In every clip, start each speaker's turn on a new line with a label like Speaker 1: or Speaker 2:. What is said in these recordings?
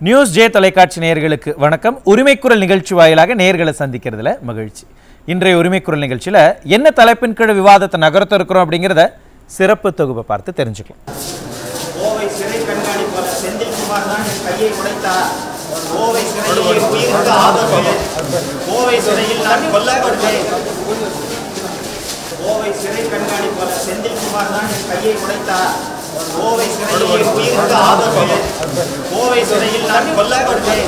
Speaker 1: News J தொலைக்காட்சி நேயர்களுக்கு வணக்கம் உரிமைக்குரல் நிகழ்ச்சி வாயிலாக நேயர்களை சந்திக்கிறதுல மகிழ்ச்சி இன்றைய உரிமைக்குரல் நிகழ்ச்சியில என்ன தலைப்பின் கீழ் விவாதத்தை நகர்த்த இருக்கிறோம் அப்படிங்கிறத சிறப்பு தொகுப்பை பார்த்து தெரிஞ்சுக்கலாம்
Speaker 2: கோவை சிறை கண்காணிப்பாளர் செந்தில்குமார் தான் என் கையை உடைத்தார் கோவை சிறையில் என் உயிருக்கு ஆபத்து கோவை சிறையில் நான் கொல்லப்பட்டேன் கோவை சிறை கண்காணிப்பாளர் செந்தில்குமார் தான் என் கையை உடைத்தார் கோவை சிறையில் என் உயிருக்கு ஆபத்து கோவை சிறையில் நான் கொல்லப்பட்டேன்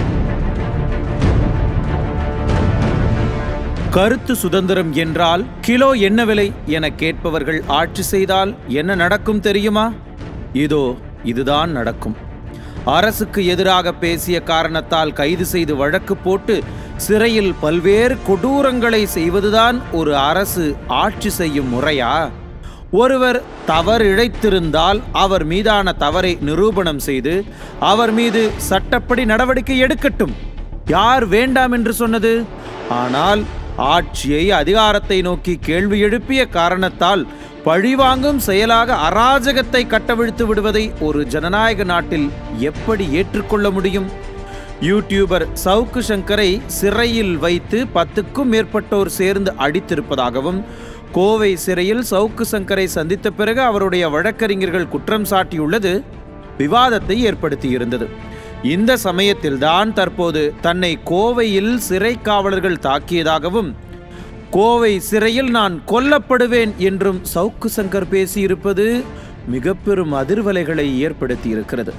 Speaker 1: கருத்து சுதந்திரம் என்றால் கிலோ என்ன விலை என கேட்பவர்கள் ஆட்சி செய்தால் என்ன நடக்கும் தெரியுமா இதோ இதுதான் நடக்கும் அரசுக்கு எதிராக பேசிய காரணத்தால் கைது செய்து வழக்கு போட்டு சிறையில் பல்வேறு கொடூரங்களை செய்வதுதான் ஒரு அரசு ஆட்சி செய்யும் முறையா ஒருவர் தவறு இழைத்திருந்தால் அவர் மீதான தவறை நிரூபணம் செய்து அவர் மீது சட்டப்படி நடவடிக்கை எடுக்கட்டும் யார் வேண்டாம் என்று சொன்னது ஆனால் ஆட்சியை அதிகாரத்தை நோக்கி கேள்வி எழுப்பிய காரணத்தால் பழிவாங்கும் செயலாக அராஜகத்தை கட்டவிழ்த்து விடுவதை ஒரு ஜனநாயக நாட்டில் எப்படி ஏற்றுக்கொள்ள முடியும் யூடியூபர் சவுக்கு சங்கரை சிறையில் வைத்து பத்துக்கும் மேற்பட்டோர் சேர்ந்து அடித்திருப்பதாகவும் கோவை சிறையில் சவுக்கு சங்கரை சந்தித்த பிறகு அவருடைய வழக்கறிஞர்கள் குற்றம் சாட்டியுள்ளது விவாதத்தை ஏற்படுத்தியிருந்தது இந்த சமயத்தில்தான் தற்போது தன்னை கோவையில் சிறை காவலர்கள் தாக்கியதாகவும் கோவை சிறையில் நான் கொல்லப்படுவேன் என்றும் சவுக்கு சங்கர் பேசியிருப்பது மிக பெரும் அதிர்வலைகளை ஏற்படுத்தி இருக்கிறது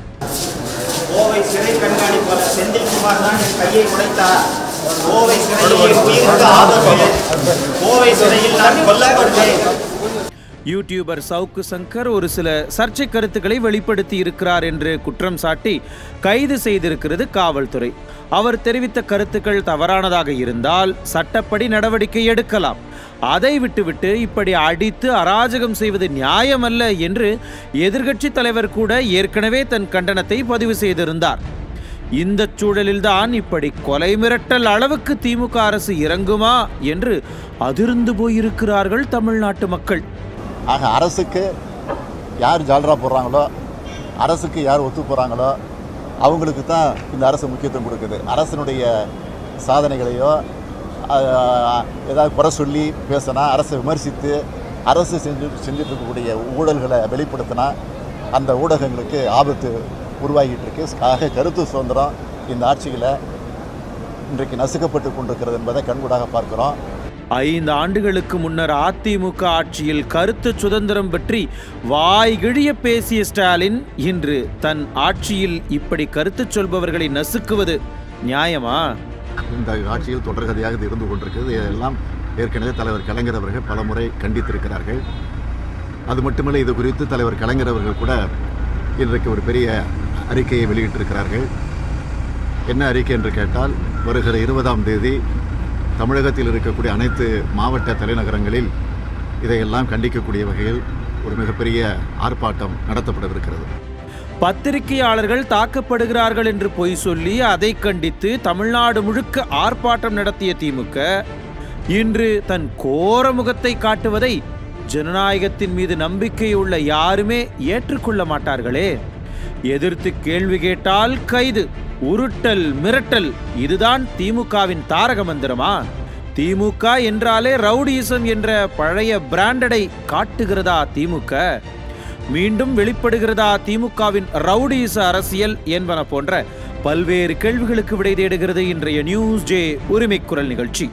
Speaker 2: கோவை சிறை கண்காணிப்பாளர் செந்தில்குமார் தான் என் கையை உடைத்தார் கோவை சிறையில் என் உயிருக்கு ஆபத்து கோவை சிறையில் நான் கொல்லப்பட்டேன்
Speaker 1: யூடியூபர் சவுக்கு சங்கர் ஒரு சில சர்ச்சை கருத்துக்களை வெளிப்படுத்தி இருக்கிறார் என்று குற்றம் சாட்டி கைது செய்திருக்கிறது காவல்துறை அவர் தெரிவித்த கருத்துக்கள் தவறானதாக இருந்தால் சட்டப்படி நடவடிக்கை எடுக்கலாம் அதை விட்டுவிட்டு இப்படி அடித்து அராஜகம் செய்வது நியாயமல்ல என்று எதிர்க்கட்சி தலைவர் கூட ஏற்கனவே தன் கண்டனத்தை பதிவு செய்திருந்தார் இந்த சூழலில்தான் இப்படி கொலை மிரட்டல் அளவுக்கு திமுக அரசு இறங்குமா என்று அதிர்ந்து போயிருக்கிறார்கள் தமிழ்நாட்டு மக்கள்
Speaker 3: ஆக அரசுக்கு யார் ஜால்ரா போடுறாங்களோ அரசுக்கு யார் ஒத்து போகிறாங்களோ அவங்களுக்கு தான் இந்த அரசு முக்கியத்துவம் கொடுக்குது அரசனுடைய சாதனைகளையோ ஆஹ், ஏதாவது குறை சொல்லி பேசினா அரசை விமர்சித்து அரசு செஞ்சு செஞ்சுட்டு இருக்கக்கூடிய ஊழல்களை வெளிப்படுத்தினா அந்த ஊடகங்களுக்கு ஆபத்து உருவாகிட்டு இருக்கு ஆக கருத்து சுதந்திரம் இந்த ஆட்சியில் இன்றைக்கு நசுக்கப்பட்டு கொண்டிருக்கிறது என்பதை கண்கூடாக பார்க்கிறோம்
Speaker 1: ஐந்து ஆண்டுகளுக்கு முன்னர் அதிமுக ஆட்சியில் கருத்து சுதந்திரம் பற்றி வாய்கிழிய பேசிய ஸ்டாலின் இன்று தன் ஆட்சியில் இப்படி கருத்து சொல்பவர்களை நசுக்குவது நியாயமா
Speaker 3: இந்த ஆட்சியில் தொடர்கதையாக இது இருந்து கொண்டிருக்கிறது இதெல்லாம் ஏற்கனவே தலைவர் கலைஞர் அவர்கள் பலமுறை கண்டித்திருக்கிறார்கள் அது மட்டுமல்ல இது குறித்து தலைவர் கலைஞர் அவர்கள் கூட இன்றைக்கு ஒரு பெரிய அறிக்கையை வெளியிட்டிருக்கிறார்கள் என்ன அறிக்கை என்று கேட்டால் வருகிற இருபதாம் தேதி தமிழகத்தில் இருக்கக்கூடிய அனைத்து மாவட்ட தலைநகரங்களில் இதையெல்லாம் கண்டிக்கக்கூடிய வகையில் ஒரு மிகப்பெரிய ஆர்ப்பாட்டம் நடத்தப்படவிருக்கிறது
Speaker 1: பத்திரிகையாளர்கள் தாக்கப்படுகிறார்கள் என்று பொய் சொல்லி அதை கண்டித்து தமிழ்நாடு முழுக்க ஆர்ப்பாட்டம் நடத்திய திமுக இன்று தன் கோர முகத்தை காட்டுவதை ஜனநாயகத்தின் மீது நம்பிக்கையுள்ள யாருமே ஏற்றுக்கொள்ள மாட்டார்களே எதிர்த்து கேள்வி கேட்டால் கைது உருட்டல் மிரட்டல் இதுதான் திமுகவின் தாரக மந்திரமா திமுக என்றாலே ரவுடியிசம் என்ற பழைய பிராண்டடை காட்டுகிறதா திமுக மீண்டும் வெளிப்படுகிறதா திமுகவின் ரவுடியிச அரசியல் என்பன போன்ற பல்வேறு கேள்விகளுக்கு விடை தேடுகிறது இன்றைய நியூஸ் ஜே உரிமைக்குரல் நிகழ்ச்சி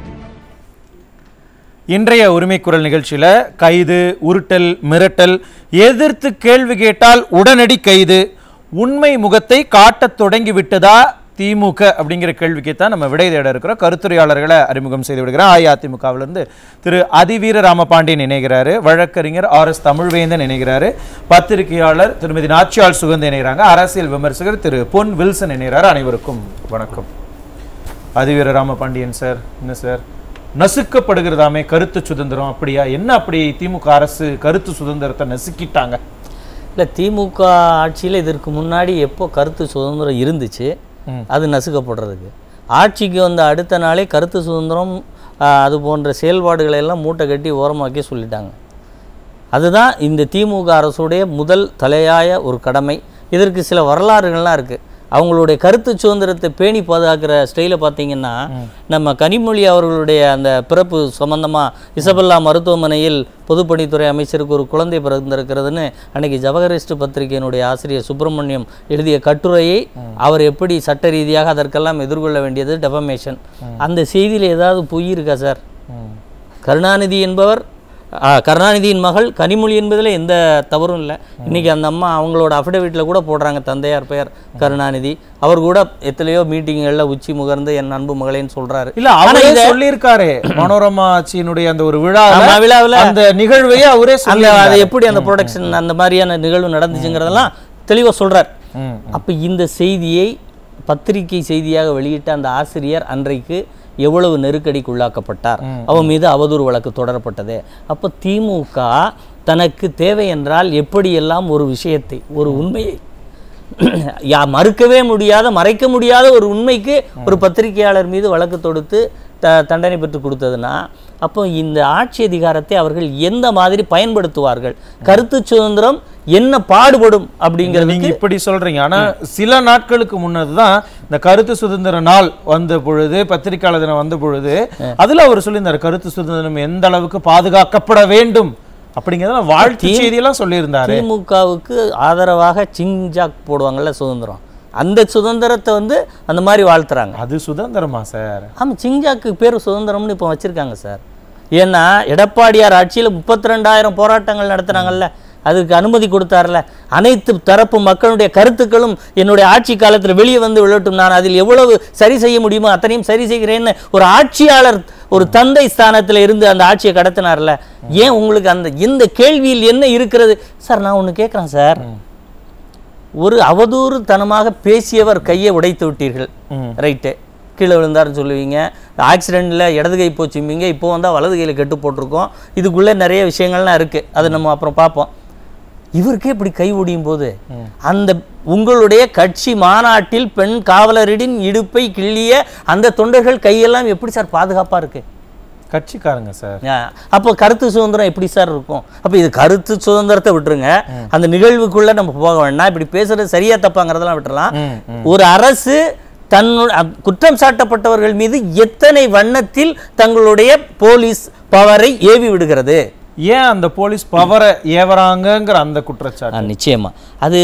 Speaker 1: இன்றைய உரிமைக்குரல் நிகழ்ச்சியில கைது உருட்டல் மிரட்டல் எதிர்த்து கேள்வி கேட்டால் உடனடி கைது உண்மை முகத்தை காட்டத் தொடங்கி விட்டதா திமுக அப்படிங்கிற கேள்விக்கு தான் நம்ம விடை தேட இருக்கிறோம் கருத்துரையாளர்களை அறிமுகம் செய்து விடுகிறோம் அஇஅதிமுகவிலிருந்து திரு அதிவீர ராமபாண்டியன் இணைகிறாரு வழக்கறிஞர் ஆர் எஸ் தமிழ்வேந்தன் இணைகிறாரு பத்திரிகையாளர் திருமதி நாச்சியால் சுகந்த் இணைகிறாங்க அரசியல் விமர்சகர் திரு பொன் வில்சன் இணைகிறார் அனைவருக்கும் வணக்கம் அதிவீர ராமபாண்டியன் சார் என்ன சார் நசுக்கப்படுகிறதாமே கருத்து சுதந்திரம் அப்படியா என்ன அப்படி திமுக அரசு கருத்து சுதந்திரத்தை நசுக்கிட்டாங்க
Speaker 4: இல்லை திமுக ஆட்சியில் இதற்கு முன்னாடி எப்போ கருத்து சுதந்திரம் இருந்துச்சு
Speaker 1: ம்.
Speaker 4: அது நசுக்கப்படுறதுக்கு ஆட்சிக்கு வந்த அடுத்த நாளே கருத்து சுதந்திரம் ஆஹ், அது போன்ற செயல்பாடுகளை எல்லாம் மூட்டை கட்டி ஓரமாக்கி சொல்லிட்டாங்க அதுதான் இந்த திமுக அரசுடைய முதல் தலையாய ஒரு கடமை இதற்கு சில வரலாறுகள்லாம் இருக்குது அவங்களுடைய கருத்து சுதந்திரத்தை பேணி பாதுகாக்கிற ஸ்டைலை பார்த்தீங்கன்னா நம்ம கனிமொழி அவர்களுடைய அந்த பிறப்பு சம்பந்தமாக இசபெல்லா மருத்துவமனையில் பொதுப்பணித்துறை அமைச்சருக்கு ஒரு குழந்தை பிறந்திருக்கிறதுன்னு அன்னைக்கு ஜவஹரிஸ்ட் பத்திரிகையினுடைய ஆசிரியர் சுப்பிரமணியம் எழுதிய கட்டுரையை அவர் எப்படி சட்ட ரீதியாக அதற்கெல்லாம் எதிர்கொள்ள வேண்டியது டெபமேஷன் அந்த செய்தியில் ஏதாவது பொய் இருக்கா சார் கருணாநிதி என்பவர் ஆ, கருணாநிதியின் மகள் கனிமொழி என்பதில் எந்த தவறும் இல்லை இன்னைக்கு அந்த அம்மா அவங்களோட அஃபிடவிட்டில் கூட போடுறாங்க தந்தையார் பெயர் கருணாநிதி அவர் கூட எத்தனையோ மீட்டிங்களில் உச்சி முகர்ந்து என் அன்பு மகளேன்னு சொல்றாரு
Speaker 1: இல்ல
Speaker 4: ஆனா
Speaker 1: அவரே
Speaker 4: இத-
Speaker 1: சொல்லியிருக்காரு மனோரமா ஆட்சியினுடைய அந்த ஒரு விழா
Speaker 4: ஆமா, விழாவுல
Speaker 1: அந்த நிகழ்வையே அவரே
Speaker 4: அந்த
Speaker 1: சொல்லி
Speaker 4: அது எப்படி அந்த ப்ரொடக்ஷன் அந்த மாதிரியான நிகழ்வு நடந்துச்சுங்கிறதெல்லாம் தெளிவா சொல்றார் அப்ப இந்த செய்தியை பத்திரிகை செய்தியாக வெளியிட்ட அந்த ஆசிரியர் அன்றைக்கு எவ்வளவு நெருக்கடிக்கு உள்ளாக்கப்பட்டார் அவன் மீது அவதூறு வழக்கு தொடரப்பட்டது அப்ப திமுக தனக்கு தேவை என்றால் எப்படியெல்லாம் ஒரு விஷயத்தை ஒரு உண்மையை யா மறுக்கவே முடியாத மறைக்க முடியாத ஒரு உண்மைக்கு ஒரு பத்திரிகையாளர் மீது வழக்கு தொடுத்து த தண்டனை பெற்று கொடுத்ததுன்னா அப்போ இந்த ஆட்சி அதிகாரத்தை அவர்கள் எந்த மாதிரி பயன்படுத்துவார்கள் கருத்து சுதந்திரம் என்ன பாடுபடும்
Speaker 1: நீங்க
Speaker 4: அப்படிங்கிறது
Speaker 1: இப்படி சொல்றீங்க ஆனா சில நாட்களுக்கு முன்னதுதான் இந்த கருத்து சுதந்திர நாள் வந்த பொழுது பத்திரிகையாளர் தினம் வந்த பொழுது அதுல அவர் சொல்லியிருந்தாரு கருத்து சுதந்திரம் எந்த அளவுக்கு பாதுகாக்கப்பட வேண்டும் அப்படிங்கறத வாழ்த்து செய்தியெல்லாம் சொல்லியிருந்தாரு
Speaker 4: திமுகவுக்கு ஆதரவாக சிங்ஜாக் போடுவாங்கல்ல சுதந்திரம் அந்த சுதந்திரத்தை வந்து அந்த மாதிரி வாழ்த்துறாங்க
Speaker 1: அது சுதந்திரமா சார்
Speaker 4: ஆமாம் சிங்ஜாக்கு பேர் சுதந்திரம்னு இப்போ வச்சுருக்காங்க சார் ஏன்னா எடப்பாடியார் ஆட்சியில் முப்பத்தி ரெண்டாயிரம் போராட்டங்கள் நடத்துனாங்கல்ல அதுக்கு அனுமதி கொடுத்தார்ல அனைத்து தரப்பு மக்களுடைய கருத்துக்களும் என்னுடைய ஆட்சி காலத்தில் வெளியே வந்து விழட்டும் நான் அதில் எவ்வளவு சரி செய்ய முடியுமோ அத்தனையும் சரி செய்கிறேன்னு ஒரு ஆட்சியாளர் ஒரு தந்தை ஸ்தானத்தில் இருந்து அந்த ஆட்சியை கடத்தினார்ல ஏன் உங்களுக்கு அந்த இந்த கேள்வியில் என்ன இருக்கிறது சார் நான் ஒன்று கேட்குறேன் சார் ஒரு அவதூறுத்தனமாக பேசியவர் கையை உடைத்து விட்டீர்கள் ரைட்டு கீழே விழுந்தாருன்னு சொல்லுவீங்க ஆக்சிடெண்ட்டில் இடது கை போச்சும்பீங்க இப்போ வந்தால் வலது கையில் கெட்டு போட்டிருக்கோம் இதுக்குள்ளே நிறைய விஷயங்கள்லாம் இருக்குது அதை நம்ம அப்புறம் பார்ப்போம் இவருக்கே இப்படி கை ஒடியும் போது அந்த உங்களுடைய கட்சி மாநாட்டில் பெண் காவலரின் இடுப்பை கிள்ளிய அந்த தொண்டர்கள் கையெல்லாம் எப்படி சார் பாதுகாப்பாக இருக்குது
Speaker 1: கட்சிக்காரங்க சார்
Speaker 4: ஆ, அப்போ கருத்து சுதந்திரம் எப்படி சார் இருக்கும் அப்போ இது கருத்து சுதந்திரத்தை விட்டுருங்க அந்த நிகழ்வுக்குள்ள நம்ம போக வேண்டாம் இப்படி பேசுறது சரியா தப்பாங்கிறதெல்லாம் விட்டுறலாம் ஒரு அரசு தன்னு அ- குற்றம் சாட்டப்பட்டவர்கள் மீது எத்தனை வண்ணத்தில் தங்களுடைய போலீஸ் பவரை ஏவி விடுகிறது
Speaker 1: ஏன் அந்த போலீஸ் பவரை ஏவறாங்கங்கிற அந்த குற்றச்சாட்டு
Speaker 4: ஆ, நிச்சயமா அது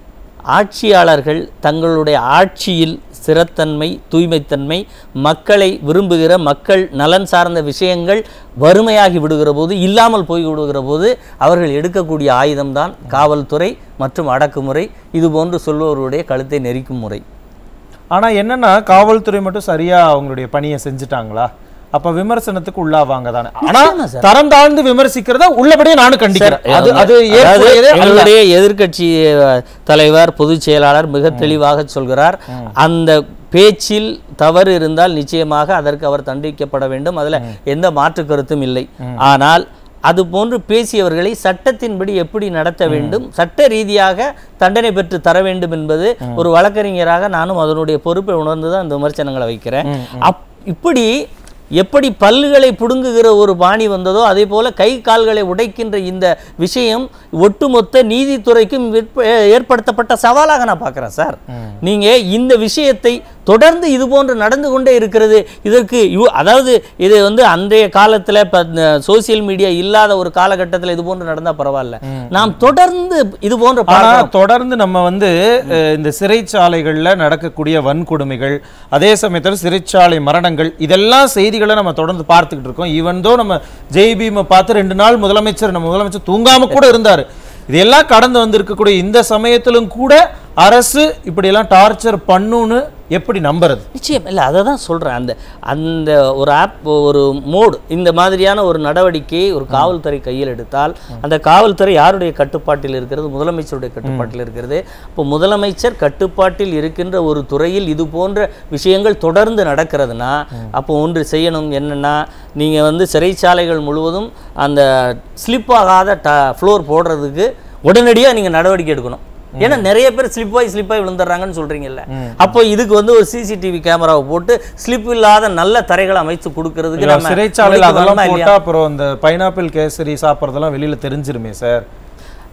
Speaker 4: ஆட்சியாளர்கள் தங்களுடைய ஆட்சியில் ஸ்திரத்தன்மை தூய்மைத்தன்மை மக்களை விரும்புகிற மக்கள் நலன் சார்ந்த விஷயங்கள் வறுமையாகி விடுகிற போது இல்லாமல் போய் விடுகிற போது அவர்கள் எடுக்கக்கூடிய ஆயுதம்தான் காவல்துறை மற்றும் அடக்குமுறை இது போன்று சொல்பவர்களுடைய கழுத்தை நெரிக்கும் முறை
Speaker 1: ஆனா என்னன்னா காவல்துறை மட்டும் சரியா அவங்களுடைய பணியை செஞ்சுட்டாங்களா அப்ப விமர்சனத்துக்கு உள்ளாவாங்க தானே ஆனா
Speaker 4: நிச்சயமா சார்.
Speaker 1: தரம் தாழ்ந்து விமர்சிக்கிறத உள்ளபடியே நானும் கண்டிக்கிறேன் அது அது
Speaker 4: அதாவது
Speaker 1: ஏற்புடையதே அல்ல.
Speaker 4: எங்களுடைய எதிர்க்கட்சி அஹ், தலைவர் பொதுச் செயலாளர் மிக தெளிவாக சொல்கிறார் அந்த பேச்சில் தவறு இருந்தால் நிச்சயமாக அதற்கு அவர் தண்டிக்கப்பட வேண்டும் அதுல எந்த மாற்று கருத்தும் இல்லை ஆனால் அது போன்று பேசியவர்களை சட்டத்தின்படி எப்படி நடத்த வேண்டும் சட்ட ரீதியாக தண்டனை பெற்று தர வேண்டும் என்பது ஒரு வழக்கறிஞராக நானும் அதனுடைய பொறுப்பை உணர்ந்து தான் இந்த விமர்சனங்களை வைக்கிறேன் அப் இப்படி எப்படி பல்லுகளை புடுங்குகிற ஒரு பாணி வந்ததோ அதே போல கை கால்களை உடைக்கின்ற இந்த விஷயம் ஒட்டுமொத்த நீதித்துறைக்கும் ஏற்ப- ஏற்படுத்தப்பட்ட சவாலாக நான் பார்க்குறேன் சார் நீங்க இந்த விஷயத்தை தொடர்ந்து இது போன்று நடந்து கொண்டே இருக்கிறது இதற்கு இவ்- அதாவது இது வந்து அன்றைய காலத்துல இப்போ சோசியல் மீடியா இல்லாத ஒரு காலகட்டத்தில் இது போன்று நடந்தா பரவாயில்ல நாம் தொடர்ந்து இது போன்ற
Speaker 1: ஆனா
Speaker 4: பார்க்கிறோம்.
Speaker 1: தொடர்ந்து நம்ம வந்து அஹ், இந்த சிறைச்சாலைகள்ல நடக்கக்கூடிய வன்கொடுமைகள் அதே சமயத்துல சிறைச்சாலை மரணங்கள் இதெல்லாம் செய்திகளை நம்ம தொடர்ந்து பார்த்துக்கிட்டு இருக்கோம் ஈவன் தோ நம்ம ஜெய் பீமை பார்த்து ரெண்டு நாள் முதலமைச்சர் நம்ம முதலமைச்சர் தூங்காம கூட இருந்தாரு இதெல்லாம் கடந்து வந்திருக்கக்கூடிய இந்த சமயத்திலும் கூட அரசு இப்படி எல்லாம் டார்ச்சர் பண்ணுன்னு எப்படி நம்புறது
Speaker 4: நிச்சயம் இல்லை அதை தான் சொல்கிறேன் அந்த அந்த ஒரு ஆப் ஒரு மோடு இந்த மாதிரியான ஒரு நடவடிக்கையை ஒரு காவல்துறை கையில் எடுத்தால் அந்த காவல்துறை யாருடைய கட்டுப்பாட்டில் இருக்கிறது முதலமைச்சருடைய கட்டுப்பாட்டில் இருக்கிறது இப்போ முதலமைச்சர் கட்டுப்பாட்டில் இருக்கின்ற ஒரு துறையில் இது போன்ற விஷயங்கள் தொடர்ந்து நடக்கிறதுனா அப்போ ஒன்று செய்யணும் என்னன்னா நீங்கள் வந்து சிறைச்சாலைகள் முழுவதும் அந்த ஸ்லிப் ஆகாத ட ஃப்ளோர் போடுறதுக்கு உடனடியாக நீங்கள் நடவடிக்கை எடுக்கணும் ஏன்னா நிறைய பேர் ஸ்லிப்பாகி ஸ்லிப்பாகி விழுந்துடுறாங்கன்னு சொல்றீங்கல்ல அப்போ இதுக்கு வந்து ஒரு சிசிடிவி கேமராவை போட்டு ஸ்லிப் இல்லாத நல்ல தரைகளை அமைச்சு கொடுக்கறதுக்கு நம்ம
Speaker 1: சிறைச்சாலையில்
Speaker 4: முயற்சி
Speaker 1: அதெல்லாம்
Speaker 4: பண்ணணுமா
Speaker 1: போட்டா
Speaker 4: இல்லையா?
Speaker 1: அப்புறம் இந்த பைனாப்பிள் கேசரி சாப்பிட்றதெல்லாம் வெளியில தெரிஞ்சிருமே சார்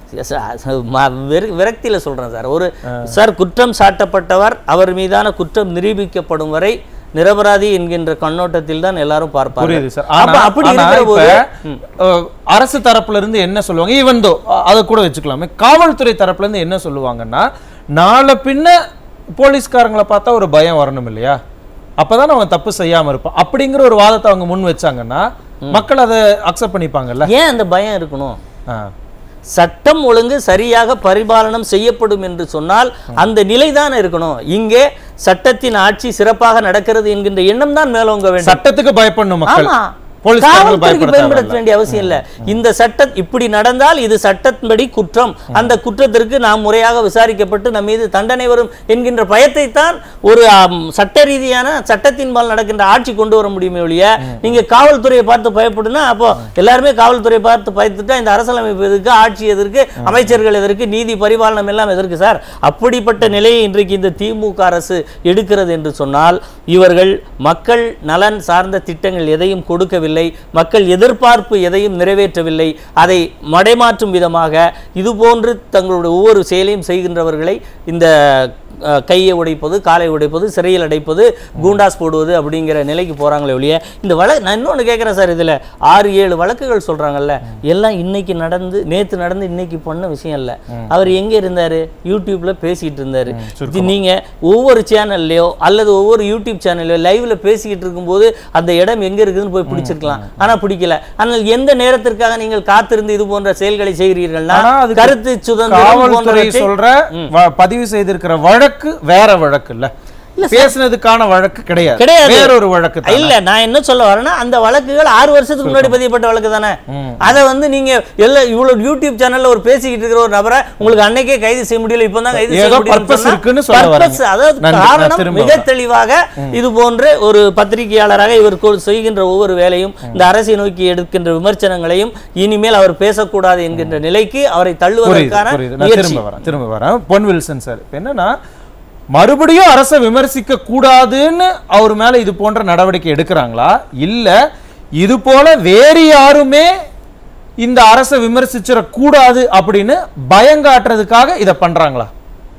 Speaker 4: விரக்தியில் சொல்றேன் சார் ஒரு சார் குற்றம் சாட்டப்பட்டவர் அவர் மீதான குற்றம் நிரூபிக்கப்படும் வரை நிரபராதி என்கின்ற கண்ணோட்டத்தில் தான் எல்லாரும் பார்ப்பாங்க
Speaker 1: புரியுது சார்
Speaker 4: அப்ப
Speaker 1: ஆனா
Speaker 4: அப்படி
Speaker 1: ஆனா
Speaker 4: இருக்கிற
Speaker 1: இப்ப,
Speaker 4: போது
Speaker 1: அஹ், அரசு தரப்புல இருந்து என்ன சொல்லுவாங்க ஈவன் தோ அதை கூட வச்சுக்கலாமே காவல்துறை தரப்புல இருந்து என்ன சொல்லுவாங்கன்னா நாளை பின்ன போலீஸ்காரங்களை பார்த்தா ஒரு பயம் வரணும் இல்லையா அப்பதான் அவங்க தப்பு செய்யாம இருப்பான் அப்படிங்கிற ஒரு வாதத்தை அவங்க முன் வச்சாங்கன்னா மக்கள் அதை அக்செப்ட் பண்ணிப்பாங்கல்ல
Speaker 4: ஏன் அந்த பயம் இருக்கணும்
Speaker 1: ஆ.
Speaker 4: சட்டம் ஒழுங்கு சரியாக பரிபாலனம் செய்யப்படும் என்று சொன்னால் அந்த நிலைதான் இருக்கணும் இங்கே சட்டத்தின் ஆட்சி சிறப்பாக நடக்கிறது என்கின்ற எண்ணம் தான் மேலோங்க வேண்டும்
Speaker 1: சட்டத்துக்கு பயப்படணும் மக்கள்
Speaker 4: ஆமா
Speaker 1: போலீஸ்காரங்க
Speaker 4: காவல்துறைக்கு
Speaker 1: பயப்பட
Speaker 4: பயன்படுத்த
Speaker 1: தேவையில்ல.
Speaker 4: வேண்டிய அவசியம் இல்ல இந்த சட்டம் இப்படி நடந்தால் இது சட்டத்தின்படி குற்றம் அந்த குற்றத்திற்கு நாம் முறையாக விசாரிக்கப்பட்டு நம் மீது தண்டனை வரும் என்கின்ற பயத்தை தான் ஒரு ஆம், சட்ட ரீதியான சட்டத்தின்பால் நடக்கின்ற ஆட்சி கொண்டு வர முடியுமே ஒழிய நீங்க காவல்துறையை பார்த்து பயப்படுனா அப்போ எல்லாருமே காவல்துறையை பார்த்து பயந்துட்டா இந்த அரசியலமைப்பு எதற்கு ஆட்சி எதற்கு அமைச்சர்கள் எதற்கு நீதி பரிபாலனம் எல்லாம் எதற்கு சார் அப்படிப்பட்ட நிலையை இன்றைக்கு இந்த திமுக அரசு எடுக்கிறது என்று சொன்னால் இவர்கள் மக்கள் நலன் சார்ந்த திட்டங்கள் எதையும் கொடுக்கவில்லை மக்கள் எதிர்பார்ப்பு எதையும் நிறைவேற்றவில்லை அதை மடைமாற்றும் விதமாக இதுபோன்று தங்களுடைய ஒவ்வொரு செயலையும் செய்கின்றவர்களை இந்த அஹ், கையை உடைப்பது காலை உடைப்பது சிறையில் அடைப்பது கூண்டாஸ் போடுவது அப்படிங்கிற நிலைக்கு போறாங்களே ஒழிய இந்த வழக்கு நான் இன்னொன்று கேட்குறேன் சார் இதுல ஆறு ஏழு வழக்குகள் சொல்றாங்கல்ல எல்லாம் இன்னைக்கு நடந்து நேத்து நடந்து இன்னைக்கு பண்ண விஷயம் இல்ல அவர் எங்க இருந்தாரு யூடியூப்ல பேசிட்டு இருந்தாரு இது நீங்க ஒவ்வொரு சேனல்லையோ அல்லது ஒவ்வொரு யூடியூப் சேனல்லையோ லைவ்ல பேசிக்கிட்டு இருக்கும்போது அந்த இடம் எங்க இருக்குதுன்னு போய் பிடிச்சிருக்கலாம் ஆனா பிடிக்கல ஆனால் எந்த நேரத்திற்காக நீங்கள் காத்திருந்து இது போன்ற செயல்களை செய்கிறீர்கள்னா
Speaker 1: ஆனா அதுக்கு
Speaker 4: கருத்து சுதந்திரம்
Speaker 1: காவல்துறை
Speaker 4: போன்றவற்றை
Speaker 1: சொல்ற வ- பதிவு செய்திருக்கிற வழக்கு வேற வழக்கு இல்ல பேசுனதுக்கான வழக்கு கிடையாது
Speaker 4: கிடையாது.
Speaker 1: வேற ஒரு வழக்கு தான்
Speaker 4: இல்ல நான் என்ன சொல்ல வரேன்னா அந்த வழக்குகள் ஆறு வருஷத்துக்கு முன்னாடி பதியப்பட்ட வழக்கு தானே அதை வந்து நீங்க எல்லா இவ்வளவு யூடியூப் சேனல்ல ஒரு பேசிக்கிட்டு இருக்கிற ஒரு நபரை உங்களுக்கு அன்னைக்கே கைது செய்ய முடியல இப்போ தான் கைது செய்ய
Speaker 1: ஏதோ
Speaker 4: முடியும்னு
Speaker 1: purpose
Speaker 4: சொன்னா,
Speaker 1: இருக்குன்னு சொல்ல
Speaker 4: purpose,
Speaker 1: வரீங்க.
Speaker 4: அதாவது
Speaker 1: நன்றி, நான்
Speaker 4: காரணம்
Speaker 1: திரும்ப
Speaker 4: மிக
Speaker 1: வரேன்.
Speaker 4: தெளிவாக இது போன்ற ஒரு பத்திரிகையாளராக இவர் கொ- செய்கின்ற ஒவ்வொரு வேலையும் இந்த அரசை நோக்கி எடுக்கின்ற விமர்சனங்களையும் இனிமேல் அவர் பேசக்கூடாது என்கின்ற நிலைக்கு அவரை
Speaker 1: புரியுது
Speaker 4: தள்ளுவதற்கான
Speaker 1: புரியுது நான்
Speaker 4: முயற்சி
Speaker 1: திரும்ப வரேன் திரும்ப வரேன் பொன் வில்சன் சார் இப்ப என்னன்னா மறுபடியும் அரசை விமர்சிக்க கூடாதுன்னு அவர் மேல இது போன்ற நடவடிக்கை எடுக்கிறாங்களா இல்ல இது போல வேறு யாருமே இந்த அரசை விமர்சிச்சிட கூடாது அப்படின்னு பயங்காட்டுறதுக்காக இதை பண்றாங்களா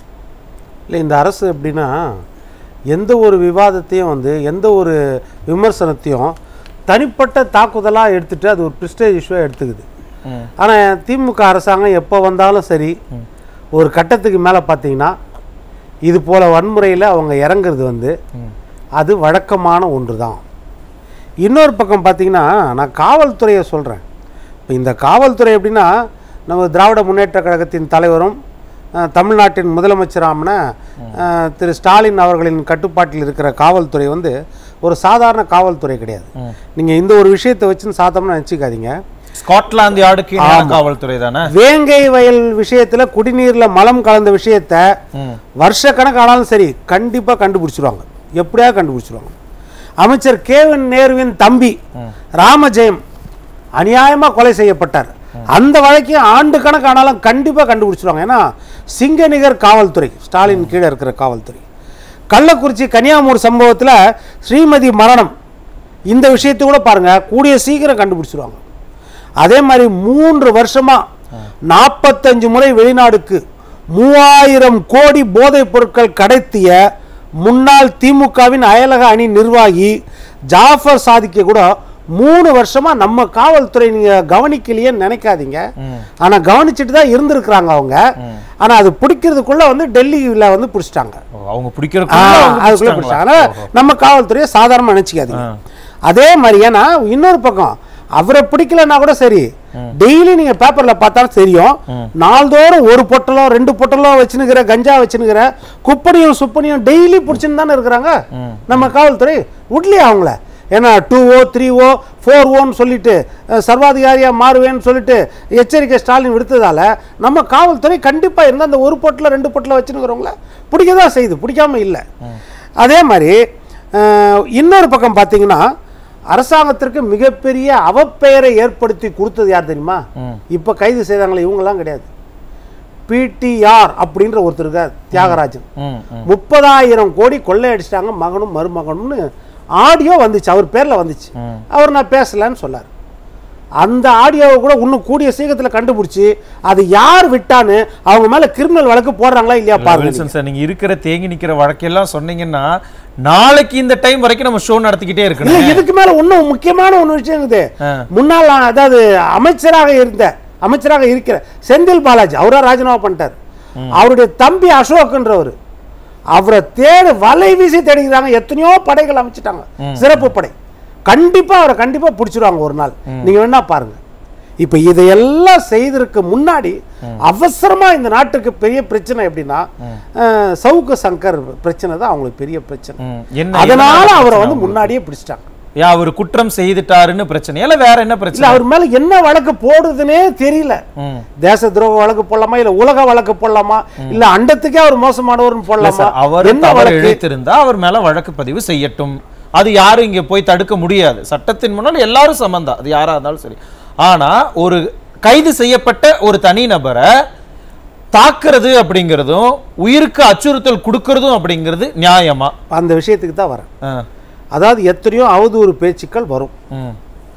Speaker 5: இல்லை இந்த அரசு எப்படின்னா எந்த ஒரு விவாதத்தையும் வந்து எந்த ஒரு விமர்சனத்தையும் தனிப்பட்ட தாக்குதலாக எடுத்துட்டு அது ஒரு ப்ரிஸ்டேஜ் இஷ்யூவாக எடுத்துக்குது ஆனால் திமுக அரசாங்கம் எப்போ வந்தாலும் சரி ஒரு கட்டத்துக்கு மேலே பார்த்தீங்கன்னா இது போல் வன்முறையில் அவங்க இறங்குறது வந்து அது வழக்கமான ஒன்று தான் இன்னொரு பக்கம் பார்த்தீங்கன்னா நான் காவல்துறையை சொல்கிறேன் இப்போ இந்த காவல்துறை எப்படின்னா நம்ம திராவிட முன்னேற்ற கழகத்தின் தலைவரும் அஹ், தமிழ்நாட்டின் முதலமைச்சரான அஹ், திரு ஸ்டாலின் அவர்களின் கட்டுப்பாட்டில் இருக்கிற காவல்துறை வந்து ஒரு சாதாரண காவல்துறை கிடையாது நீங்கள் இந்த ஒரு விஷயத்தை வச்சுன்னு சாதாரண நினச்சிக்காதீங்க
Speaker 1: ஸ்காட்லாந்து யார்டுக்கு இணையான காவல்துறை தானே
Speaker 5: வேங்கை வயல் விஷயத்துல குடிநீர்ல மலம் கலந்த விஷயத்த வருஷ ஆனாலும் சரி கண்டிப்பா கண்டுபிடிச்சிருவாங்க எப்படியா கண்டுபிடிச்சிருவாங்க அமைச்சர் கேவன் நேருவின் தம்பி ராமஜெயம் அநியாயமா கொலை செய்யப்பட்டார் அந்த வழக்கையும் ஆண்டு கணக்கானாலும் கண்டிப்பா கண்டுபிடிச்சிருவாங்க ஏன்னா சிங்கநிகர் காவல்துறை ஸ்டாலின் கீழே இருக்கிற காவல்துறை கள்ளக்குறிச்சி கன்னியாகுமரி சம்பவத்துல ஸ்ரீமதி மரணம் இந்த விஷயத்தை கூட பாருங்க கூடிய சீக்கிரம் கண்டுபிடிச்சிருவாங்க அதே மாதிரி மூன்று வருஷமா நாற்பத்தஞ்சு முறை வெளிநாடுக்கு மூவாயிரம் கோடி போதைப் பொருட்கள் கடத்திய முன்னாள் திமுகவின் அயலக அணி நிர்வாகி ஜாஃபர் சாதிக்க கூட மூணு வருஷமா நம்ம காவல்துறை நீங்க கவனிக்கலையேன்னு நினைக்காதீங்க ஆனா கவனிச்சுட்டு தான் இருந்திருக்கிறாங்க அவங்க ஆனா அது பிடிக்கிறதுக்குள்ள வந்து டெல்லியில வந்து பிடிச்சிட்டாங்க
Speaker 1: ஓ, அவங்க
Speaker 5: ஆ,
Speaker 1: பிடிக்கிறதுக்குள்ள அவங்க
Speaker 5: அதுக்குள்ள
Speaker 1: பிடிச்சிட்டாங்களா?
Speaker 5: பிடிச்சாங்க அதனால நம்ம காவல்துறையை சாதாரணமா நினைச்சுக்காதீங்க அதே மாதிரி ஏன்னா இன்னொரு பக்கம் அவரை பிடிக்கலன்னா கூட சரி டெய்லி நீங்க பேப்பர்ல பார்த்தாலும் தெரியும் நாள்தோறும் ஒரு பொட்டலோ ரெண்டு பொட்டலோ வச்சுனுக்கிற கஞ்சா வச்சுனுக்கிற குப்பனியும் சுப்பனியும் டெய்லி பிடிச்சுன்னு தானே இருக்கிறாங்க நம்ம காவல்துறை விடலையா அவங்கள ஏன்னா two O three O four ஓன்னு சொல்லிட்டு அஹ், சர்வாதிகாரியா மாறுவேன்னு சொல்லிட்டு எச்சரிக்கை ஸ்டாலின் விடுத்ததால நம்ம காவல்துறை கண்டிப்பா இருந்தால் அந்த ஒரு பொட்டில் ரெண்டு பொட்டில் வச்சுருக்கிறவங்கள பிடிக்க தான் செய்யுது பிடிக்காம இல்லை அதே மாதிரி அஹ், இன்னொரு பக்கம் பார்த்தீங்கன்னா அரசாங்கத்திற்கு மிகப்பெரிய அவப்பெயரை ஏற்படுத்தி கொடுத்தது யார் தெரியுமா இப்போ கைது செய்தாங்களே இவங்கெல்லாம் கிடையாது பிடிஆர் அப்படின்ற ஒருத்தர் இருக்கார் தியாகராஜன்
Speaker 1: ம், ம்.
Speaker 5: முப்பதாயிரம் கோடி கொள்ளையடிச்சிட்டாங்க மகனும் மருமகனும்னு ஆடியோ வந்துச்சு அவர் பேர்ல வந்துச்சு அவர் நான் பேசலன்னு சொன்னார் அந்த ஆடியோவை கூட இன்னும் கூடிய சீக்கிரத்தில் கண்டுபிடிச்சி அது யார் விட்டான்னு அவங்க மேல கிரிமினல் வழக்கு போடுறாங்களா இல்லையா பாருங்க
Speaker 1: வில்சன் சார் நீங்க இருக்கிற தேங்கி நிக்கிற வழக்கெல்லாம் சொன்னீங்கன்னா நாளைக்கு இந்த டைம் வரைக்கும் நம்ம ஷோ நடத்திக்கிட்டே
Speaker 5: இல்ல
Speaker 1: இருக்கணும்
Speaker 5: இதுக்கு மேல இன்னும் முக்கியமான ஒண்ணு விஷயம் இருக்குது
Speaker 1: ஆ.
Speaker 5: முன்னாள் ஆ- அதாவது அமைச்சராக இருந்த அமைச்சராக இருக்கிற செந்தில் பாலாஜி அவரா ராஜினாமா பண்ணிட்டார் அவருடைய தம்பி அசோக்ன்றவர் அவரை தேடு வலை வீசி தேடிக்கிறாங்க எத்தனையோ படைகள் அமைச்சிட்டாங்க சிறப்பு படை கண்டிப்பா அவரை கண்டிப்பா பிடிச்சிருவாங்க ஒரு நாள் நீங்க வேணா பாருங்க இப்ப இதையெல்லாம் செய்ததற்கு முன்னாடி அவசரமா இந்த நாட்டுக்கு பெரிய பிரச்சனை எப்படின்னா அஹ், சவுக்கு சங்கர் பிரச்சனை தான் அவங்களுக்கு பெரிய பிரச்சனை
Speaker 1: ம். என்ன
Speaker 5: அதனால
Speaker 1: என்ன
Speaker 5: அவரை
Speaker 1: பிரச்சனை
Speaker 5: வந்து
Speaker 1: உங்களுக்கு?
Speaker 5: முன்னாடியே பிடிச்சிட்டாங்க
Speaker 1: ஏன் அவர் குற்றம் செய்துட்டாருன்னு பிரச்சனை இல்ல வேற என்ன
Speaker 5: இல்ல
Speaker 1: பிரச்சனை
Speaker 5: அவர் மேல என்ன வழக்கு போடுதுன்னே தெரியல
Speaker 1: ம்.
Speaker 5: தேச துரோக வழக்கு போடலாமா இல்ல உலக வழக்கு போடலாமா இல்ல அண்டத்துக்கே அவர் மோசமானவர்னு
Speaker 1: இல்ல
Speaker 5: போடலாமா
Speaker 1: சார் அவர்
Speaker 5: என்ன
Speaker 1: தவறு
Speaker 5: வழக்கு
Speaker 1: இழைத்திருந்தா அவர் மேல வழக்கு பதிவு செய்யட்டும் அது யாரும் இங்க போய் தடுக்க முடியாது சட்டத்தின் முன்னால் எல்லாரும் சமந்தா அது யாரா இருந்தாலும் சரி ஆனா ஒரு கைது செய்யப்பட்ட ஒரு தனி நபரை தாக்குறது அப்படிங்கிறதும் உயிருக்கு அச்சுறுத்தல் கொடுக்கறதும் அப்படிங்கிறது நியாயமா
Speaker 5: அந்த விஷயத்துக்கு தான் வரேன்
Speaker 1: ஆ.
Speaker 5: அதாவது எத்தனையோ அவதூறு பேச்சுக்கள் வரும்
Speaker 1: ம்.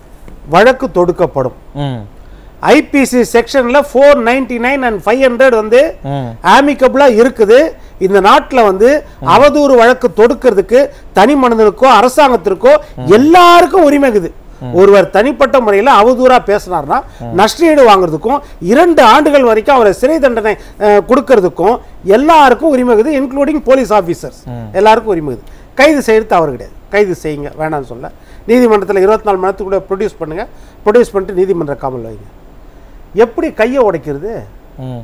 Speaker 5: வழக்கு தொடுக்கப்படும்
Speaker 1: ம்.
Speaker 5: ஐபிசி செக்ஷன்ல four ninety nine and five hundred வந்து
Speaker 1: ம்.
Speaker 5: ஆமிக்கபிளா இருக்குது இந்த நாட்டுல வந்து அவதூறு வழக்கு தொடுக்கிறதுக்கு தனி மனிதனுக்கோ அரசாங்கத்திற்கோ எல்லாருக்கும் உரிமை இருக்குது ஒருவர் தனிப்பட்ட முறையில் அவதூறா பேசினார்னா நஷ்டஈடு வாங்குறதுக்கும் இரண்டு ஆண்டுகள் வரைக்கும் அவரை சிறை தண்டனை அஹ், கொடுக்கறதுக்கும் எல்லாருக்கும் உரிமை இருக்குது இன்க்ளூடிங் போலீஸ் ஆஃபீஸர்ஸ் எல்லாருக்கும் உரிமை இருக்குது கைது செய்யறது தவறு கிடையாது கைது செய்யுங்க வேணாம்னு சொல்ல நீதிமன்றத்தில் இருபத்தி நாலு மணி நேரத்துக்குள்ள ப்ரொடியூஸ் பண்ணுங்க ப்ரொடியூஸ் பண்ணிட்டு நீதிமன்ற காவல் வைங்க எப்படி கையை உடைக்கிறது
Speaker 1: ம்.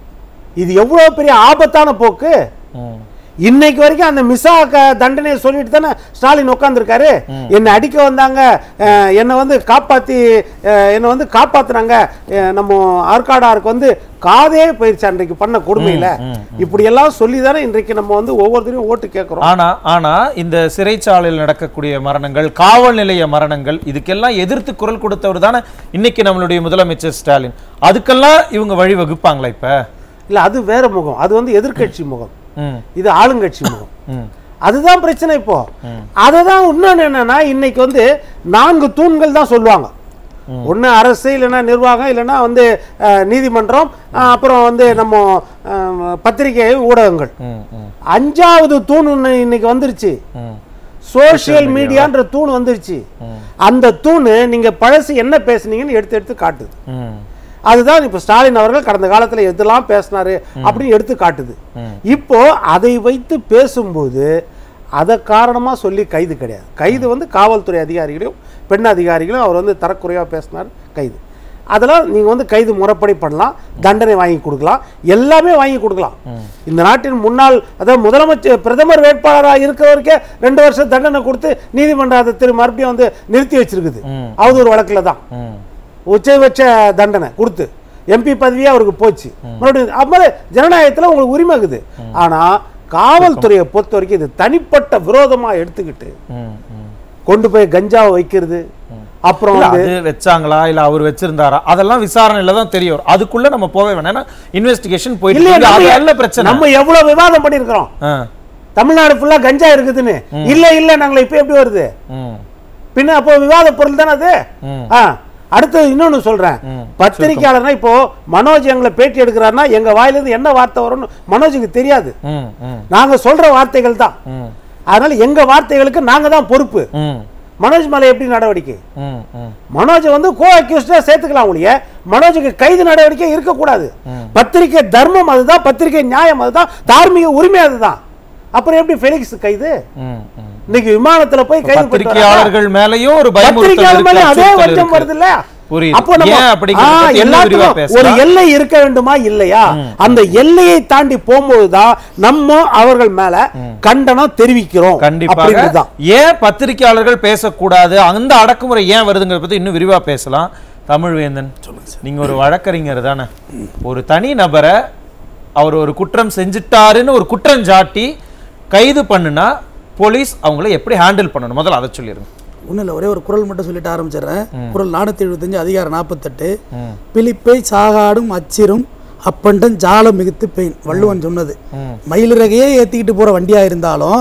Speaker 5: இது எவ்வளவு பெரிய ஆபத்தான போக்கு
Speaker 1: ம்.
Speaker 5: இன்னைக்கு வரைக்கும் அந்த மிசா க- தண்டனையை சொல்லிட்டு தானே ஸ்டாலின் உட்காந்துருக்காரு என்னை அடிக்க வந்தாங்க அஹ், என்னை வந்து காப்பாத்தி அஹ், என்னை வந்து காப்பாத்துனாங்க அஹ், நம்ம ஆற்காடாருக்கு வந்து காதே போயிருச்சு அன்றைக்கு பண்ண கொடுமையில இப்படி எல்லாம் சொல்லி தானே இன்றைக்கு நம்ம வந்து ஒவ்வொருத்தரையும் ஓட்டு கேட்கிறோம்
Speaker 1: ஆனா ஆனா இந்த சிறைச்சாலையில் நடக்கக்கூடிய மரணங்கள் காவல் நிலைய மரணங்கள் இதுக்கெல்லாம் எதிர்த்து குரல் கொடுத்தவர் தானே இன்னைக்கு நம்மளுடைய முதலமைச்சர் ஸ்டாலின் அதுக்கெல்லாம் இவங்க வழி வகுப்பாங்களா இப்ப
Speaker 5: இல்ல அது வேற முகம் அது வந்து எதிர்க்கட்சி முகம்
Speaker 1: ம்.
Speaker 5: இது ஆளுங்கட்சி முகம்
Speaker 1: ம்.
Speaker 5: அதுதான் பிரச்சனை இப்போ அதுதான் இன்னொன்று என்னன்னா இன்னைக்கு வந்து நான்கு தூண்கள் தான் சொல்லுவாங்க ஒண்ணு அரசு இல்லைன்னா நிர்வாகம் இல்லைன்னா வந்து அஹ், நீதிமன்றம் அஹ், அப்புறம் வந்து நம்ம அஹ், பத்திரிகை ஊடகங்கள்
Speaker 1: ம். ம்.
Speaker 5: அஞ்சாவது தூண் ஒண்ணு இன்னைக்கு வந்துருச்சு
Speaker 1: ம்.
Speaker 5: சோஷியல் மீடியான்ற தூண் வந்துருச்சு அந்த தூண் நீங்க பழசு என்ன பேசுனீங்கன்னு எடுத்து எடுத்து காட்டுது
Speaker 1: ம்.
Speaker 5: அதுதான் இப்ப ஸ்டாலின் அவர்கள் கடந்த காலத்துல எதெல்லாம் பேசினாரு அப்படின்னு எடுத்து காட்டுது இப்போ அதை வைத்து பேசும்போது அதை காரணமா சொல்லி கைது கிடையாது கைது வந்து காவல்துறை அதிகாரிகளையும் பெண் அதிகாரிகளும் அவர் வந்து தரக்குறைவா பேசினார் கைது அதெல்லாம் நீங்க வந்து கைது முறைப்படி பண்ணலாம் தண்டனை வாங்கி கொடுக்கலாம் எல்லாமே வாங்கி கொடுக்கலாம் இந்த நாட்டின் முன்னாள் அதாவது முதலமைச்சர் பிரதமர் வேட்பாளராக இருக்கிறவருக்கே ரெண்டு வருஷம் தண்டனை கொடுத்து நீதிமன்றம் அதை திரு மறுபடியும் வந்து நிறுத்தி வச்சிருக்குது அவதூறு வழக்குல தான்
Speaker 1: ம்.
Speaker 5: உச்சபட்ச தண்டனை கொடுத்து எம்பி பதவியே அவருக்கு போச்சு மறுபடியும் அப்போ ஜனநாயகத்தில் உங்களுக்கு உரிமை இருக்குது ஆனா காவல்துறையை பொறுத்த வரைக்கும் இது தனிப்பட்ட விரோதமா எடுத்துக்கிட்டு
Speaker 1: ம். ம்.
Speaker 5: கொண்டு போய் கஞ்சாவை வைக்கிறது அப்புறம்
Speaker 1: இல்ல,
Speaker 5: வந்து
Speaker 1: அது வச்சாங்களா இல்ல அவர் வச்சிருந்தாரா அதெல்லாம் விசாரணையில தான் தெரிய வரும் அதுக்குள்ள நம்ம போக வேணாம் ஏன்னா இன்வெஸ்டிகேஷன் போயிட்டு
Speaker 5: இல்லையா
Speaker 1: இருக்கு. அது
Speaker 5: நம்ம-
Speaker 1: நல்ல பிரச்சனை
Speaker 5: நம்ம எவ்வளவு விவாதம் பண்ணியிருக்கிறோம்
Speaker 1: ஆ.
Speaker 5: தமிழ்நாடு ஃபுல்லா கஞ்சா இருக்குதுன்னு இல்ல இல்ல நாங்கள இப்ப எப்படி வருது
Speaker 1: ம்.
Speaker 5: பின்ன அப்போ விவாத பொருள் தானே அது
Speaker 1: ம்.
Speaker 5: ஆ அடுத்து இன்னொன்னு சொல்றேன் பத்திரிக்கையாளர்னா இப்போ மனோஜ் எங்களை பேட்டி எடுக்கிறாருன்னா எங்க வாயிலிருந்து என்ன வார்த்தை வரும்னு மனோஜுக்கு தெரியாது
Speaker 1: ம். ம்.
Speaker 5: நாங்க சொல்ற வார்த்தைகள் தான்
Speaker 1: ம்.
Speaker 5: அதனால எங்க வார்த்தைகளுக்கு நாங்க தான் பொறுப்பு
Speaker 1: ம்.
Speaker 5: மனோஜ் மேல எப்படி நடவடிக்கை
Speaker 1: ம். ம்.
Speaker 5: மனோஜை வந்து கோ அக்யூஸ்டா சேர்த்துக்கலாம் ஒழிய மனோஜுக்கு கைது நடவடிக்கை இருக்கக்கூடாது பத்திரிகை தர்மம் அதுதான் பத்திரிகை நியாயம் அதுதான் தார்மீக உரிமை அதுதான் அப்புறம் எப்படி ஃபெலிக்ஸ் கைது
Speaker 1: ம். ம்.
Speaker 5: இன்னைக்கு விமானத்துல போய் கைது பண்ணிட்டு வராங்க.
Speaker 1: பத்திரிகையாளர்கள் மேலயும் ஒரு பயமுறுத்தல்
Speaker 5: பத்திரிகையாளர்
Speaker 1: இருக்கு,
Speaker 5: மேல அதே
Speaker 1: அச்சுறுத்தல்
Speaker 5: வட்டம்
Speaker 1: இருக்கு.
Speaker 5: வருது இல்ல
Speaker 1: புரியுது.
Speaker 5: அப்போ நம்ம
Speaker 1: ஏன் அப்படிங்கறத
Speaker 5: ஆ,
Speaker 1: பத்தி இன்னும் விரிவா
Speaker 5: எல்லாத்துக்கும் ஒரு
Speaker 1: பேசலாம்.
Speaker 5: எல்லை இருக்க வேண்டுமா இல்லையா அந்த எல்லையை தாண்டி போகும்போதுதான் நம்ம அவர்கள் மேல கண்டனம் தெரிவிக்கிறோம்
Speaker 1: கண்டிப்பாக
Speaker 5: அப்படின்றதுதான்
Speaker 1: ஏன் பத்திரிகையாளர்கள் பேசக்கூடாது அந்த அடக்குமுறை ஏன் வருதுங்கிறத பத்தி இன்னும் விரிவா பேசலாம் தமிழ்வேந்தன் நீங்க ஒரு வழக்கறிஞர் தானே ஒரு தனி நபரை அவர் ஒரு குற்றம் செஞ்சுட்டாருன்னு ஒரு குற்றம் சாட்டி கைது பண்ணுனா போலீஸ் அவங்கள எப்படி ஹேண்டில் பண்ணணும் முதல்ல அதை சொல்லிருங்க
Speaker 6: ஒன்றும் இல்லை ஒரே ஒரு குரல் மட்டும் சொல்லிட்டு ஆரம்பிச்சிடுறேன் குரல் நானூற்றி எழுபத்தஞ்சு அதிகாரம் நாற்பத்தெட்டு பிலிப்பை சாகாடும் அச்சிரும் அப்பண்டன் ஜாலம் மிகுத்து பெயின் வள்ளுவன் சொன்னது மயிலிறகையே ஏற்றிக்கிட்டு போகிற வண்டியாக இருந்தாலும்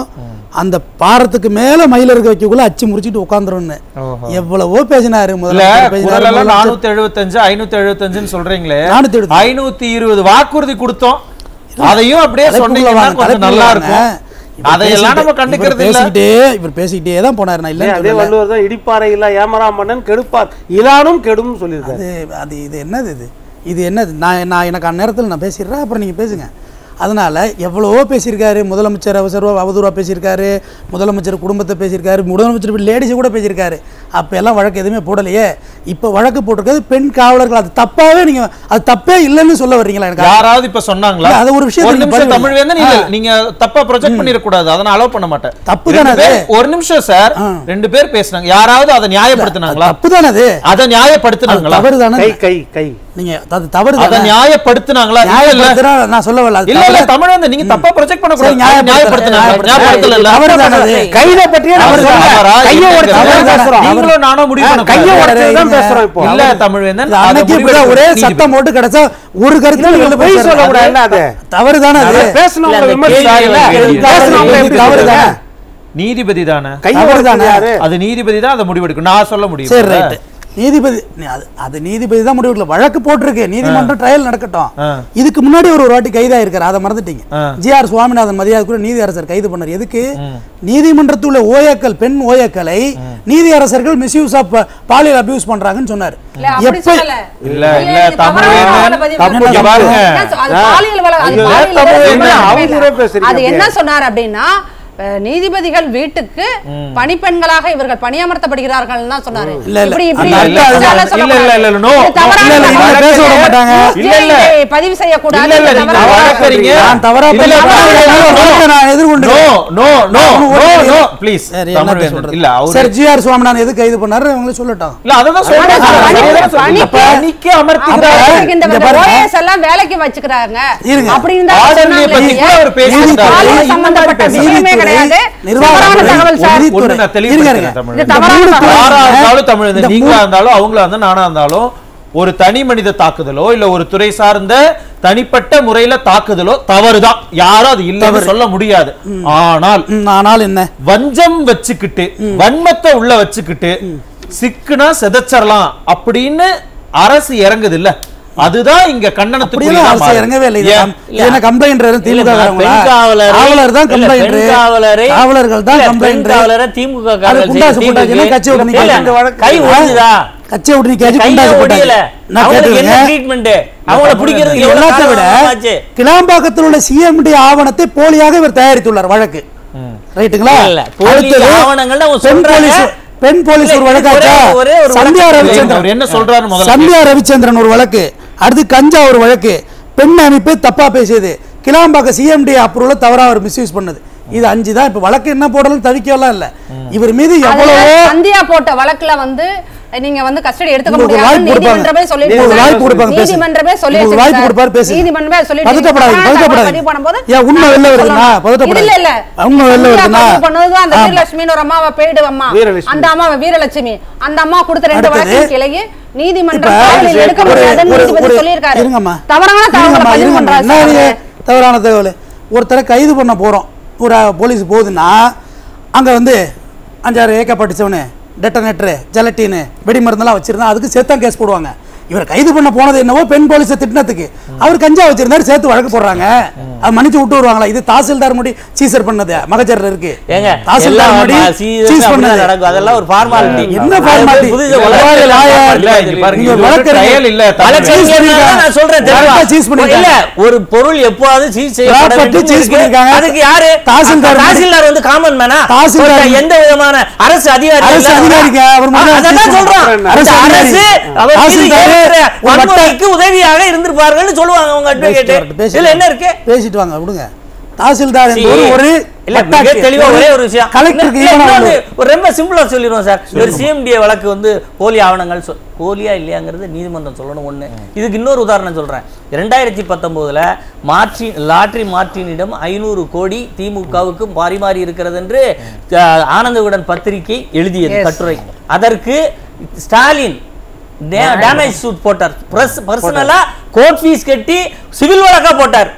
Speaker 6: அந்த பாரத்துக்கு மேல மயில இருக்க வைக்கக்குள்ள அச்சு முறிச்சிட்டு உட்காந்துருன்னு எவ்வளவோ பேசினாரு
Speaker 1: இல்ல
Speaker 6: முதல்ல பேசினாரு,
Speaker 1: குரல் எல்லாம்
Speaker 6: முதலமைச்சர்
Speaker 1: நானூத்தி எழுபத்தஞ்சு ஐநூத்தி எழுபத்தஞ்சுன்னு சொல்றீங்களே
Speaker 6: 475.
Speaker 1: ஐநூத்தி இருபது வாக்குறுதி கொடுத்தோம் அதையும் அப்படியே
Speaker 6: தலைப்புக்குள்ள
Speaker 1: சொன்னீங்கன்னா
Speaker 6: வாங்க,
Speaker 1: கொஞ்சம் நல்லா
Speaker 6: தலைப்புக்குள்ள
Speaker 1: இருக்கும்
Speaker 6: வாங்க. இவர்
Speaker 1: அதையெல்லாம் நம்ம
Speaker 6: பேசிக்கிட்டே-
Speaker 1: கண்டுக்கிறது
Speaker 6: இவர்
Speaker 1: இல்ல
Speaker 6: பேசிக்கிட்டே இவர் பேசிக்கிட்டே தான் போனார் நான்
Speaker 5: அதே
Speaker 6: இல்லைன்னு
Speaker 5: வள்ளுவர் தான் இடிப்பாறை இல்ல ஏமரா மன்னன் கெடுப்பார் இலானும் கெடும் சொல்லியிருக்காரு
Speaker 6: அது அது இது என்னது இது இது என்னது நான் நான் எனக்கு அந்நேரத்தில் நான் பேசிடுறேன் அப்புறம் நீங்கள் பேசுங்க அதனால் எவ்வளவோ பேசியிருக்காரு முதலமைச்சர் அவசர அவதூறாக பேசியிருக்காரு முதலமைச்சர் குடும்பத்தை பேசியிருக்காரு முதலமைச்சர் லேடிஸை கூட பேசியிருக்காரு அப்போ எல்லாம் வழக்கு எதுவுமே போடலையே இப்போ வழக்கு போட்டிருக்கிறது பெண் காவலர்கள் அது தப்பாவே நீங்கள் அது தப்பே இல்லைன்னு சொல்ல வர்றீங்களா எனக்கு
Speaker 1: யாராவது இப்ப சொன்னாங்களா
Speaker 6: இல்ல, அது ஒரு விஷயத்தை
Speaker 1: ஒரு
Speaker 6: நீங்க
Speaker 1: நிமிஷம்
Speaker 6: பதிவு
Speaker 1: தமிழ் வேந்தன் இல்ல
Speaker 6: ஆ.
Speaker 1: நீங்க தப்பா ப்ரொஜெக்ட் பண்ணிட கூடாது அதை நான் அலோவ் பண்ண மாட்டேன்
Speaker 6: தப்பு
Speaker 1: ரெண்டு
Speaker 6: தானே
Speaker 1: பேர்-
Speaker 6: அது?
Speaker 1: ஒரு நிமிஷம் சார்
Speaker 6: ஆ.
Speaker 1: ரெண்டு பேர் பேசுனாங்க யாராவது அதை நியாயப்படுத்தினாங்களா
Speaker 6: தப்பு தானே அது
Speaker 1: அதை
Speaker 6: அது
Speaker 1: நியாயப்படுத்தினாங்களா
Speaker 6: தவறு தானே
Speaker 5: கை கை கை
Speaker 6: நீங்க அது தவறு
Speaker 1: அதை
Speaker 6: தானே
Speaker 1: நியாயப்படுத்தினாங்களா இல்ல இல்ல
Speaker 6: நியாயப்படுத்துறா நான் சொல்ல வரல அது
Speaker 1: இல்ல இல்ல
Speaker 6: தவறு.
Speaker 1: தமிழ் வந்து நீங்க தப்பா ப்ரொஜெக்ட் பண்ண
Speaker 6: சரி,
Speaker 1: கூடாது
Speaker 6: நியாயப்படுத்துறேன்,
Speaker 1: நியாயப்படுத்தினாங்க
Speaker 6: நியாயப்படுத்துறேன்.
Speaker 1: நியாயப்படுத்தல
Speaker 6: தவறு தானே அது?
Speaker 5: கையில பற்றியே நம்ம
Speaker 6: தவறு
Speaker 5: சொல்லல.
Speaker 1: தவறா?
Speaker 5: கையை
Speaker 1: இல்ல,
Speaker 5: உடைச்சு
Speaker 1: இல்ல,
Speaker 5: தான் பேசுறோம்
Speaker 1: நீங்களும் நானும் முடிவு பண்ண
Speaker 5: கையை
Speaker 1: கூடாது.
Speaker 5: உடைச்சு தான்
Speaker 6: இல்ல,
Speaker 5: பேசுறோம் இப்போ
Speaker 1: இல்ல தமிழ் வேந்தன்
Speaker 6: இது
Speaker 1: அதை
Speaker 6: அன்னைக்கு
Speaker 1: முடிவு
Speaker 6: இப்படிதான் ஒரே
Speaker 1: எடுக்க
Speaker 6: சத்தம் போட்டு கிடைச்சா ஒரு கருத்து
Speaker 5: இல்ல,
Speaker 6: வெளில
Speaker 5: நீங்க பொய்
Speaker 6: பேசுறாரு.
Speaker 5: சொல்லக்கூடாது, என்ன அது?
Speaker 6: தவறு தானே அது
Speaker 5: பேசணும்ல
Speaker 1: இல்ல, அந்த
Speaker 5: விமர்சிச்சாங்கல்ல.
Speaker 1: கேள்வி-
Speaker 5: பேசணும்ல எப்படி
Speaker 6: தவறு
Speaker 5: சொல்லுங்க?
Speaker 6: தானே
Speaker 1: நீதிபதி தானே
Speaker 5: கையை
Speaker 6: தவறு
Speaker 5: உடைச்சது
Speaker 6: தானே?
Speaker 5: யாரு?
Speaker 1: அது நீதிபதி தான் அதை முடிவெடுக்கும் நான் சொல்ல முடியும்
Speaker 6: சரி ரைட் நீதிபதி நீ- அது அது நீதிபதி தான் முடிவு எடுக்கல. வழக்கு போட்டிருக்கு நீதிமன்றம் ட்ரையல் நடக்கட்டும்
Speaker 1: ஆ.
Speaker 6: இதுக்கு முன்னாடி ஒரு ஒரு வாட்டி கைதாயிருக்காரு அதை மறந்துட்டீங்க
Speaker 1: ஆ.
Speaker 6: ஜி ஆர் சுவாமிநாதன் மரியாதை கூட நீதி அரசர் கைது பண்ணார் எதுக்கு நீதிமன்றத்தில் உள்ள ஓயக்கள் பெண் ஓயக்களை நீதி அரசர்கள் மிஸ்யூஸ் ஆஃப் பாலியல் அபியூஸ் பண்றாங்கன்னு சொன்னார்
Speaker 7: இல்ல, அப்படி
Speaker 6: எப்ப
Speaker 7: சொல்லல.
Speaker 1: இல்ல இல்ல
Speaker 7: நீங்க
Speaker 1: தமிழ்
Speaker 7: தவறான
Speaker 1: வேந்தன்
Speaker 7: தகவலை பதிவு
Speaker 6: தமிழ்
Speaker 7: பண்றீங்க.
Speaker 1: இங்க பாருங்க
Speaker 7: ஏன் சொ- அது பாலியல் வள- அது
Speaker 5: ஐயோ,
Speaker 7: பாலியல்
Speaker 5: தமிழ்
Speaker 7: வள-
Speaker 5: வேந்தன்
Speaker 7: இல்ல.
Speaker 5: அவதூறே பேசுறீங்க
Speaker 7: அது என்ன
Speaker 5: அப்படியே.
Speaker 7: சொன்னார் அப்படின்னா அஹ், நீதிபதிகள் வீட்டுக்கு பணிப்பெண்களாக இவர்கள் பணியமர்த்தப்படுகிறார்கள் தான் சொன்னாரு
Speaker 6: இல்ல, இல்ல.
Speaker 7: இப்படி இப்படி
Speaker 6: அந்த
Speaker 1: இல்ல,
Speaker 7: இப்படி
Speaker 1: இல்ல,
Speaker 7: எல்லாம்
Speaker 1: இல்ல,
Speaker 7: சொல்லக்கூடாது.
Speaker 1: இல்ல, இல்ல, no.
Speaker 7: இது தவறான
Speaker 6: இல்ல, இல்ல,
Speaker 7: தகவல்.
Speaker 6: இவங்க பேச விட மாட்டாங்க.
Speaker 1: இல்ல, இல்ல.
Speaker 7: இதை பதிவு செய்யக்கூடாது
Speaker 1: இல்ல, இல்ல,
Speaker 7: இது
Speaker 1: நீங்க
Speaker 7: தவறான
Speaker 1: வழக்கறிஞர்.
Speaker 7: தகவல்.
Speaker 6: நான் தவறா
Speaker 1: இல்ல, இல்ல,
Speaker 6: பேசுறேன்.
Speaker 1: இல்ல, இல்ல,
Speaker 6: ஒரு
Speaker 1: no.
Speaker 6: வார்த்தை நான் எதிர்கொண்டு
Speaker 1: no no no no no please
Speaker 6: சரி
Speaker 1: தமிழ்
Speaker 6: என்ன
Speaker 1: வேந்தன்
Speaker 6: சொல்றது
Speaker 1: இல்ல அவரு
Speaker 6: சரி ஜி ஆர் சுவாமிநாதன் எது கைது பண்ணாரு அவங்களே சொல்லட்டும்
Speaker 1: இல்ல அததான் சொல்றேன்
Speaker 7: ஆனா,
Speaker 1: சார்.
Speaker 7: பணி-
Speaker 1: அததான் சொல்றேன்.
Speaker 7: பணிக்கு-
Speaker 1: பணிக்கு அமர்த்துகிறார்
Speaker 6: அப்ப-
Speaker 7: இந்த
Speaker 6: இங்க பாருங்க.
Speaker 7: OAS எல்லாம் வேலைக்கு வச்சுக்கிறாங்க
Speaker 6: இருங்க.
Speaker 7: அப்படின்னு தான்
Speaker 1: ஆர்டர்லியை
Speaker 7: சொன்னாங்களே
Speaker 1: பத்தி கூட அவர்
Speaker 7: இல்லையா?
Speaker 1: பேசியிருந்தாரு.
Speaker 7: பாலியல்
Speaker 1: இந்த மாதிரி
Speaker 7: சம்பந்தப்பட்ட
Speaker 1: பேசுறாரு.
Speaker 7: விஷயமே கிடையாது தவறான தகவல் சார்
Speaker 6: நீதித்துறை.
Speaker 1: ஒண்ணு நான்
Speaker 6: இருங்க, இருங்க.
Speaker 1: தெளிவுபடுத்துறேன் தமிழ்
Speaker 7: இது
Speaker 1: வேந்தன்.
Speaker 7: தவறான
Speaker 6: இந்த மூணு
Speaker 7: தகவல்.
Speaker 1: யாரா இருந்தாலும் தமிழ்
Speaker 6: இந்த
Speaker 1: இந்த நீங்களா
Speaker 6: மூணு-
Speaker 1: இருந்தாலும் அவங்களா இருந்தா நானா இருந்தாலும் ஒரு தனி மனித தாக்குதலோ இல்ல ஒரு துறை சார்ந்த தனிப்பட்ட முறையில தாக்குதலோ தவறுதான் யாரும் அது இல்லைன்னு சொல்ல முடியாது ஆனால்
Speaker 6: ம், ஆனால் என்ன
Speaker 1: வஞ்சம் வச்சுக்கிட்டு வன்மத்தை உள்ள வச்சுக்கிட்டு சிக்குனா செதச்சரலாம் அப்படின்னு அரசு இறங்குது இல்ல அதுதான் இங்க
Speaker 6: அப்படியெல்லாம் அரசு
Speaker 1: கண்டனத்துக்கு
Speaker 6: இறங்கவே இல்லை இது கம்- இது என்ன கம்ப்ளைண்ட் திமுக
Speaker 4: இல்ல,
Speaker 6: காரங்களா?
Speaker 4: பெண் காவலரை-
Speaker 6: காவலர் தான்
Speaker 4: இல்ல,
Speaker 6: கம்ப்ளைண்ட்
Speaker 4: பெண் காவலரை-
Speaker 6: காவலர்கள் தான்
Speaker 4: இல்ல, பெண்
Speaker 6: கம்ப்ளைண்ட்
Speaker 4: காவலரை திமுக
Speaker 6: அது
Speaker 4: காவலர்
Speaker 6: குண்டாசு
Speaker 4: செய்த
Speaker 6: போட்டாச்சுன்னா
Speaker 4: தீங்குக்கு-
Speaker 6: கட்சியை விட்டு
Speaker 4: இல்ல,
Speaker 6: நிக்காது.
Speaker 4: கை ஒடிஞ்சுதா
Speaker 6: கட்சியை விட்டு நிக்காச்சு
Speaker 4: கையில
Speaker 6: குண்டாசு
Speaker 4: ஒடியல
Speaker 6: போட்டாச்சு நான்
Speaker 4: அவங்களுக்கு என்ன
Speaker 6: கேட்டுருங்க
Speaker 4: ட்ரீட்மெண்ட் அவங்கள பிடிக்கிறதுக்கு
Speaker 6: இது
Speaker 4: எவ்வளவு
Speaker 6: எல்லாத்தை விட
Speaker 4: காலம் ஆச்சு
Speaker 6: கிளாம்பாக்கத்தில் உள்ள சிஎம்டி ஆவணத்தை போலியாக இவர் தயாரித்துள்ளார் வழக்கு ரைட்டுங்களா
Speaker 4: இல்ல, போலி
Speaker 6: அடுத்தது
Speaker 4: ஆவணங்கள்னு அவங்க
Speaker 6: பெண்
Speaker 4: சொல்றாங்க.
Speaker 6: போலீஸ் பெண் போலீஸ் ஒரு
Speaker 4: இல்ல,
Speaker 6: வழக்காச்சா
Speaker 4: ஒரே- ஒரே ஒரு
Speaker 6: சந்தியா
Speaker 4: வழக்கு.
Speaker 6: ரவிச்சந்திரன்
Speaker 1: அவர் என்ன சொல்றாரு முதல்ல
Speaker 6: சந்தியா ரவிச்சந்திரன் ஒரு வழக்கு அடுத்து கஞ்சா ஒரு வழக்கு பெண் அமைப்பு தப்பா பேசியது கிளாம்பாக்க சிஎம்டி அப்ரூவல தவறா அவர் மிஸ்யூஸ் பண்ணது இது அஞ்சு தான் இப்ப வழக்கு என்ன போடணும் தவிக்கலாம் இல்ல இவர் மீது
Speaker 7: அதுல
Speaker 6: எவ்வளவோ
Speaker 7: சந்தியா போட்ட வழக்குல வந்து நீங்க வந்து கஸ்டடி எடுத்துக்க
Speaker 6: உங்களுக்கு
Speaker 7: முடியாது
Speaker 6: வாய்ப்பு கொடுப்பாங்க.
Speaker 7: நீதிமன்றமே சொல்லிடுச்சு
Speaker 6: உங்களுக்கு
Speaker 7: சார்.
Speaker 6: வாய்ப்பு கொடுப்பாங்க, பேசுங்க.
Speaker 7: நீதிமன்றமே சொல்லி
Speaker 6: உங்களுக்கு
Speaker 7: வச்சிருக்கு
Speaker 6: வாய்ப்பு
Speaker 7: சார்.
Speaker 6: கொடுப்பாரு, பேசுங்க.
Speaker 7: நீதிமன்றமே சொல்லிடுச்சு.
Speaker 6: பதட்டப்படாதீங்க,
Speaker 7: தவறான தகவல்
Speaker 6: பதட்டப்படாதீங்க.
Speaker 7: பதிவு பண்ணும்போது
Speaker 6: ஏன் உண்மை வெளில
Speaker 7: தவறான
Speaker 6: வருதுன்னா,
Speaker 7: சொல்லணும்.
Speaker 6: பதட்டப்படாதீங்க.
Speaker 7: இல்ல, இல்ல.
Speaker 6: உண்மை வெளில
Speaker 7: சந்தியா
Speaker 6: வருதுன்னா,
Speaker 7: பதிவு பண்ணது அந்த
Speaker 6: ஆமா.
Speaker 7: வீரலட்சுமின்னு ஒரு அம்மாவை பெய்டு அம்மா
Speaker 5: வீரலட்சுமி.
Speaker 7: அந்த அம்மா வீரலட்சுமி அந்த அம்மா கொடுத்த ரெண்டு
Speaker 6: அடுத்தது,
Speaker 7: வழக்கின் கிளையே நீதிமன்றம்
Speaker 6: இப்ப
Speaker 7: காவலில் எடுக்க
Speaker 6: ஒரு-
Speaker 7: முடியாதுன்னு
Speaker 6: ஒரு-
Speaker 7: நீதிபதி
Speaker 6: ஒரு-
Speaker 7: சொல்லியிருக்காரு
Speaker 6: இருங்கம்மா.
Speaker 7: தவறான தகவலை
Speaker 6: இருங்கம்மா,
Speaker 7: பதிவு
Speaker 6: இருங்கம்மா.
Speaker 7: பண்றாரு
Speaker 6: என்ன
Speaker 7: சார்
Speaker 6: இது?
Speaker 7: அவரு.
Speaker 6: தவறான தகவல் ஒருத்தரை கைது பண்ண போறோம் ஒரு போலீஸ் போகுதுன்னா அங்க வந்து அஞ்சாறு ஏக்க படிச்சவனு டெட்டனேட்டரு ஜெலட்டின்னு வெடி மருந்தெல்லாம் வச்சிருந்தா அதுக்கு சேர்த்தான் கேஸ் போடுவாங்க இவர் கைது பண்ண போனது என்னவோ பெண் போலீஸை திட்டினதுக்கு அவர் கஞ்சா வச்சிருந்தாரு சேர்த்து வழக்கு போடுறாங்க அது மன்னிச்சு விட்டு வருவாங்களா இது தாசில்தார் முடி சீசர் பண்ணது மகஜர்ல இருக்கு
Speaker 4: ஏங்க
Speaker 6: தாசில்தார்
Speaker 4: எல்லாம்
Speaker 6: முடி
Speaker 4: சீரியஸா
Speaker 6: சீஸ்
Speaker 4: அப்படிதான்
Speaker 6: பண்ணது
Speaker 4: நடக்கும் அதெல்லாம் ஒரு ஃபார்மாலிட்டி
Speaker 6: என்ன formality? எவ்வளவு lawyer?
Speaker 1: இல்ல, இங்க பாருங்க,
Speaker 6: நீங்க
Speaker 1: இது ஒரு
Speaker 6: வழக்கறிஞர்.
Speaker 1: trial இல்ல, தமிழ்
Speaker 6: வழக்கறிஞர்
Speaker 1: வேந்தன்.
Speaker 4: நான் சொல்றேன் தெளிவா.
Speaker 6: Correct ஆ seize பண்ணிருக்காங்க.
Speaker 4: இல்ல ஒரு பொருள் எப்போது சீஸ் செய்யப்பட
Speaker 6: Property
Speaker 4: வேண்டும்
Speaker 6: seize
Speaker 4: இருக்கு.
Speaker 6: பண்ணிருக்காங்க.
Speaker 4: அதுக்கு யாரு
Speaker 6: தாசில்தார்
Speaker 4: தாசில்தார் வந்து காமன் மேனா
Speaker 6: தாசில்தார்
Speaker 4: ஒருத்தன் எந்த விதமான அரசு அதிகாரி
Speaker 6: அரசு
Speaker 4: இல்லாம-
Speaker 6: அதிகாரிங்க, அவர் முதல்ல
Speaker 4: அதான்
Speaker 6: seize
Speaker 4: சொல்றான்
Speaker 6: பண்றாரு.
Speaker 4: அரசு
Speaker 6: அரசு
Speaker 4: அரசு
Speaker 6: அதிகாரி.
Speaker 4: அவர் மீது
Speaker 6: தாசில்தார்
Speaker 4: ஏற்படுற
Speaker 6: ஒரு வட்ட-
Speaker 4: வன்முறைக்கு உதவியாக இருந்திருப்பார்கள்னு சொல்லுவாங்க அவங்க
Speaker 6: பேசிட்டு
Speaker 4: அட்வொகேட்
Speaker 6: வரட்டும், பேசிட்டு
Speaker 4: இதுல என்ன
Speaker 6: வாங்க.
Speaker 4: இருக்கு
Speaker 6: பேசிட்டு வாங்க விடுங்க தாசில்தார்
Speaker 4: See,
Speaker 6: என்பவர் ஒரு
Speaker 4: இல்ல மிக
Speaker 6: வட்டாட்சியர்.
Speaker 4: தெளிவா ஒரே ஒரு விஷயம்
Speaker 6: கலெக்டருக்கு
Speaker 4: இல்ல,
Speaker 6: ஈவனா
Speaker 4: இன்னொன்னு,
Speaker 6: உள்ளவர்.
Speaker 4: ஒரு ரொம்ப சிம்பிளா சொல்லிடுவோம் சார் ஒரு சிஎம்டிஏ வழக்கு வந்து போலி ஆவணங்கள் சொல் போலியா இல்லையாங்கிறது நீதிமன்றம் சொல்லணும் ஒண்ணு இதுக்கு இன்னொரு உதாரணம் சொல்றேன் ரெண்டாயிரத்தி பத்தொன்பதுல மார்டின் லாட்ரி மார்டினிடம் ஐநூறு கோடி திமுகவுக்கு பரிமாறி இருக்கிறது என்று அஹ், ஆனந்தவிடன் பத்திரிகை எழுதியது கட்டுரை அதற்கு ஸ்டாலின் டேமேஜ் சூட் போட்டார் பிரஸ் பர்சனலா கோர்ட் ஃபீஸ் கட்டி சிவில் வழக்கா போட்டார்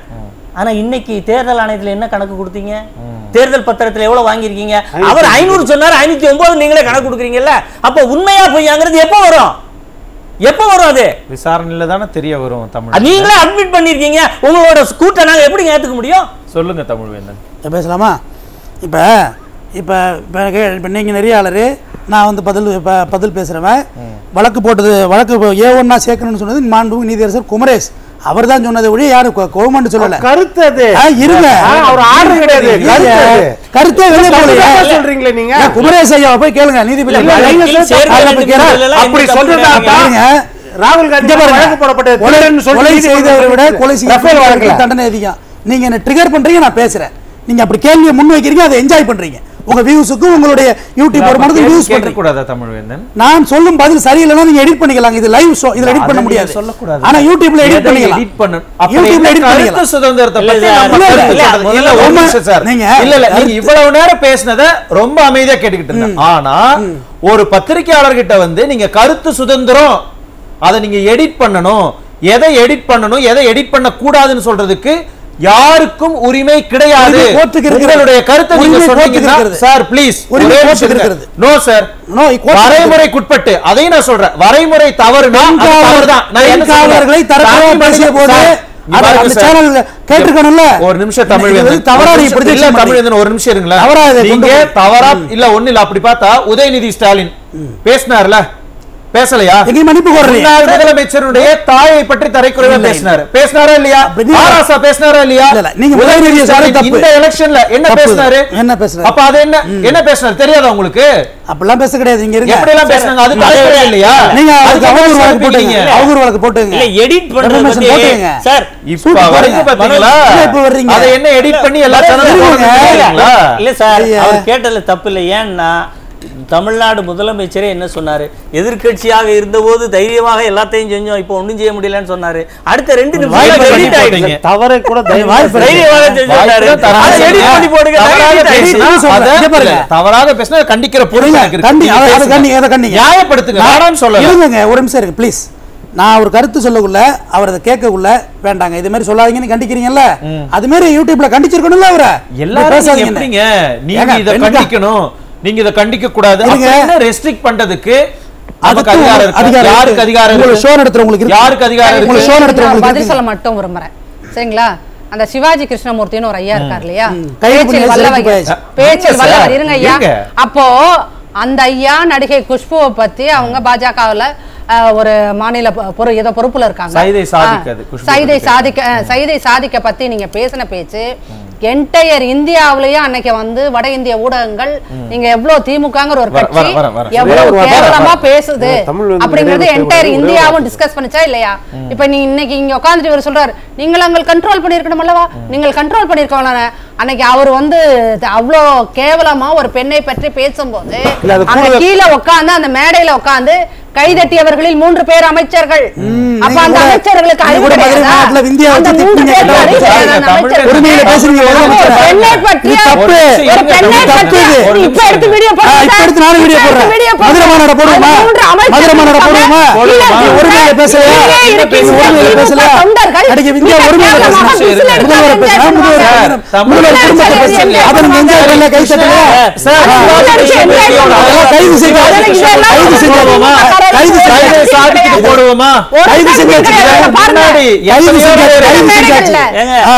Speaker 4: ஆனா இன்னைக்கு தேர்தல் ஆணையத்துல என்ன கணக்கு கொடுத்தீங்க தேர்தல் பத்திரத்துல எவ்வளவு வாங்கியிருக்கீங்க அவர் ஐநூறு சொன்னாரு ஐநூத்தி ஒன்பது நீங்களே கணக்கு கொடுக்குறீங்கல்ல அப்ப உண்மையா பொய்யாங்கிறது எப்போ வரும் எப்போ வரும் அது
Speaker 1: விசாரணையில தானே தெரிய வரும்
Speaker 4: அது
Speaker 1: தமிழ்
Speaker 4: நீங்களே அட்மிட் பண்ணிருக்கீங்க உங்களோட கூட்ட நாங்க எப்படி ஏத்துக்க முடியும்
Speaker 1: சொல்லுங்க தமிழ்வேந்தன்
Speaker 6: இப்ப பேசலாமா இப்போ இப்போ இப்போ இப்போ நீங்கள் நெறியாளர் நான் வந்து பதில் இப்போ பதில் பேசுகிறவன் வழக்கு போட்டது வழக்கு ஏ ஒன்னா சேர்க்கணும்னு சொன்னது மாண்பு நீதியரசர் குமரேஷ் அவர் தான் சொன்னதை ஒழிய யாரும் கவர்மெண்ட் சொல்லல
Speaker 5: கருத்து அது
Speaker 6: ஆ, இருங்க
Speaker 5: ஆ, அவர் ஆர்டர் கிடையாது கருத்து அது.
Speaker 6: கருத்தே வெளியே போகலையே.
Speaker 5: தப்பா சொல்றீங்களே நீங்க
Speaker 6: ஏன் குமரேஷ் ஐயாவை போய் கேளுங்க நீதிபதி
Speaker 5: இல்ல, நீங்க
Speaker 4: வழக்கில் சேர்க்க
Speaker 6: அதுல போய்
Speaker 4: வேண்டும்
Speaker 6: கேளு.
Speaker 4: என்பதிலெல்லாம்
Speaker 5: அப்படி
Speaker 4: எந்த தப்பு
Speaker 5: சொல்றதா
Speaker 4: கிடையாது.
Speaker 6: பாருங்க
Speaker 5: ராகுல் காந்தி
Speaker 6: இங்க பாருங்க.
Speaker 5: வழக்கு போடப்பட்டது
Speaker 6: கொலை
Speaker 5: திருடன்னு சொல்லி
Speaker 6: கொலை
Speaker 5: நீதிமன்றம்
Speaker 6: செய்தவரை விட
Speaker 5: சொல்லிடுச்சு.
Speaker 6: கொலை
Speaker 5: ரஃபேல்
Speaker 6: செய்ய
Speaker 5: வழக்குல.
Speaker 6: தண்டனை அதிகம் நீங்க என்ன ட்ரிகர் பண்றீங்க நான் பேசுறேன் நீங்க அப்படி கேள்வியை முன் வைக்கிறீங்க அதை என்ஜாய் பண்றீங்க உங்க வியூஸுக்கும் உங்களுடைய யூடியூப் ஒரு மனதுக்கு வியூஸ்
Speaker 1: கேட்க
Speaker 6: பண்றீங்க
Speaker 1: கூடாதா தமிழ்வேந்தன்
Speaker 6: நான் சொல்லும் பதில் சரியில்லைன்னா நீங்க எடிட் பண்ணிக்கலாம் இது லைவ் ஷோ இதுல எடிட்
Speaker 1: அதை
Speaker 6: பண்ண
Speaker 1: நீங்க
Speaker 6: முடியாது
Speaker 1: சொல்லக்கூடாது.
Speaker 6: ஆனா யூடியூப்ல எடிட்
Speaker 1: எதை
Speaker 6: பண்ணிக்கலாம்
Speaker 1: edit பண்ணணும்? அப்ப
Speaker 6: யூடியூப்ல
Speaker 1: என்ன
Speaker 6: எடிட்
Speaker 1: கருத்து
Speaker 6: பண்ணிக்கலாம்
Speaker 1: சுதந்திரத்தை
Speaker 4: இல்ல,
Speaker 1: பத்தி
Speaker 4: இல்ல,
Speaker 1: நம்ம
Speaker 6: இல்ல,
Speaker 1: கருத்து
Speaker 6: இல்ல,
Speaker 1: சொல்றது.
Speaker 6: இல்ல,
Speaker 1: இல்ல, ஒரு
Speaker 6: உண்மை-
Speaker 1: நிமிஷம் சார்.
Speaker 6: நீங்க
Speaker 1: இல்ல, இல்ல, நீங்க
Speaker 6: கருத்து-
Speaker 1: இவ்வளவு நேரம் பேசினத ரொம்ப அமைதியா கேட்டுக்கிட்டு இருந்தேன் ஆனா ஒரு பத்திரிக்கையாளர்கிட்ட வந்து நீங்க கருத்து சுதந்திரம் அதை நீங்க எடிட் பண்ணணும் எதை எடிட் பண்ணணும் எதை எடிட் பண்ண கூடாதுன்னு சொல்றதுக்கு யாருக்கும் உரிமை கிடையாது
Speaker 6: உரிமை கோர்ட்டுக்கு இருக்கிறது.
Speaker 1: உங்களுடைய கருத்தை நீங்க
Speaker 6: உரிமை கோர்ட்டுக்கு
Speaker 1: சொன்னீங்கன்னா
Speaker 6: இருக்கிறது.
Speaker 1: சார் ப்ளீஸ்
Speaker 6: உரிமை கோர்ட்டுக்கு இருக்கிறது.
Speaker 1: நோ சார்
Speaker 6: No, கோர்ட்டுக்கு
Speaker 1: வரைமுறைக்குட்பட்டு அதையும் நான் சொல்றேன் வரைமுறை தவறுனா அது
Speaker 6: பெண்
Speaker 1: தவறுதான் நான் என்ன
Speaker 6: பெண் காவலர்களை
Speaker 1: சொல்றேன்?
Speaker 6: தரக்குறைவா
Speaker 1: தனி
Speaker 6: பேசிய
Speaker 1: மனித-
Speaker 6: போது
Speaker 1: சார், இங்க
Speaker 6: அதை
Speaker 1: பாருங்க
Speaker 6: அந்த
Speaker 1: சார்.
Speaker 6: சேனல்ல கேட்டிருக்கணும்ல
Speaker 1: ஒரு நிமிஷம் தமிழ்
Speaker 6: இது வந்து
Speaker 1: வேந்தன்.
Speaker 6: தவறா
Speaker 1: ஒரு
Speaker 6: நீ
Speaker 1: நிமிஷம்
Speaker 6: projection
Speaker 1: இல்ல தமிழ்
Speaker 6: பண்றீங்க.
Speaker 1: வேந்தன், ஒரு நிமிஷம் இருங்களேன்
Speaker 6: தவறா இதை கொண்டு
Speaker 1: நீங்க
Speaker 6: போய்-
Speaker 1: தவறா இல்ல ஒண்ணு இல்ல அப்படி பார்த்தா உதயநிதி ஸ்டாலின் பேசினார்ல பேசலையா
Speaker 6: எங்கேயும் மன்னிப்பு கோரலையே.
Speaker 1: முன்னாள் முதலமைச்சருடைய தாயை பற்றி தரைக்குறைவா
Speaker 6: இல்ல, இல்ல.
Speaker 1: பேசினாரு பேசினாரா இல்லையா
Speaker 6: அப்ப நீங்க-
Speaker 1: ஆராசா பேசினாரா இல்லையா
Speaker 6: இல்ல, இல்ல. நீங்க
Speaker 1: உதயநிதி
Speaker 6: உதயநிதியை
Speaker 1: ஸ்டாலின்
Speaker 6: சொல்றது தப்பு.
Speaker 1: இந்த எலெக்ஷன்ல என்ன
Speaker 6: தப்பு.
Speaker 1: பேசினாரு
Speaker 6: என்ன பேசுறாரு?
Speaker 1: அப்ப அது என்ன என்ன பேசினாரு தெரியாதா உங்களுக்கு
Speaker 6: அப்படிலாம் பேச கிடையாது இங்க இருங்க
Speaker 1: எப்படி எல்லாம் பேசுனாங்க அது தரைக்குறை இல்லையா
Speaker 6: நீங்க
Speaker 1: அதுக்கு
Speaker 6: அவருக்கு அவதூறு
Speaker 1: என்ன
Speaker 6: வழக்கு போட்டுங்க
Speaker 1: சொல்றீங்க?
Speaker 6: அவதூறு வழக்கு போட்டுங்க
Speaker 4: இல்ல எடிட் பண்றது
Speaker 6: Defamation
Speaker 4: பத்தி
Speaker 6: போட்டுங்க.
Speaker 4: சார்
Speaker 1: இப்ப
Speaker 6: சூட்டு
Speaker 1: வரைக்கும்
Speaker 6: பாருங்க.
Speaker 1: பாத்தீங்களா
Speaker 6: இல்ல, இப்ப வர்றீங்க.
Speaker 1: அதை என்ன எடிட் பண்ணி எல்லா
Speaker 6: இருங்க.
Speaker 1: சேனலும்
Speaker 4: இல்ல சார்
Speaker 6: ஐயா.
Speaker 4: அவர் கேட்டதுல தப்பு இல்லை ஏன்னா தமிழ்நாடு முதலமைச்சரே என்ன சொன்னாரு எதிர்க்கட்சியாக இருந்தபோது தைரியமாக எல்லாத்தையும் செஞ்சோம் இப்போ ஒண்ணும் செய்ய முடியலன்னு சொன்னாரு அடுத்த ரெண்டு
Speaker 1: வாய்ப்பு
Speaker 4: நிமிஷம்
Speaker 1: பண்ணி
Speaker 4: edit ஆயிடுச்சு.
Speaker 1: போட்டீங்க.
Speaker 5: தவறை கூட தைரியமா
Speaker 6: வாய்ப்பு
Speaker 5: பேசுங்க.
Speaker 4: தைரியமாக செஞ்சுட்டாரு.
Speaker 1: வாய்ப்பு தான்
Speaker 4: அதை edit
Speaker 1: தராங்க.
Speaker 4: பண்ணி போடுங்க.
Speaker 1: தவறாக
Speaker 4: edit ஆயிடுச்சு.
Speaker 1: பேசினா
Speaker 6: சொல்றேன்.
Speaker 1: அதை-
Speaker 6: இங்க பாருங்க.
Speaker 1: இல்ல, தவறாக பேசினா கண்டிக்கிற பொறுப்பு
Speaker 6: இருங்க.
Speaker 1: எனக்கு இருக்கு.
Speaker 6: கண்டி
Speaker 1: நீங்க
Speaker 6: அதை அதை
Speaker 1: பேசுங்க.
Speaker 6: கண்டி அதை கண்டிங்க
Speaker 1: நியாயப்படுத்துங்க வேணாம்னு சொல்லல
Speaker 6: இருங்க ஒரு நிமிஷம் இருக்கு ப்ளீஸ் நான் ஒரு கருத்து சொல்லக்குள்ள அவர் அதை கேட்கக்குள்ள வேண்டாங்க இது மாதிரி சொல்லாதீங்கன்னு கண்டிக்கிறீங்கல்ல அது மாதிரி யூடியூப்ல கண்டிச்சிருக்கணும்ல அவரை
Speaker 1: எல்லாரும் நீங்க
Speaker 6: பேசாதீங்கன்னு.
Speaker 1: எப்படிங்க நீங்க
Speaker 6: ஏங்க,
Speaker 1: இத
Speaker 6: பெண்கள்
Speaker 1: கண்டிக்கணும் நீங்க இத கண்டிக்க கூடாது
Speaker 6: இருங்க.
Speaker 1: என்ன ரெஸ்ட்ரிக்ட் பண்றதுக்கு நமக்கு
Speaker 6: அதுக்கு
Speaker 1: அதிகாரம் இருக்கு
Speaker 6: அதிகாரம்
Speaker 1: யாருக்கு
Speaker 6: இருக்கு.
Speaker 1: அதிகாரம்
Speaker 6: உங்களுக்கு
Speaker 1: இருக்கு
Speaker 6: show நடத்துறவங்களுக்கு இருக்கு.
Speaker 1: யாருக்கு அதிகாரம்
Speaker 6: உங்களுக்கு
Speaker 1: இருக்கு
Speaker 6: show
Speaker 7: நான்
Speaker 6: நடத்துறவங்களுக்கு
Speaker 7: பதில்
Speaker 6: இருக்குங்க.
Speaker 7: சொல்ல மட்டும் விரும்புறேன் சரிங்களா அந்த சிவாஜி கிருஷ்ணமூர்த்தின்னு ஒரு ஐயா இருக்கார் இல்லையா
Speaker 6: கைது பண்ணி
Speaker 7: பேச்சில் வல்லவர்
Speaker 6: சிறைக்கு போயாச்சு.
Speaker 7: பேச்சில்
Speaker 1: இல்ல
Speaker 7: வல்லவர்
Speaker 1: சார்,
Speaker 7: இருங்க ஐயா
Speaker 1: இருங்க.
Speaker 7: அப்போ அந்த ஐயா நடிகை குஷ்புவை பத்தி அவங்க பாஜகவுல அஹ், ஒரு மாநில பொ- பொறு ஏதோ பொறுப்புல இருக்காங்க
Speaker 1: சைதை சாதிக்
Speaker 7: ஆ,
Speaker 1: அது, குஷ்பு
Speaker 7: சைதை
Speaker 1: பத்தி
Speaker 7: சாதிக்க அஹ், சைதை சாதிக்க பத்தி நீங்க பேசின பேச்சு என்டையர் இந்தியாவிலேயே அன்னைக்கு வந்து வட இந்திய ஊடகங்கள் நீங்க எவ்வளவு திமுகங்கிற ஒரு
Speaker 1: வர-
Speaker 7: கட்சி
Speaker 1: வர- வர- வர.
Speaker 7: எவ்வளவு
Speaker 5: ஒரே ஒரு வார்த்தை.
Speaker 7: கேவலமா பேசுது
Speaker 5: ஆ, தமிழ் வந்து
Speaker 7: அப்படிங்கிறது
Speaker 5: நிறைய
Speaker 7: என்டையர்
Speaker 5: ஒரே ஒரு
Speaker 7: இந்தியாவும்
Speaker 5: வார்த்தை.
Speaker 7: டிஸ்கஸ் பண்ணுச்சா இல்லையா இப்ப நீ இன்னைக்கு இங்க உட்காந்துட்டு இவர் சொல்றாரு நீங்கள் அங்க கண்ட்ரோல் பண்ணிருக்கணும் அல்லவா நீங்கள் கண்ட்ரோல் பண்ணிருக்கோம் அன்னைக்கு அவர் வந்து த- அவ்வளோ கேவலமா ஒரு பெண்ணை பற்றி பேசும்போது
Speaker 5: இல்ல, அது
Speaker 7: அந்த
Speaker 5: கூட-
Speaker 7: கீழே உட்கார்ந்து அந்த மேடையில உட்கார்ந்து கைதட்டியவர்களில் மூன்று பேர் அமைச்சர்கள் அப்ப
Speaker 6: நீங்க
Speaker 7: அந்த
Speaker 6: கூட-
Speaker 7: அமைச்சர்களுக்கு
Speaker 6: நீங்க
Speaker 7: அறிவு
Speaker 6: கூட மதுரை
Speaker 7: கிடையாதா?
Speaker 6: மாவட்டத்துல விந்தியா
Speaker 7: அந்த
Speaker 6: வச்சு
Speaker 7: மூன்று
Speaker 6: திட்டினீங்க.
Speaker 7: பேருக்கு அறிவு
Speaker 6: தமிழ்
Speaker 7: கிடையாதா? அந்த
Speaker 1: தமிழ்
Speaker 7: அமைச்சர்கள்?
Speaker 6: உரிமையில பேசுறீங்க,
Speaker 7: அப்போ
Speaker 6: முதலமைச்சர்.
Speaker 7: ஒரு பெண்ணை பற்றிய
Speaker 6: இது தப்பு.
Speaker 7: ஒரு பெண்ணை
Speaker 1: இது
Speaker 7: பற்றிய
Speaker 1: தப்பு இது.
Speaker 7: இப்ப எடுத்து வீடியோ
Speaker 6: ஆ, இப்ப எடுத்து நானும் வீடியோ போடுறேன். மதுரை மாநாடு போடுவோமா? மதுரை மாநாடு போடுவோமா? நீ உரிமையில பேசலையா? நீ உரிமையில பேசலையா? நடிகை விந்தியா உரிமையில பேசுனா. முதல்வர் பேசுனா, முதல்வர்
Speaker 1: சார்,
Speaker 6: பேசுனா.
Speaker 1: தமிழ்
Speaker 6: முதல்வர் குடும்பத்தை
Speaker 1: பேசுங்க.
Speaker 6: பேசுனா. அதை நீங்க என்ஜாய் பண்ணல, கை தட்டலையா?
Speaker 1: சார்,
Speaker 6: ஆ, அதெல்லாம் கைது செய்யுங்க. கைது செய்யுங்க. கைது செய்யுங்க.
Speaker 1: சைதை சாதிக்கு போடுவோமா
Speaker 6: கைது செஞ்சு வச்சுக்கிறேன்.
Speaker 1: முன்னாடி
Speaker 6: கைது
Speaker 1: எத்தனையோ
Speaker 6: செஞ்சு
Speaker 1: பேர்
Speaker 6: கைது செஞ்சாச்சு.
Speaker 4: ஏங்க,
Speaker 6: ஆ.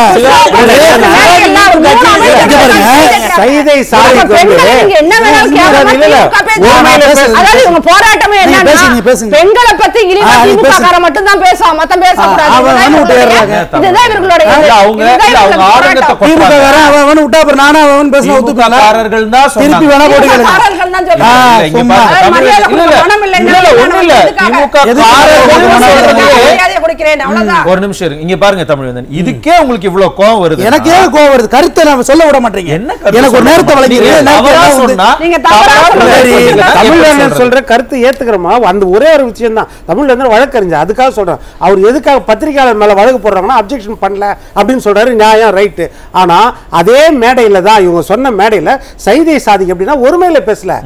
Speaker 6: இங்க பாருங்க.
Speaker 5: சைதை சாதிக்கு வந்து
Speaker 7: என்ன வேணாலும் கேவலமா
Speaker 5: இல்ல, இல்ல.
Speaker 7: திமுக பேசுறாங்க.
Speaker 6: ஓமையில பேசுறது.
Speaker 7: அதாவது இவங்க போராட்டமே
Speaker 6: நீங்க
Speaker 7: என்னன்னா
Speaker 6: பேசுங்க, பேசுங்க.
Speaker 7: பெண்களை பத்தி இழிவா
Speaker 6: ஆ, நீ
Speaker 7: திமுக
Speaker 6: பேசுங்க.
Speaker 7: காரன் மட்டும் தான் பேசுவான் மத்தம் பேசக்கூடாது
Speaker 6: ஆ, அவன்
Speaker 7: இதுதான்
Speaker 6: வந்து விட்டு
Speaker 7: இவர்களுடைய-
Speaker 6: ஏறுறாங்க.
Speaker 7: இதுதான் இவர்களுடைய இது.
Speaker 1: இல்ல, அவங்க
Speaker 7: இதுதான்
Speaker 1: இல்ல, அவங்க
Speaker 7: இவர்களுடைய
Speaker 1: ஆதங்கத்தை
Speaker 7: போராட்டம்.
Speaker 6: திமுக காரன் அவன் அவனு விட்டா அப்புறம் நானும் அவன் பேசினா ஒத்துப்பாங்க
Speaker 1: காரர்கள் தான்
Speaker 6: திருப்பி
Speaker 1: சொன்னாங்க
Speaker 6: வேணா போட்டு
Speaker 7: திமுக
Speaker 6: கேளுங்க
Speaker 7: காரர்கள் தான்
Speaker 6: ஆ,
Speaker 7: சொல்றாங்க.
Speaker 1: இல்ல, இங்க
Speaker 6: சும்மா.
Speaker 1: பாருங்க,
Speaker 7: அதாவது
Speaker 1: தமிழ்
Speaker 7: மரியாதை
Speaker 1: இல்ல, இல்ல,
Speaker 7: கொடுக்க மனம் இல்லைன்னா
Speaker 1: இல்ல, இல்ல, ஒண்ணும் இல்ல.
Speaker 7: எதுக்காக?
Speaker 1: திமுக
Speaker 6: எதுக்கு
Speaker 1: காரர்கள்
Speaker 6: மரியாதை
Speaker 1: சொல்றதுக்கு
Speaker 7: மரியாதையை கொடுக்கிறேன் அவ்வளவுதான்
Speaker 1: ஒரு நிமிஷம் இருங்க இங்க பாருங்க தமிழ்வேந்தன் இதுக்கே உங்களுக்கு இவ்வளவு கோவம் வருது
Speaker 6: எனக்கு ஏன் கோவம் வருது கருத்தை நான் சொல்ல விட மாட்டீங்க
Speaker 1: என்ன கருத்து
Speaker 6: எனக்கு ஒரு
Speaker 1: சொல்ல
Speaker 6: நேரத்தை
Speaker 1: மாட்டீங்க?
Speaker 6: வழங்கிறீங்க
Speaker 1: நீங்க
Speaker 6: நேரத்தை
Speaker 1: தவறா
Speaker 6: எல்லாம் வந்து-
Speaker 1: சொன்னா
Speaker 7: நீங்க தவறா
Speaker 1: தவறா
Speaker 7: சொல்றீங்க.
Speaker 1: சொல்றீங்க.
Speaker 5: தமிழ்
Speaker 1: எப்படி
Speaker 5: வேந்தன்
Speaker 1: சொல்றது?
Speaker 5: சொல்ற கருத்து ஏத்துக்கிறோமா அந்த ஒரே ஒரு விஷயம் தான் தமிழ் வேந்தன் வழக்கறிஞர் அதுக்காக சொல்றேன் அவர் எதுக்காக பத்திரிகையாளர் மேல வழக்கு போடுறாங்கன்னா அப்ஜெக்ஷன் பண்ணல அப்படின்னு சொல்றாரு நியாயம் ரைட்டு ஆனா அதே மேடையில தான் இவங்க சொன்ன மேடையில சைதை சாதிக்கு அப்படின்னா ஒருமையில பேசல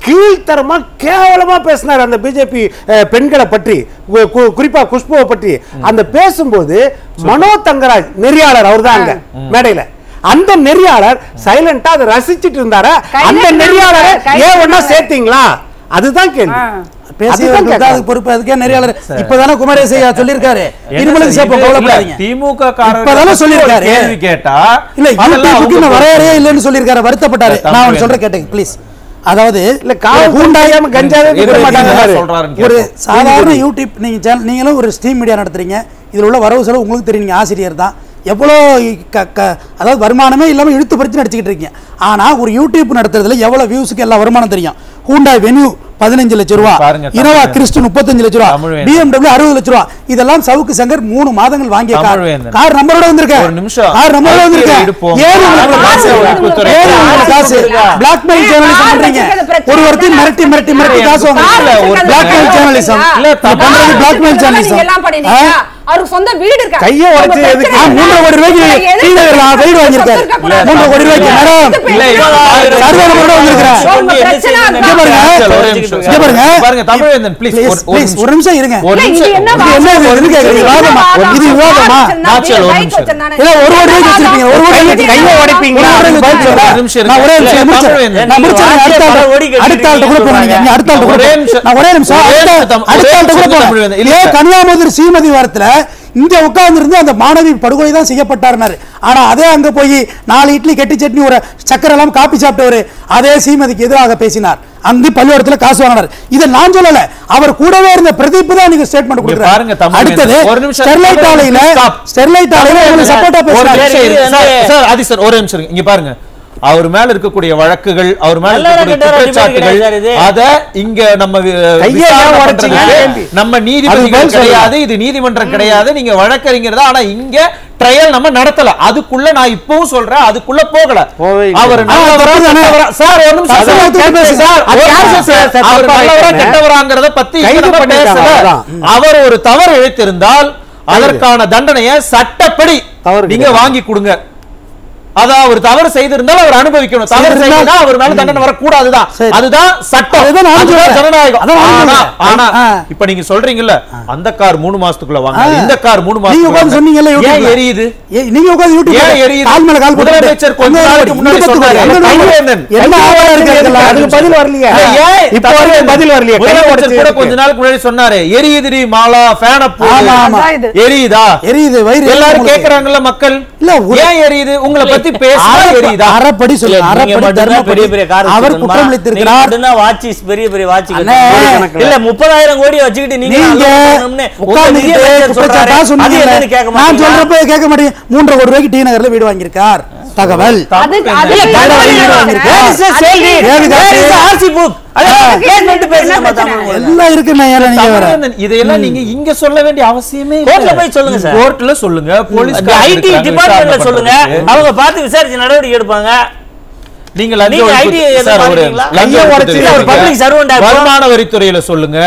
Speaker 5: கீழ்த்தரமா கேவலமா பேசினார் அந்த பிஜேபி பெண்களை பற்றி கு- கு- குறிப்பா குஷ்புவை பற்றி அந்த பேசும்போது மனோ தங்கராஜ் நெறியாளர் அவர்தான் அங்க மேடையில அந்த நெறியாளர் சைலண்டா அதை ரசிச்சிட்டு இருந்தாரா
Speaker 7: கையில
Speaker 5: அந்த
Speaker 7: இருந்தாரு,
Speaker 5: நெறியாளரை
Speaker 7: கையில
Speaker 5: ஏன் ஒன்னா
Speaker 7: இருந்தாரு.
Speaker 5: சேர்த்தீங்களா அதுதான் கேள்வி
Speaker 6: பேசியவர்களுக்கு
Speaker 5: அதுதான்
Speaker 6: தான் அதுக்கு பொறுப்பு அதுக்கே நெறியாளர் இப்பதானே குமரேச் ஐயா சொல்லியிருக்காரு இருமலுக்கு சேர்ப்போம் கவலைப்படாதீங்க
Speaker 8: திமுக
Speaker 6: இப்பதானே சொல்லியிருக்காரு.
Speaker 8: கேள்வி கேட்டா
Speaker 6: இல்ல
Speaker 8: அதெல்லாம்
Speaker 6: யூடியூபுக்கு
Speaker 8: அவங்க
Speaker 6: இன்னும் வரையறையே இல்லைன்னு சொல்லியிருக்காரு வருத்தப்பட்டாரு
Speaker 8: தமிழ்
Speaker 6: நான் ஒன்று
Speaker 8: வேணும்.
Speaker 6: சொல்றேன் கேட்டேன் ப்ளீஸ் அதாவது
Speaker 5: இல்ல காவல் கூண்டாயாம கஞ்சாவே விற்க
Speaker 8: இவரு
Speaker 5: மாட்டாங்க
Speaker 8: என்ன
Speaker 5: பாரு.
Speaker 8: சொல்றாருன்னு
Speaker 6: ஒரு
Speaker 8: கேட்போம்.
Speaker 6: சாதாரண யூடியூப் நீங்க சேனல் நீங்களும் ஒரு ஸ்ட்ரீம் மீடியா நடத்துறீங்க இதுல உள்ள வரவு செலவு உங்களுக்கு தெரியும் நீங்க ஆசிரியர் தான் எவ்வளோ க- க- அதாவது வருமானமே இல்லாம இழுத்து பறிச்சு நடிச்சுக்கிட்டு இருக்கீங்க ஆனா ஒரு யூடியூப் நடத்துறதுல எவ்வளவு வியூஸுக்கு எல்லா வருமானம் தெரியும் ஹூண்டாய் வென்யூ பதினஞ்சு லட்சம் ரூபா
Speaker 8: பாருங்க, தமிழ்
Speaker 6: இனோவா
Speaker 8: வேந்தன்.
Speaker 6: கிறிஸ்டு முப்பத்தஞ்சு லட்சம் ரூபா
Speaker 8: தமிழ் வேந்தன்.
Speaker 6: பிஎம்டபிள்யூ அறுபது லட்சம் ரூபா இதெல்லாம் சவுக்கு சங்கர் மூணு மாதங்கள் வாங்கிய கார்
Speaker 8: தமிழ் வேந்தன்.
Speaker 6: கார் நம்பரோட வந்திருக்க
Speaker 8: ஒரு நிமிஷம்.
Speaker 6: கார் நம்பரோட வந்திருக்க
Speaker 8: அரசியல் எடுப்போம்.
Speaker 6: ஏன் உங்களுக்கு காசு
Speaker 8: உள்துறை.
Speaker 6: ஏன் உங்களுக்கு காசு பிளாக்மெயில் ஜேர்னலிசம்
Speaker 7: கார்
Speaker 6: பண்றீங்க
Speaker 7: வச்சிருக்கிறது பிரச்சனை
Speaker 6: ஒரு ஒருத்தர் மிரட்டி மிரட்டி மிரட்டி காசு
Speaker 7: கார்
Speaker 6: வாங்குறீங்க
Speaker 7: வச்சிருக்கிறது
Speaker 6: பிளாக்மெயில்
Speaker 7: பிரச்சனை
Speaker 6: ஜேர்னலிசம்
Speaker 7: இல்ல,
Speaker 6: இல்ல பண்றது பிளாக்மெயில் ஜேர்னலிசம்
Speaker 7: நீங்க எல்லாம் பண்ணிட்டீங்க அவருக்கு சொந்த வீடு இருக்கா
Speaker 5: கையை உடைச்சு
Speaker 7: உங்க
Speaker 5: எதுக்கு?
Speaker 6: ஆ,
Speaker 7: பிரச்சனை
Speaker 6: மூன்றரை கோடி ரூபாய்க்கு
Speaker 7: எதுக்கு?
Speaker 6: டீ நகர்ல வீடு வாங்கியிருக்காரு.
Speaker 7: சொத்து இருக்கக்கூடாது.
Speaker 6: மூன்றரை கோடி ரூபாய்க்கு மேடம்.
Speaker 8: இல்ல, இவன் ஆயிரம்
Speaker 6: சர்வே நம்பரோட வந்திருக்கிறேன்.
Speaker 7: உங்க பிரச்சனை
Speaker 6: இங்க
Speaker 7: அதான்.
Speaker 6: பாருங்க.
Speaker 8: ஒரே நிமிஷம்.
Speaker 6: இங்க பாருங்க.
Speaker 8: பாருங்க தமிழ்வேந்தன் ப்ளீஸ்
Speaker 6: Please, please, ஒரு நிமிஷம் இருங்க
Speaker 8: ஒரு
Speaker 7: இல்ல, இது
Speaker 8: நிமிஷம்
Speaker 7: என்ன
Speaker 6: இது என்ன இது? எதுக்கு கேக்குறீங்க?
Speaker 7: இது
Speaker 6: விவாதமா?
Speaker 7: விவாதம்.
Speaker 6: இது விவாதமா?
Speaker 8: நாச்சல், ஒரு
Speaker 7: பைக்
Speaker 8: நிமிஷம்.
Speaker 7: வச்சிருந்தானே.
Speaker 6: இல்ல, ஒரு கோடி ரூபாய்க்கு வச்சிருப்பீங்க. ஒரு கோடி ரூபாய்க்கு
Speaker 5: கையை உடைப்பீங்களா?
Speaker 6: ஒரு கோடி ரூபாய்க்கு
Speaker 8: ஒரு
Speaker 6: வச்சிருப்பீங்க.
Speaker 8: நிமிஷம்
Speaker 6: நான் ஒரே
Speaker 8: இருங்க.
Speaker 6: நிமிஷம்
Speaker 8: இல்ல,
Speaker 6: முடிச்சிடுறேன்.
Speaker 8: தமிழ்வேந்தன்.
Speaker 6: நான் முடிச்சிடுறேன். அடுத்த
Speaker 4: பல
Speaker 6: ஆள்கிட்ட-
Speaker 4: கோடி கட்டிட்டு
Speaker 6: அடுத்த ஆள்கிட்ட கூட போனீங்க. நீ அடுத்த ஆள்கிட்ட கூட
Speaker 8: ஒரே
Speaker 6: போ.
Speaker 8: நிமிஷம்.
Speaker 6: நான் ஒரே நிமிஷம்.
Speaker 8: ஒரே
Speaker 6: அடுத்த-
Speaker 8: நிமிஷம் தம்-
Speaker 6: அடுத்த
Speaker 8: ஒரே
Speaker 6: ஆள்கிட்ட கூட
Speaker 8: நிமிஷம்
Speaker 6: போனேன்.
Speaker 8: தமிழ்வேந்தன். இல்ல,
Speaker 6: ஏன்
Speaker 8: சார்.
Speaker 6: கன்னியாகுமரி ஸ்ரீமதி வாரத்துல இங்க உட்கார்ந்து இருந்து அந்த மாணவி படுகொலை தான் செய்யப்பட்டாருனாரு ஆனா அதே அங்க போய் நாலு இட்லி கெட்டி சட்னி ஒரு சக்கரை எல்லாம் காப்பி சாப்பிட்டவரு அதே சீமதிக்கு எதிராக பேசினார் அங்கு பள்ளிக்கூடத்துல காசு வாங்கினார் இதை நான் சொல்லல அவர் கூடவே இருந்த பிரதீப் தான் நீங்க ஸ்டேட்மெண்ட்
Speaker 8: இங்க பாருங்க,
Speaker 6: கொடுக்குறாரு
Speaker 8: தமிழ்
Speaker 6: அடுத்தது
Speaker 8: ஒரு நிமிஷம்.
Speaker 6: ஸ்டெர்லைட் ஆலையில
Speaker 8: Stop.
Speaker 6: ஸ்டெர்லைட் ஆலையில உங்களுக்கு சப்போர்ட்டா
Speaker 8: ஒரு
Speaker 6: பேசுறாரு
Speaker 8: நிமிஷம் இருங்க.
Speaker 4: இது
Speaker 8: சார்,
Speaker 4: வந்து-
Speaker 8: சார், ஆதி சார், ஒரே நிமிஷம் இருங்க. இங்க பாருங்க அவர் மேல இருக்கக்கூடிய வழக்குகள் அவர் மேல
Speaker 4: நல்ல
Speaker 8: இருக்கக்கூடிய
Speaker 4: கெட்டவரா
Speaker 8: குற்றச்சாட்டுகள்
Speaker 4: debate கிடையாது இது.
Speaker 8: அத இங்க நம்ம வி-
Speaker 5: கையை
Speaker 8: விசாரணை
Speaker 5: ஏன் உடைச்சீங்க?
Speaker 8: பண்றதுக்கு நம்ம
Speaker 5: அது
Speaker 8: நீதிபதிகள்
Speaker 5: பதில் சொல்லுங்க.
Speaker 8: கிடையாது இது நீதிமன்றம் கிடையாது நீங்க வழக்கறிஞர் தான் ஆனா இங்க ட்ரையல் நம்ம நடத்தல அதுக்குள்ள நான் இப்பவும் சொல்றேன் அதுக்குள்ள போகல
Speaker 5: போவே இல்லை.
Speaker 8: அவர்
Speaker 6: ஆ,
Speaker 8: நல்லவரா
Speaker 6: தப்பு தானே?
Speaker 8: கெட்டவரா? சார் ஒரு நிமிஷம்
Speaker 6: அதை
Speaker 8: சார்,
Speaker 6: ஒத்துட்டு பேசு.
Speaker 8: சார்,
Speaker 5: அது
Speaker 8: ஒரு
Speaker 5: யார்
Speaker 8: நிமிஷம்
Speaker 5: சார்,
Speaker 8: சார்.
Speaker 5: சார்,
Speaker 8: அவர்
Speaker 5: தப்பா
Speaker 8: நல்லவரா
Speaker 5: இருக்கீங்க.
Speaker 8: கெட்டவராங்கிறத பத்தி இங்க
Speaker 5: கைது
Speaker 8: நம்ம
Speaker 5: பண்ணிட்டாங்க,
Speaker 8: பேசல
Speaker 5: அவ்வளவுதான்.
Speaker 8: அவர் ஒரு தவறு இழைத்திருந்தால் அதற்கான தண்டனையை சட்டப்படி
Speaker 5: தவறு
Speaker 8: நீங்க
Speaker 5: கிடையாது.
Speaker 8: வாங்கி கொடுங்க அதான் அவர் தவறு செய்திருந்தால் அவர் அனுபவிக்கணும் தவறு
Speaker 6: செய்திருந்தா-
Speaker 8: செய்தா அவர் மேல தண்டனை வரக்கூடாதுதான்
Speaker 6: சரி.
Speaker 8: அதுதான் சட்டம்
Speaker 6: அதுதான் நானும்
Speaker 8: அதுதான்
Speaker 6: சொல்றேன்.
Speaker 8: ஜனநாயகம்
Speaker 6: அதான் நானும்
Speaker 8: ஆனா
Speaker 6: சொல்றேன்.
Speaker 8: ஆனா
Speaker 6: ஆ.
Speaker 8: இப்ப நீங்க சொல்றீங்கல்ல அந்த கார் மூணு மாசத்துக்குள்ள வாங்க
Speaker 6: ஆ.
Speaker 8: இந்த கார் மூணு
Speaker 6: நீங்க
Speaker 8: மாசத்துக்குள்ள
Speaker 6: உட்கார்ந்து சொன்னீங்கல்ல
Speaker 8: வாங்க. ஏன்
Speaker 6: யூடியூப்ல.
Speaker 8: எரியுது
Speaker 6: ஏய், நீங்க உட்கார்ந்து யூடியூப்ல
Speaker 8: ஏன் எரியுது?
Speaker 6: கால் மேல கால் போட்டுட்டு,
Speaker 8: முதலமைச்சர் கொஞ்ச
Speaker 6: அங்க
Speaker 8: நாளைக்கு
Speaker 6: ஒரு
Speaker 8: முன்னாடி
Speaker 6: இங்க
Speaker 8: சொன்னாரு.
Speaker 6: அங்க ஒரு
Speaker 8: தமிழ்வேந்தன்.
Speaker 6: என்ன ஆவலா இருக்கு இதெல்லாம்?
Speaker 5: அதுக்கு பதில் வரலையா
Speaker 8: இல்ல, ஏன்
Speaker 5: இப்போ வரைக்கும் பதில் வரலையா கையை
Speaker 8: முதலமைச்சர்
Speaker 5: உடைச்சு
Speaker 8: கூட
Speaker 5: எதுக்கு?
Speaker 8: கொஞ்ச நாளுக்கு முன்னாடி சொன்னாரு எரியுதுடி மாலா ஃபேன
Speaker 6: ஆமா, ஆமா.
Speaker 7: அதான் இது.
Speaker 8: எரியுதா
Speaker 6: எரியுது வயிறு
Speaker 8: எல்லாரும்
Speaker 6: உங்களுக்கு.
Speaker 8: கேக்குறாங்கல்ல மக்கள்
Speaker 6: இல்ல, ஒரு-
Speaker 8: ஏன் எரியுது உங்களை பத்தி பேச
Speaker 6: அறப்ப-
Speaker 8: எரியுதா
Speaker 6: அறப்படி
Speaker 4: இல்ல,
Speaker 6: சொல்லுங்க
Speaker 4: நீங்க
Speaker 6: அறப்படி
Speaker 4: மட்டும்தான்
Speaker 6: தர்மப்படி
Speaker 4: பெரிய பெரிய கார்
Speaker 6: அவர்
Speaker 4: வச்சிருக்கணுமா?
Speaker 6: குற்றம்
Speaker 4: நீங்க
Speaker 6: அளித்திருக்கிறார்
Speaker 4: மட்டும்தான் வாட்சிஸ் பெரிய பெரிய வாட்சி
Speaker 6: அண்ணே,
Speaker 4: இல்ல முப்பதாயிரம் கோடி வச்சுக்கிட்டு நீங்க
Speaker 6: நீங்க
Speaker 4: allow பண்ணணும்னு உங்க
Speaker 6: உட்கார்ந்துகிட்டு
Speaker 4: நிதியமைச்சர் சொல்றாரு.
Speaker 6: குற்றச்சாட்டா
Speaker 4: அது
Speaker 6: சொன்னீங்க
Speaker 4: என்னன்னு கேட்க
Speaker 6: நான்
Speaker 4: மாட்டீங்களா?
Speaker 6: சொல்றப்ப கேட்க மாட்டீங்க மூன்றரை கோடி ரூபாய்க்கு டி நகர்ல வீடு வாங்கியிருக்கார் தகவல்
Speaker 7: அது
Speaker 8: இல்ல,
Speaker 7: அதுல
Speaker 6: வேற
Speaker 7: தகவல்
Speaker 6: வழி
Speaker 7: இல்ல.
Speaker 6: வாங்கியிருக்கா?
Speaker 4: Where is the sale deed?
Speaker 6: ஏது காசு?
Speaker 4: Where is the RC book? அது
Speaker 7: அதுக்கு
Speaker 4: case
Speaker 7: என்ன
Speaker 4: பண்ணிட்டு பேசுங்க
Speaker 7: பிரச்சனை?
Speaker 4: தமிழ் மொழியில.
Speaker 6: எல்லாம் இருக்குண்ணே ஏன்னா நீங்க வேற
Speaker 8: தமிழ்வேந்தன், இதையெல்லாம் நீங்க இங்க சொல்ல வேண்டிய அவசியமே இல்ல.
Speaker 4: கோர்ட்ல போய் சொல்லுங்க சார்.
Speaker 8: கோர்ட்ல சொல்லுங்க போலீஸ்
Speaker 4: ஐடி டிபார்ட்மெண்ட்ல சொல்லுங்க அவங்க பார்த்து விசாரிச்சு நடவடிக்கை எடுப்பாங்க
Speaker 8: நீங்க லஞ்ச
Speaker 4: நீங்க
Speaker 8: ஒழிப்பு-
Speaker 4: IT எதுவும்
Speaker 8: சார், ஒரு
Speaker 4: பாக்குறீங்களா?
Speaker 8: லஞ்ச
Speaker 4: கையை
Speaker 8: ஒழிப்பு
Speaker 4: உடைச்சு
Speaker 8: துறையில
Speaker 4: ஒரு public servant ஆ இப்போ-
Speaker 8: வருமான வரித்துறையில சொல்லுங்க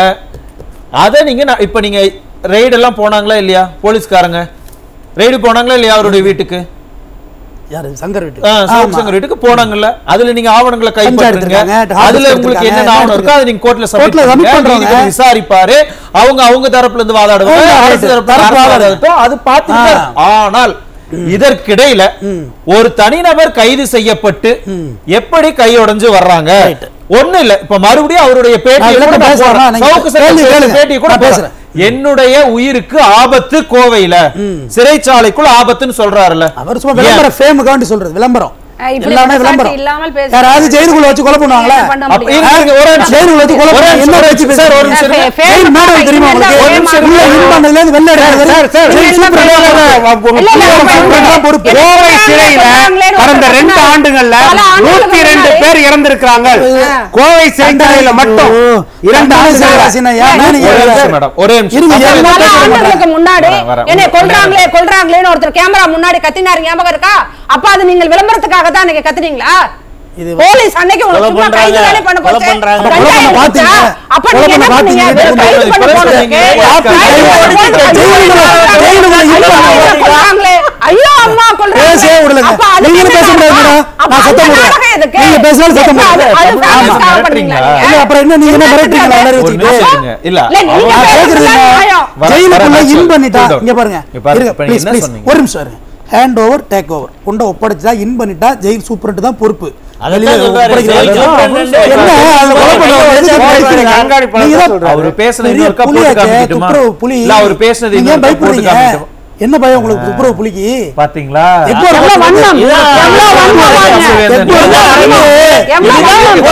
Speaker 8: அத நீங்க நான் இப்ப நீங்க ரெய்டு எல்லாம் போனாங்களா இல்லையா போலீஸ்காரங்க ரெய்டு போனாங்களா இல்லையா அவருடைய வீட்டுக்கு
Speaker 6: யாரு சங்கர் வீட்டு
Speaker 8: ஆ, சிவப்பு சங்கர் வீட்டுக்கு போனாங்கல்ல அதுல நீங்க ஆவணங்களை கைப்பற்றுங்க
Speaker 6: எடுத்திருக்காங்க, hard
Speaker 8: அதுல
Speaker 6: disk
Speaker 8: உங்களுக்கு
Speaker 6: எடுத்திருக்காங்க,
Speaker 8: என்ன ஆவணம் இருக்கோ அதை நீங்க கோர்ட்ல
Speaker 6: கோர்ட்ல submit
Speaker 8: சப்மிட்
Speaker 6: பண்றவங்க.
Speaker 8: பண்ணுங்க விசாரிப்பாரு அவங்க அவங்க தரப்புல இருந்து வாதாடுவாங்க
Speaker 6: ஆமா,
Speaker 8: அரசு
Speaker 6: right.
Speaker 8: தரப்புல
Speaker 6: தரப்பு
Speaker 8: அரசு
Speaker 6: வாதாடு.
Speaker 8: வாதாடட்டும் அது பாத்துக்கிட்டாரு ஆனால் இதற்கிடையில ஒரு தனிநபர் கைது செய்யப்பட்டு எப்படி கையுடைஞ்சு வர்றாங்க ஒண்ணு இல்ல இப்ப மறுபடியும் அவருடைய பேட்டியை
Speaker 6: நான்
Speaker 8: கூட
Speaker 6: விளக்கம்
Speaker 8: நான்
Speaker 6: பேசுறேன்.
Speaker 8: போடுறேன்.
Speaker 6: நீங்க
Speaker 8: சவுக்கு சங்கர்
Speaker 6: கேள்வி கேளுங்க.
Speaker 8: பேட்டியை கூட
Speaker 6: நான்
Speaker 8: போடுறேன். என்னுடைய உயிருக்கு ஆபத்து கோவையில சிறைச்சாலைக்குள்ள ஆபத்துன்னு சொல்றாருல்ல
Speaker 6: அவர் சும்மா விளம்பரம் ஃபேமுக்காண்டி சொல்றது விளம்பரம்
Speaker 7: அஹ் இப்படி
Speaker 6: எல்லாமே
Speaker 7: குற்றச்சாட்டு
Speaker 6: விளம்பரம்
Speaker 7: இல்லாமல் பேச-
Speaker 6: யாராவது ஜெயிலுக்குள்ள வச்சு கொலை பண்ணுவாங்களா
Speaker 7: என்ன பண்ண
Speaker 8: அப்ப
Speaker 7: முடியும்?
Speaker 8: இருங்க, இருங்க, ஒரு நிமிஷம்.
Speaker 6: ஜெயிலுக்குள்ள வச்சு கொலை
Speaker 8: ஒரு
Speaker 6: பண்ணுவாங்க
Speaker 8: நிமிஷம்,
Speaker 6: என்ன
Speaker 8: ஒரு
Speaker 6: வச்சு
Speaker 8: நிமிஷம், சார், ஒரு நிமிஷம் இருங்க.
Speaker 7: ஃபே-
Speaker 6: ஜெயில் மேடம் தெரியுமா உங்களுக்கு
Speaker 7: ஃபேம்
Speaker 6: உள்ள இன் பண்ணதுல இருந்து வெளில எடுக்கிறது
Speaker 5: சார், சார்,
Speaker 6: ஜெயில்
Speaker 5: இல்ல,
Speaker 6: சூப்பர்
Speaker 5: இல்ல, இல்ல,
Speaker 6: பொறுப்பு.
Speaker 5: இல்ல, இல்ல,
Speaker 6: ஜெயில்
Speaker 5: இல்ல,
Speaker 6: சூப்பர் தான் பொறுப்பு
Speaker 7: இல்ல,
Speaker 5: கோவை
Speaker 7: இல்ல,
Speaker 5: சிறையில
Speaker 7: சொல்றாங்களேன்னு
Speaker 5: கடந்த
Speaker 7: ஒரு
Speaker 5: ரெண்டு
Speaker 7: பிரச்சனை.
Speaker 5: ஆண்டுகள்ல
Speaker 7: பல ஆண்டுகளுக்கு
Speaker 5: நூத்தி ரெண்டு
Speaker 7: முன்னாடி.
Speaker 5: பேர் இறந்திருக்கிறாங்க கோவை சிறைச்சாலையில மட்டும் இரண்டு ஆண்டுகள்
Speaker 6: ஏன் நீங்க
Speaker 8: ஒரே
Speaker 6: வேற?
Speaker 8: நிமிஷம் மேடம், ஒரே நிமிஷம்.
Speaker 6: இருங்க,
Speaker 8: அப்ப-
Speaker 6: இருங்க.
Speaker 7: பல ஆண்டுகளுக்கு முன்னாடி
Speaker 8: வரேன், வரேன்.
Speaker 7: என்னை
Speaker 8: ஒண்ணு
Speaker 7: கொல்றாங்களே கொல்றாங்களேன்னு ஒருத்தர் கேமரா முன்னாடி கத்தினாரு ஞாபகம் இருக்கா அப்ப அது நீங்கள் விளம்பரத்துக்காக தான் நீங்க கத்துனீங்களா
Speaker 6: இது
Speaker 7: போலீஸ் அன்னைக்கு
Speaker 4: கொலை
Speaker 7: உங்களுக்கு சும்மா
Speaker 4: பண்றாங்க,
Speaker 7: கைது தானே பண்ண
Speaker 4: கொலை
Speaker 7: போச்சு
Speaker 4: பண்றாங்க.
Speaker 6: அப்ப கொலை பண்ண பாத்தீங்க.
Speaker 7: அப்ப
Speaker 6: கொலை
Speaker 7: நீங்க என்ன
Speaker 6: பண்ண
Speaker 7: பண்ணீங்க
Speaker 6: பாத்தீங்க.
Speaker 7: வெறும் கைது பண்ண
Speaker 8: இப்ப
Speaker 7: போனதுக்கு
Speaker 8: சொன்னீங்க.
Speaker 6: ஆப்பிள்
Speaker 7: கைது
Speaker 6: கைது
Speaker 7: பண்ண
Speaker 6: ஜெயிலுக்குள்ள-
Speaker 7: போனதுக்கு
Speaker 6: ஜெயிலுக்குள்ள
Speaker 7: ஐயோ,
Speaker 6: இழுப்பாங்க.
Speaker 7: கொல்றாங்களே ஐயோ அம்மா கொல்றாங்க.
Speaker 6: பேசவே விடலங்க.
Speaker 7: அப்ப அதுக்கு
Speaker 6: நீங்களும் பேச
Speaker 7: என்ன
Speaker 6: முடியாது
Speaker 7: அர்த்தம்?
Speaker 6: மேடம்.
Speaker 7: அப்ப
Speaker 6: நான்
Speaker 7: அந்த
Speaker 6: சத்தம் போடுவேன்.
Speaker 7: நாடகம் எதுக்கு?
Speaker 6: நீங்க பேசினாலும் சத்தம்
Speaker 7: அது-
Speaker 6: போடுவேன்.
Speaker 7: அது
Speaker 6: ஆமா.
Speaker 7: famous-க்காக பண்ணீங்களா
Speaker 8: மிரட்டுறீங்களா?
Speaker 7: நீங்க?
Speaker 6: இல்ல, அப்புறம் என்ன நீங்க என்ன மிரட்டுறீங்களா எல்லாரையும்
Speaker 8: ஒரு
Speaker 6: வச்சுக்கிட்டு?
Speaker 8: நிமிஷம் இருங்க. இல்ல
Speaker 7: இல்ல, நீங்க
Speaker 8: அவங்க
Speaker 6: நான்
Speaker 7: பேசுறது
Speaker 6: கேக்குறது
Speaker 7: தான்
Speaker 6: என்ன?
Speaker 7: நியாயம்.
Speaker 8: வர-
Speaker 6: ஜெயிலுக்குள்ள
Speaker 8: வர-
Speaker 6: இன் பண்ணிட்டா
Speaker 8: cool down.
Speaker 6: இங்க பாருங்க
Speaker 8: இங்க பாருங்க.
Speaker 6: இருங்க,
Speaker 8: இப்ப நீங்க
Speaker 6: please,
Speaker 8: என்ன
Speaker 6: please.
Speaker 8: சொன்னீங்க?
Speaker 6: ஒரு நிமிஷம் இருங்க ஹேண்ட் ஓவர் டேக் ஓவர் கொண்ட ஒப்படைச்சா இன் பண்ணிட்டா ஜெயில் சூப்பரண்ட் தான் பொறுப்பு
Speaker 4: அதைத்தான்
Speaker 6: வெளியில
Speaker 4: சொல்றாரு.
Speaker 6: ஒப்படைக்கிறாரு.
Speaker 4: ஜெயில் சூப்பரண்ட்
Speaker 6: என்ன அதுல கொலை பண்றவங்க எதுக்கு பயப்படுறீங்க? நீங்க தான்
Speaker 8: அவரு பேசுனது
Speaker 6: பெரிய
Speaker 8: இன்னொருக்கா போட்டு
Speaker 6: புலியாச்சே,
Speaker 8: காமிக்கட்டுமா?
Speaker 6: துப்புரவு புலி.
Speaker 8: இல்ல, அவரு பேசுனது
Speaker 6: நீங்க ஏன்
Speaker 8: இன்னொருக்கா போட்டு
Speaker 6: பயப்படுறீங்க?
Speaker 8: காமிக்கட்டுமா?
Speaker 6: என்ன பயம் உங்களுக்கு துப்புரவு புலிக்கு
Speaker 8: பாத்தீங்களா
Speaker 6: எப்போ
Speaker 7: எவ்வளவு வண்ணம்?
Speaker 4: இதான்
Speaker 7: எவ்வளவு வண்ணம் பாருங்க.
Speaker 6: எப்போ
Speaker 7: எவ்வளவு வண்ணம்? எவ்வளவு வண்ணம்?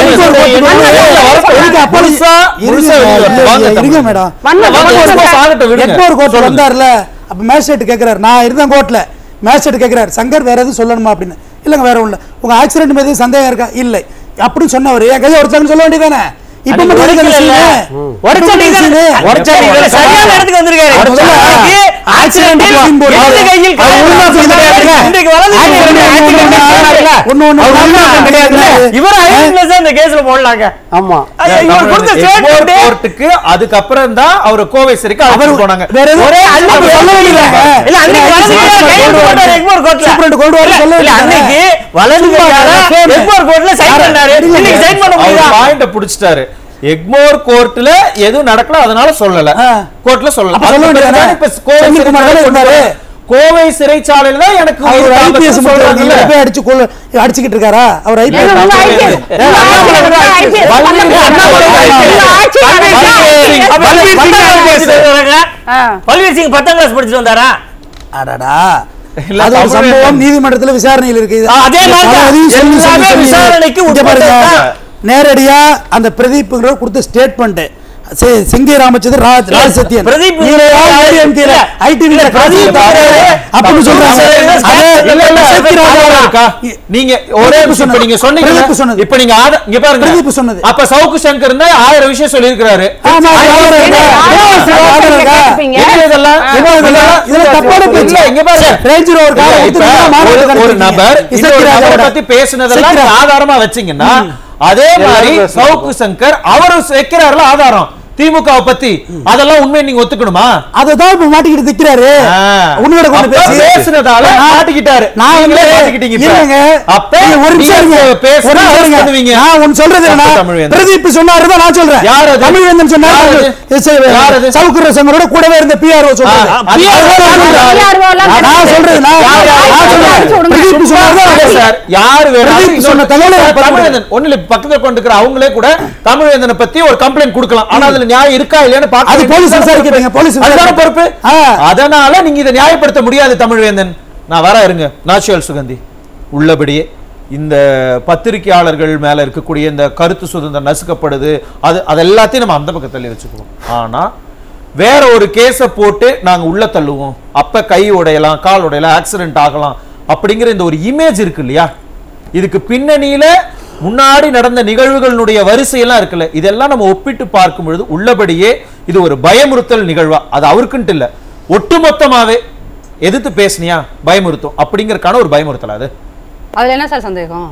Speaker 6: எதுக்கு அப்போ
Speaker 8: முழுசா- முழுசா வெளியே
Speaker 6: இல்ல,
Speaker 8: வாங்க
Speaker 6: இல்ல, இருங்க
Speaker 8: தமிழ்.
Speaker 6: மேடம்
Speaker 7: வண்ணம்
Speaker 8: வாங்க,
Speaker 7: வண்ணம்
Speaker 8: வாங்க,
Speaker 7: சார்.
Speaker 8: வாங்கட்டும், விடுங்க.
Speaker 6: எப்போ ஒரு கோர்ட்
Speaker 8: சொல்லுங்க.
Speaker 6: வந்தார்ல அப்ப மேஜிஸ்ட்ரேட் கேக்குறாரு நான் இருந்தேன் கோர்ட்ல மேஜிஸ்ட்ரேட் கேக்குறாரு சங்கர் வேற எதுவும் சொல்லணுமா அப்படின்னு இல்லங்க வேற ஒண்ணு உங்க ஆக்சிடென்ட் மீது சந்தேகம் இருக்கா இல்லை அப்படின்னு சொன்னவர் என் கையை உடச்சாங்கன்னு சொல்ல வேண்டியதானே இப்ப
Speaker 4: அன்னைக்கு
Speaker 6: மட்டும் எதுக்கு அந்த
Speaker 4: உடைக்கல.
Speaker 6: scene?
Speaker 4: உடைச்சா
Speaker 6: இப்ப
Speaker 4: நீங்க
Speaker 6: மட்டும் scene?
Speaker 4: உடைச்சா நீங்க சரியான இடத்துக்கு வந்திருக்காரு.
Speaker 6: உடைச்சா
Speaker 4: அன்னைக்கு
Speaker 6: accident
Speaker 4: accident
Speaker 6: scene போட்டு-
Speaker 4: இடது கையில்
Speaker 6: அவர்
Speaker 4: காயம்
Speaker 6: உள்நாட்டு
Speaker 4: பட்டிருக்காரு.
Speaker 6: கிடையாதுங்க.
Speaker 4: இன்றைக்கு வலது கையில்
Speaker 6: accident
Speaker 4: accident
Speaker 6: ஒண்ணு
Speaker 4: நடந்தாருல்ல?
Speaker 6: ஒண்ணு ஒண்ணு
Speaker 4: அவர்
Speaker 6: உள்நாட்டு
Speaker 4: உள்நாட்டு
Speaker 6: கிடையாதுங்க.
Speaker 4: இவர் ஐஎன்எஸ் இந்த கேஸ்ல போடலாங்க
Speaker 5: ஆமா
Speaker 4: ஐயா, இவர் கொடுத்த
Speaker 8: எக்மோர்
Speaker 4: statement
Speaker 8: கோர்ட்டுக்கு அதுக்கப்புறம் தான் அவர் கோவை சிறைக்கு அழைச்சிட்டு போனாங்க
Speaker 6: வேற எதுவும்
Speaker 4: ஒரே அன்னைக்கு
Speaker 6: அவர் சொல்ல வேண்டியதாங்க.
Speaker 4: இல்ல அன்னைக்கு வலது கையால கையெழுத்து போட்டாரு எக்மோர் கோர்ட்ல
Speaker 6: சூப்பரண்ட் கொண்டு வர சொல்ல
Speaker 4: இல்ல
Speaker 6: வேண்டியதானே?
Speaker 4: அன்னைக்கு வலது
Speaker 6: சும்மா
Speaker 4: கையால
Speaker 6: phone.
Speaker 4: எக்மோர் கோர்ட்ல சைன்
Speaker 6: யார-
Speaker 4: பண்ணாரு
Speaker 6: இருங்க.
Speaker 4: இன்னைக்கு சைன் பண்ண
Speaker 8: அவர்
Speaker 4: முடியுதா
Speaker 8: பாயிண்ட புடிச்சிட்டாரு எக்மோர் கோர்ட்ல எதுவும் நடக்கல அதனால சொல்லல
Speaker 6: ஆ.
Speaker 8: கோர்ட்ல சொல்லல
Speaker 6: அப்ப சொல்ல
Speaker 8: அதுக்கு
Speaker 6: வேண்டியதானே?
Speaker 8: பிறகுதான் இப்ப கோவை
Speaker 6: செந்தில்குமார் தானே
Speaker 8: சிறைச்சாலை
Speaker 6: இருந்தாரு.
Speaker 8: கோவை சிறைச்சாலையில தான் எனக்கு
Speaker 6: அவர்
Speaker 8: உயிர்
Speaker 6: ஐபிஎஸ்
Speaker 8: ஆபத்துன்னு சொல்றாங்கல்ல.
Speaker 6: போய் அடிச்சு கொள்ள அடிச்சுக்கிட்டு இருக்காரா அவர்
Speaker 7: ஏங்க,
Speaker 6: ஐபிஎஸ்
Speaker 7: உங்க IPS, உங்க IPS, உங்க IPS
Speaker 8: வல்லில்
Speaker 7: பண்ணல.
Speaker 8: அண்ணா
Speaker 7: உங்க
Speaker 8: IPS.
Speaker 7: ஆட்சி
Speaker 4: பல்வீர் சிங்
Speaker 7: நடக்குது.
Speaker 4: பல்வீர் சிங் படிச்சுட்டு வந்தாரா?
Speaker 7: ஆ.
Speaker 4: பல்வீர் சிங் பத்தாம் கிளாஸ் படிச்சுட்டு வந்தாரா
Speaker 6: அடடா
Speaker 8: இல்ல,
Speaker 6: அது ஒரு
Speaker 8: தமிழ்
Speaker 6: சம்பவம்
Speaker 8: வேந்தன்.
Speaker 6: நீதிமன்றத்துல விசாரணையில் இருக்கு இது.
Speaker 4: ஆ, அதே
Speaker 6: இது
Speaker 4: மாதிரி
Speaker 6: பல
Speaker 4: தான்.
Speaker 6: அதையும் சொல்லி சொல்லி
Speaker 4: எல்லாமே
Speaker 6: சொல்லி
Speaker 4: விசாரணைக்கு
Speaker 6: இங்க பாருங்க.
Speaker 4: உட்பட்டது
Speaker 6: நேரடியா அந்த பிரதீப்ங்கிற கொடுத்த ஸ்டேட்மெண்ட் சிங்கை ராமச்சந்திரன் ராஜ் ராஜ் சத்யன்
Speaker 4: பிரதீப்
Speaker 6: நீரையா ADMK ல ITV ல
Speaker 4: பிரதீப்
Speaker 6: பிரதீப் அப்படின்னு சொல்றாங்க அதே
Speaker 8: இல்ல, இல்ல,
Speaker 6: சக்தி
Speaker 8: இல்ல,
Speaker 6: ராஜா
Speaker 8: இருக்கா? நீங்க ஒரே
Speaker 6: பிரதீப்
Speaker 8: விஷயம் இப்ப
Speaker 6: சொன்னது.
Speaker 8: நீங்க சொன்னீங்க
Speaker 6: பிரதீப் சொன்னது.
Speaker 8: இப்ப நீங்க ஆத- இங்க பாருங்க
Speaker 6: பிரதீப் சொன்னது.
Speaker 8: அப்ப சவுக்கு சங்கர் இருந்தா ஆயிரம் விஷயம் சொல்லியிருக்கிறாரு
Speaker 6: ஆமா, ஆதாரம் இருக்கா? ஆதாரம் இருக்கா?
Speaker 8: என்ன இதெல்லாம்
Speaker 6: இதெல்லாம் இதெல்லாம் இதுல தப்பான பேச்சு.
Speaker 8: இல்ல, இங்க பாருங்க
Speaker 6: ரேஞ்ச் ரோவர் கார்
Speaker 8: இல்ல, இப்ப
Speaker 6: கொடுத்திருந்தா மாநாட்டுக்கு
Speaker 8: ஒரு- ஒரு
Speaker 6: அனுப்பிட்டீங்க.
Speaker 8: நபர்
Speaker 6: இசக்கி
Speaker 8: இன்னொரு நபரை
Speaker 6: ராஜாவோட.
Speaker 8: பத்தி பேசுனதெல்லாம்
Speaker 6: இசக்கி
Speaker 8: நீங்க
Speaker 6: ராஜா.
Speaker 8: ஆதாரமா வச்சீங்கன்னா அதே மாதிரி சவுக்கு சங்கர் அவரு வைக்கிறாருல ஆதாரம் திமுகவை பத்தி அதெல்லாம் உண்மை நீங்க ஒத்துக்கணுமா
Speaker 6: அததான் இப்ப மாட்டிக்கிட்டு நிக்கிறாரு
Speaker 8: ஆ.
Speaker 6: உன்னோட கொண்டு
Speaker 8: அப்ப
Speaker 6: பேசி
Speaker 8: பேசுனதால
Speaker 6: நான்
Speaker 8: மாட்டிக்கிட்டாரு.
Speaker 6: நான் வந்து
Speaker 8: நீங்களே மாட்டிக்கிட்டீங்க இப்ப.
Speaker 6: இல்லைங்க.
Speaker 8: அப்ப
Speaker 6: நீங்க ஒரு நிமிஷம்
Speaker 8: நீங்க
Speaker 6: இருங்க.
Speaker 8: பேசுனா
Speaker 6: ஒரு நிமிஷம்
Speaker 8: arrest
Speaker 6: இருங்க.
Speaker 8: பண்ணுவீங்க.
Speaker 6: நான் ஒன்னு சொல்றது
Speaker 8: தப்பு
Speaker 6: என்னன்னா,
Speaker 8: தமிழ்வேந்தன்.
Speaker 6: பிரதீப் சொன்னாரு தான் நான் சொல்றேன்
Speaker 8: யார் அது?
Speaker 6: தமிழ்வேந்தன் சொன்னாரு
Speaker 8: யார் அது?
Speaker 6: எஸ் ஐ
Speaker 8: யார் அது?
Speaker 6: சவுக்கு சங்கரோட கூடவே இருந்த பிஆர்ஓ சொல்றாரு
Speaker 8: ஆ, அது
Speaker 6: PRO
Speaker 8: யார்
Speaker 6: தான்
Speaker 8: யார்
Speaker 6: சொல்றேன்.
Speaker 7: PRO எல்லாம்
Speaker 6: நான் சொல்றேன் நான்
Speaker 8: யார் யார்
Speaker 6: நான் சொல்றேன்
Speaker 7: அடிச்சு விடுங்க.
Speaker 6: பிரதீப் சொன்னாரு தான் நான்
Speaker 8: இல்ல
Speaker 6: பேசுறேன்.
Speaker 8: சார், யார் வேணாலும்
Speaker 6: பிரதீப்
Speaker 8: இன்னொரு-
Speaker 6: சொன்ன தகவலை
Speaker 8: சார்,
Speaker 6: பத்தி
Speaker 8: தமிழ்வேந்தன் ஒண்ணுல பக்கத்துல கொண்டிருக்கிற அவங்களே கூட தமிழ்வேந்தனை பத்தி ஒரு கம்ப்ளைண்ட் கொடுக்கலாம் ஆனா அதுல நியாயம் இருக்கா இல்லையான்னு பார்க்க
Speaker 6: அது போலீஸ்
Speaker 8: வேண்டியது
Speaker 6: விசாரிக்கட்டுங்க, போலீஸ்
Speaker 8: அதுதானே
Speaker 6: விசாரிக்கட்டும்.
Speaker 8: பொறுப்பு
Speaker 6: ஆ.
Speaker 8: அதனால நீங்க இதை நியாயப்படுத்த முடியாது தமிழ்வேந்தன் நான் வர இருங்க நாச்சுவல் சுகந்தி உள்ளபடியே இந்த பத்திரிகையாளர்கள் மேல இருக்கக்கூடிய இந்த கருத்து சுதந்திரம் நசுக்கப்படுது அது அது எல்லாத்தையும் நம்ம அந்த பக்கம் தள்ளி வச்சுக்குவோம் ஆனா வேற ஒரு கேஸை போட்டு நாங்க உள்ள தள்ளுவோம் அப்ப கை உடையலாம் கால் உடையலாம் ஆக்சிடென்ட் ஆகலாம் அப்படிங்கிற இந்த ஒரு இமேஜ் இருக்கு இல்லையா இதுக்கு பின்னணியில முன்னாடி நடந்த நிகழ்வுகளுடைய வரிசையெல்லாம் இருக்குல்ல இதெல்லாம் நம்ம ஒப்பிட்டு பார்க்கும் பொழுது உள்ளபடியே இது ஒரு பயமுறுத்தல் நிகழ்வா அது அவருக்குன்ட்டு இல்ல ஒட்டுமொத்தமாவே எதிர்த்து பேசுனியா பயமுறுத்தும் அப்படிங்கறதுக்கான ஒரு பயமுறுத்தல் அது
Speaker 7: அதுல என்ன சார் சந்தேகம்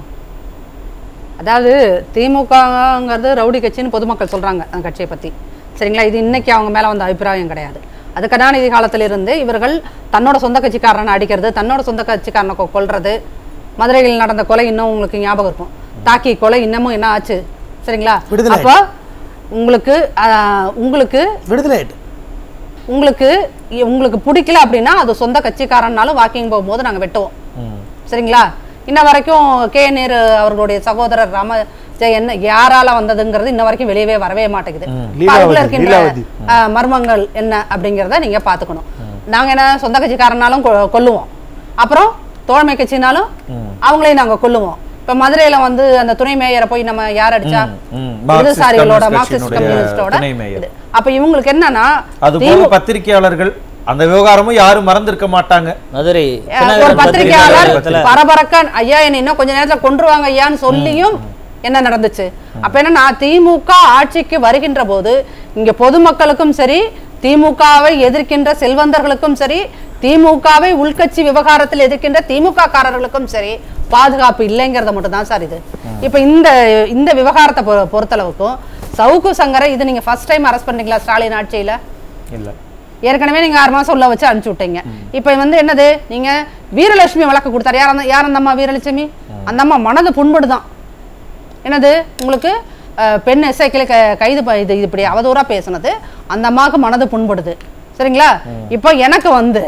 Speaker 7: அதாவது திமுகங்கிறது ரவுடி கட்சின்னு பொதுமக்கள் சொல்றாங்க அந்த கட்சியை பத்தி சரிங்களா இது இன்னைக்கு அவங்க மேல வந்த அபிப்பிராயம் கிடையாது அது கருணாநிதி காலத்திலிருந்து இவர்கள் தன்னோட சொந்த கட்சிக்காரனை அடிக்கிறது தன்னோட சொந்த கட்சிக்காரனை கொ- கொல்றது மதுரையில் நடந்த கொலை இன்னும் உங்களுக்கு ஞாபகம் இருக்கும் தாக்கி கொலை இன்னமும் என்ன ஆச்சு சரிங்களா
Speaker 6: விடுதலை
Speaker 7: அப்போ உங்களுக்கு ஆஹ், உங்களுக்கு
Speaker 6: விடுதலை ஆயிட்டு
Speaker 7: உங்களுக்கு இ- உங்களுக்கு பிடிக்கல அப்படின்னா அது சொந்த கட்சிக்காரன்னாலும் வாக்கிங் போகும்போது நாங்க வெட்டுவோம் சரிங்களா இன்ன வரைக்கும் கே நேரு அவர்களுடைய சகோதரர் ராம ஜெயன் யாரால வந்ததுங்கிறது இன்ன வரைக்கும் வெளியவே வரவே மாட்டேங்குது இப்ப அதுக்குள்ள இருக்கின்ற
Speaker 5: லீலாவதி.
Speaker 7: ஆஹ், மர்மங்கள் என்ன அப்படிங்கிறத நீங்க பாத்துக்கணும் நாங்க என்ன சொந்த கட்சிக்காரனாலும் கொ- கொல்லுவோம் அப்புறம் தோழமை கட்சினாலும் அவங்களையும் நாங்க கொல்லுவோம் இப்ப மதுரையில வந்து அந்த துணை மேயரை போய் நம்ம யார் அடிச்சா
Speaker 8: ம், ம். மார்க்சிஸ்ட்
Speaker 7: இடதுசாரிகளோட
Speaker 8: கம்யூனிஸ்ட்
Speaker 7: மார்க்சிஸ்ட்
Speaker 8: கட்சியினுடைய
Speaker 7: கம்யூனிஸ்டோட
Speaker 8: துணை மேயர்.
Speaker 7: இது. அப்ப இவங்களுக்கு என்னன்னா
Speaker 8: அது போக
Speaker 7: திமு-
Speaker 8: பத்திரிகையாளர்கள் அந்த விவகாரமும் யாரும் மறந்திருக்க மாட்டாங்க
Speaker 4: மதுரை
Speaker 7: ஒரு
Speaker 4: தினகரன்
Speaker 7: பத்திரிகையாளர்
Speaker 4: பத்திரிகையாளர்
Speaker 7: பரபரக்க ஐயா என்ன இன்னும் கொஞ்ச நேரத்துல கொன்றுவாங்க ஐயான்னு சொல்லியும் என்ன நடந்துச்சு அப்ப என்னன்னா திமுக ஆட்சிக்கு வருகின்ற போது இங்க பொதுமக்களுக்கும் சரி திமுகவை எதிர்க்கின்ற செல்வந்தர்களுக்கும் சரி திமுகவை உள்கட்சி விவகாரத்தில் எதிர்க்கின்ற திமுக காரர்களுக்கும் சரி பாதுகாப்பு இல்லைங்கிறத மட்டும் தான் சார் இது இப்ப இந்த இந்த விவகாரத்தை பொ- பொறுத்தளவுக்கும் சவுக்கு சங்கரை இது நீங்க ஃபர்ஸ்ட் டைம் அரெஸ்ட் பண்ணீங்களா ஸ்டாலின் ஆட்சியில
Speaker 8: இல்ல
Speaker 7: ஏற்கனவே நீங்க ஆறு மாசம் உள்ள வச்சு அனுப்பிச்சு விட்டீங்க இப்போ வந்து என்னது நீங்க வீரலட்சுமி வழக்கு கொடுத்தாரு யார் அந்த யார் அந்த அம்மா வீரலட்சுமி அந்த அம்மா மனது புண்படுதான் என்னது உங்களுக்கு அஹ், பெண் எஸ்ஐக்கில் கைது ப- இது இப்படி அவதூறா பேசுனது அந்த அம்மாவுக்கு மனது புண்படுது சரிங்களா இப்போ எனக்கு வந்து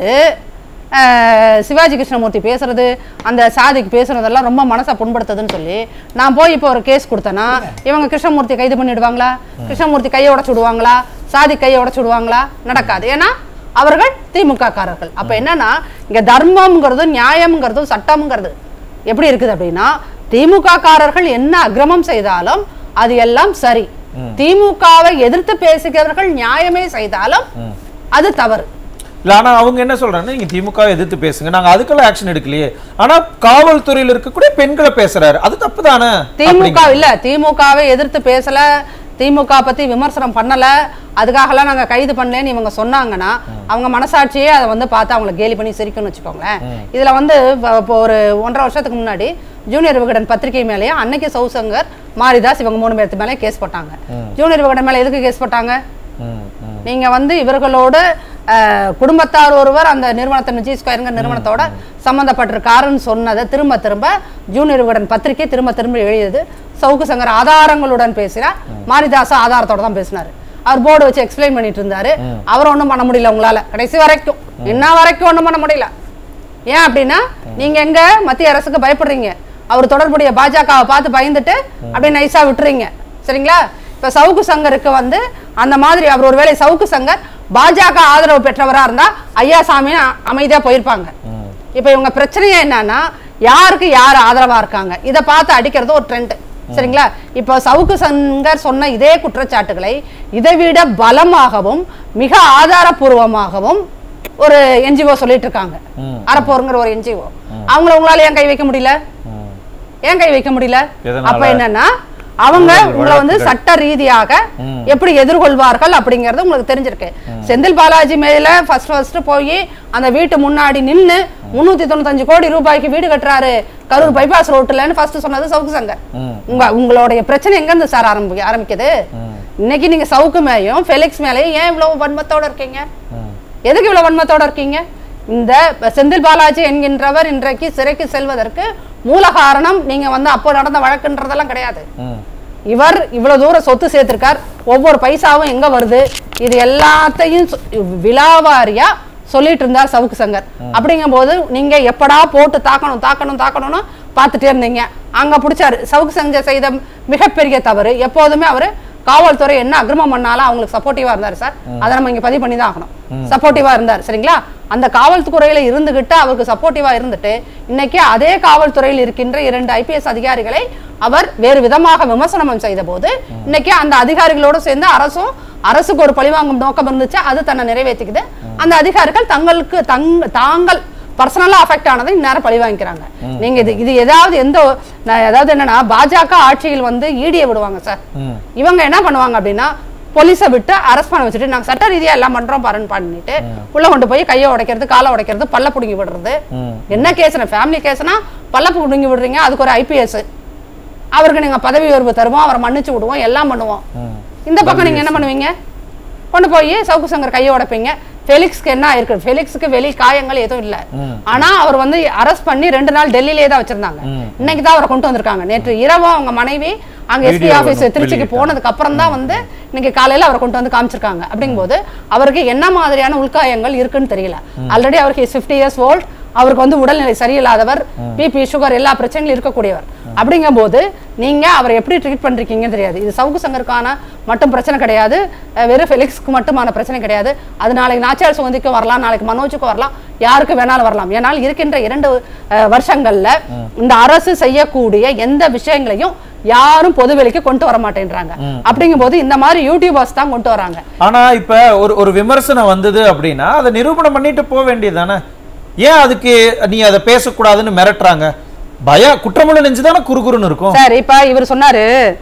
Speaker 7: அஹ், சிவாஜி கிருஷ்ணமூர்த்தி பேசுறது அந்த சாதிக்கு பேசுறதெல்லாம் ரொம்ப மனசை புண்படுத்துதுன்னு சொல்லி நான் போய் இப்போ ஒரு கேஸ் கொடுத்தேன்னா இவங்க கிருஷ்ணமூர்த்தி கைது பண்ணிடுவாங்களா கிருஷ்ணமூர்த்தி கையை உடச்சு விடுவாங்களா சாதி கையை உடச்சு விடுவாங்களா நடக்காது ஏன்னா அவர்கள் திமுக காரர்கள் அப்ப என்னன்னா இங்க தர்மம்ங்கிறது நியாயம்ங்கிறது சட்டம்ங்கிறது எப்படி இருக்குது அப்படின்னா திமுக காரர்கள் என்ன அக்கிரமம் செய்தாலும் அது எல்லாம் சரி திமுகவை எதிர்த்து பேசுகிறவர்கள் நியாயமே செய்தாலும் அது தவறு
Speaker 8: இல்ல ஆனா அவங்க என்ன சொல்றாங்கன்னா நீங்க திமுக வை எதிர்த்து பேசுங்க நாங்க அதுக்கெல்லாம் ஆக்ஷன் எடுக்கலையே ஆனா காவல்துறையில இருக்கக்கூடிய பெண்களை பேசுறாரு அது தப்பு தானே
Speaker 7: திமுக இல்ல திமுகவை எதிர்த்து பேசல திமுக பத்தி விமர்சனம் பண்ணல அதுக்காகலாம் நாங்க கைது பண்ணலன்னு இவங்க சொன்னாங்கன்னா அவங்க மனசாட்சியே அதை வந்து பார்த்து அவங்கள கேலி பண்ணி சிரிக்கும்னு வச்சுக்கோங்களேன் இதுல வந்து இப்ப- இப்போ ஒரு ஒன்றரை வருஷத்துக்கு முன்னாடி ஜூனியர் விகடன் பத்திரிகை மேலேயே அன்னைக்கு சௌசங்கர் மாரிதாஸ் இவங்க மூணு பேர்த்து மேலே கேஸ் போட்டாங்க ஜூனியர் விகடன் மேல எதுக்கு கேஸ் போட்டாங்க நீங்க வந்து இவர்களோட அஹ், குடும்பத்தார் ஒருவர் அந்த நிறுவனத்தின் ஜி ஸ்கொயருங்க நிறுவனத்தோட சம்பந்தப்பட்டிருக்காருன்னு சொன்னதை திரும்ப திரும்ப ஜூனியர் விகடன் பத்திரிகை திரும்ப திரும்ப எழுதியது சவுக்கு சங்கர் ஆதாரங்களுடன் பேசுகிறார் மாரிதாஸ் ஆதாரத்தோட தான் பேசினாரு அவர் போர்டு வச்சு எக்ஸ்பிளைன் பண்ணிட்டு இருந்தாரு அவர் ஒண்ணும் பண்ண முடியல உங்களால கடைசி வரைக்கும் என்ன வரைக்கும் ஒண்ணும் பண்ண முடியல ஏன் அப்படின்னா நீங்க எங்க மத்திய அரசுக்கு பயப்படுறீங்க அவர் தொடர்புடைய பாஜகவை பார்த்து பயந்துட்டு அப்படியே நைஸா விட்டுறீங்க சரிங்களா இப்ப சவுக்கு சங்கருக்கு வந்து அந்த மாதிரி அவர் ஒருவேளை சவுக்கு சங்கர் பாஜக ஆதரவு பெற்றவரா இருந்தா ஐயா சாமி அமைதியா போயிருப்பாங்க இப்ப இவங்க பிரச்சனையே என்னன்னா யாருக்கு யார் ஆதரவா இருக்காங்க இதை பார்த்து அடிக்கிறது ஒரு ட்ரெண்ட் சரிங்களா இப்போ சவுக்கு சங்கர் சொன்ன இதே குற்றச்சாட்டுகளை இதைவிட பலமாகவும் மிக ஆதாரபூர்வமாகவும் ஒரு என்ஜிஓ சொல்லிட்டு இருக்காங்க அறப்போருங்கிற ஒரு என்ஜிஓ அவங்கள உங்களால ஏன் கை வைக்க முடியல ஏன் கை வைக்க முடியல
Speaker 8: எதனால?
Speaker 7: அப்ப என்னன்னா அவங்க
Speaker 8: வழக்கு-
Speaker 7: உங்களை வந்து
Speaker 8: வழக்குகள்.
Speaker 7: சட்ட ரீதியாக எப்படி எதிர்கொள்வார்கள் அப்படிங்கறது உங்களுக்கு தெரிஞ்சிருக்கு செந்தில் பாலாஜி மேல ஃபர்ஸ்ட் ஃபர்ஸ்ட் போய் அந்த வீட்டு முன்னாடி நின்னு முன்னூத்தி தொண்ணூத்தஞ்சு கோடி ரூபாய்க்கு வீடு கட்டுறாரு கரூர் பைபாஸ் ரோட்டுலன்னு ஃபர்ஸ்ட் சொன்னது சவுக்கு சங்கர் உங்க உங்களுடைய பிரச்சனை எங்க இருந்து சார் ஆரம்பி ஆரம்பிக்குது இன்னைக்கு நீங்க சவுக்கு மேயும் ஃபெலிக்ஸ் மேலேயும் ஏன் இவ்வளவு வன்மத்தோட இருக்கீங்க எதுக்கு இவ்வளவு வன்மத்தோட இருக்கீங்க இந்த செந்தில் பாலாஜி என்கின்றவர் இன்றைக்கு சிறைக்கு செல்வதற்கு மூல காரணம் நீங்க வந்து அப்போ நடந்த வழக்குன்றதெல்லாம் கிடையாது இவர் இவ்வளவு தூரம் சொத்து சேர்த்திருக்கார் ஒவ்வொரு பைசாவும் எங்க வருது இது எல்லாத்தையும் சொ- விலாவாரியா சொல்லிட்டு இருந்தார் சவுக்கு சங்கர் அப்படிங்கும்போது நீங்க எப்படா போட்டு தாக்கணும் தாக்கணும் தாக்கணும்னு பார்த்துட்டே இருந்தீங்க அங்க பிடிச்சாரு சவுக்கு சங்கர் செய்த மிகப்பெரிய தவறு எப்போதுமே அவரு காவல்துறை என்ன அக்கிரமம் பண்ணாலும் அவங்களுக்கு சப்போர்ட்டிவா இருந்தாரு சார் அதை நம்ம இங்க பதிவு பண்ணி தான் ஆகணும் சப்போர்ட்டிவா இருந்தார் சரிங்களா அந்த காவல்துறையில இருந்துகிட்டு அவருக்கு சப்போர்ட்டிவா இருந்துட்டு இன்னைக்கு அதே காவல்துறையில் இருக்கின்ற இரண்டு ஐபிஎஸ் அதிகாரிகளை அவர் வேறு விதமாக விமர்சனம் செய்த போது இன்னைக்கு அந்த அதிகாரிகளோடு சேர்ந்து அரசும் அரசுக்கு ஒரு பழிவாங்கும் நோக்கம் இருந்துச்சு அது தன்னை நிறைவேற்றிக்குது அந்த அதிகாரிகள் தங்களுக்கு தங் தாங்கள் பர்சனலா அஃபெக்ட் ஆனதை இந்நேரம் பழி வாங்கிக்கிறாங்க நீங்க இது இது ஏதாவது எந்த நான் அதாவது என்னன்னா பாஜக ஆட்சியில் வந்து ஈடிய விடுவாங்க சார் இவங்க என்ன பண்ணுவாங்க அப்படின்னா போலீஸை விட்டு அரெஸ்ட் பண்ண வச்சுட்டு நாங்க சட்ட ரீதியா எல்லாம் பண்றோம் பாருன்னு பண்ணிட்டு உள்ள கொண்டு போய் கையை உடைக்கிறது காலை உடைக்கிறது பல்ல புடுங்கி விடுறது என்ன கேஸ்னா ஃபேமிலி கேஸ்னா பல்ல புடுங்கி விடுறீங்க அதுக்கு ஒரு ஐபிஎஸ் அவருக்கு நீங்க பதவி உயர்வு தருவோம் அவரை மன்னிச்சு விடுவோம் எல்லாம் பண்ணுவோம் இந்த பக்கம் நீங்க என்ன பண்ணுவீங்க கொண்டு போய் சவுக்கு சங்கர் கையை உடைப்பீங்க ஃபெலிக்ஸ்க்கு என்ன இருக்கு ஃபெலிக்ஸ்க்கு வெளி காயங்கள் எதுவும் இல்ல ஆனா அவர் வந்து அரெஸ்ட் பண்ணி ரெண்டு நாள் டெல்லியிலே தான் வச்சிருந்தாங்க இன்னைக்கு தான் அவரை கொண்டு வந்திருக்காங்க நேற்று இரவும் அவங்க மனைவி அங்க எஸ்பி
Speaker 8: Video
Speaker 7: ஆபீஸ் திருச்சிக்கு
Speaker 8: வெளியிட்டாங்க.
Speaker 7: போனதுக்கு அப்புறம் தான் வந்து இன்னைக்கு காலையில அவரை கொண்டு வந்து காமிச்சிருக்காங்க அப்படிங்கும்போது அவருக்கு என்ன மாதிரியான உள்காயங்கள் இருக்குன்னு தெரியல ஆல்ரெடி அவருக்கு ஃபிஃப்டி இயர்ஸ் ஓல்ட் அவருக்கு வந்து உடல்நிலை சரியில்லாதவர் பிபி சுகர் எல்லா பிரச்சனைகளும் இருக்கக்கூடியவர் அப்படிங்கும்போது நீங்க அவரை எப்படி ட்ரீட் பண்றீங்கன்னு தெரியாது இது சவுக்கு சங்கருக்கான மட்டும் பிரச்சனை கிடையாது அஹ் வெறும் ஃபெலிக்ஸ்க்கு மட்டுமான பிரச்சனை கிடையாது அது நாளைக்கு நாச்சியார் சுகந்திக்கும் வரலாம் நாளைக்கு மனோஜுக்கும் வரலாம் யாருக்கு வேணாலும் வரலாம் ஏன்னால் இருக்கின்ற இரண்டு அஹ், வருஷங்கள்ல இந்த அரசு செய்யக்கூடிய எந்த விஷயங்களையும் யாரும் பொதுவெளிக்கு கொண்டு வர மாட்டேன்றாங்க அப்படிங்கும்போது இந்த மாதிரி யூடியூபர்ஸ் தான் கொண்டு வராங்க
Speaker 8: ஆனா இப்ப ஒரு ஒரு விமர்சனம் வந்தது அப்படின்னா அதை நிரூபணம் பண்ணிட்டு போக வேண்டியதுதானே ஏன் அதுக்கு நீ அதை பேசக்கூடாதுன்னு மிரட்டுறாங்க பய குற்றமுள்ள நெஞ்சு தானே குறுகுறுன்னு இருக்கும்
Speaker 7: சார் இப்ப இவர் சொன்னாரு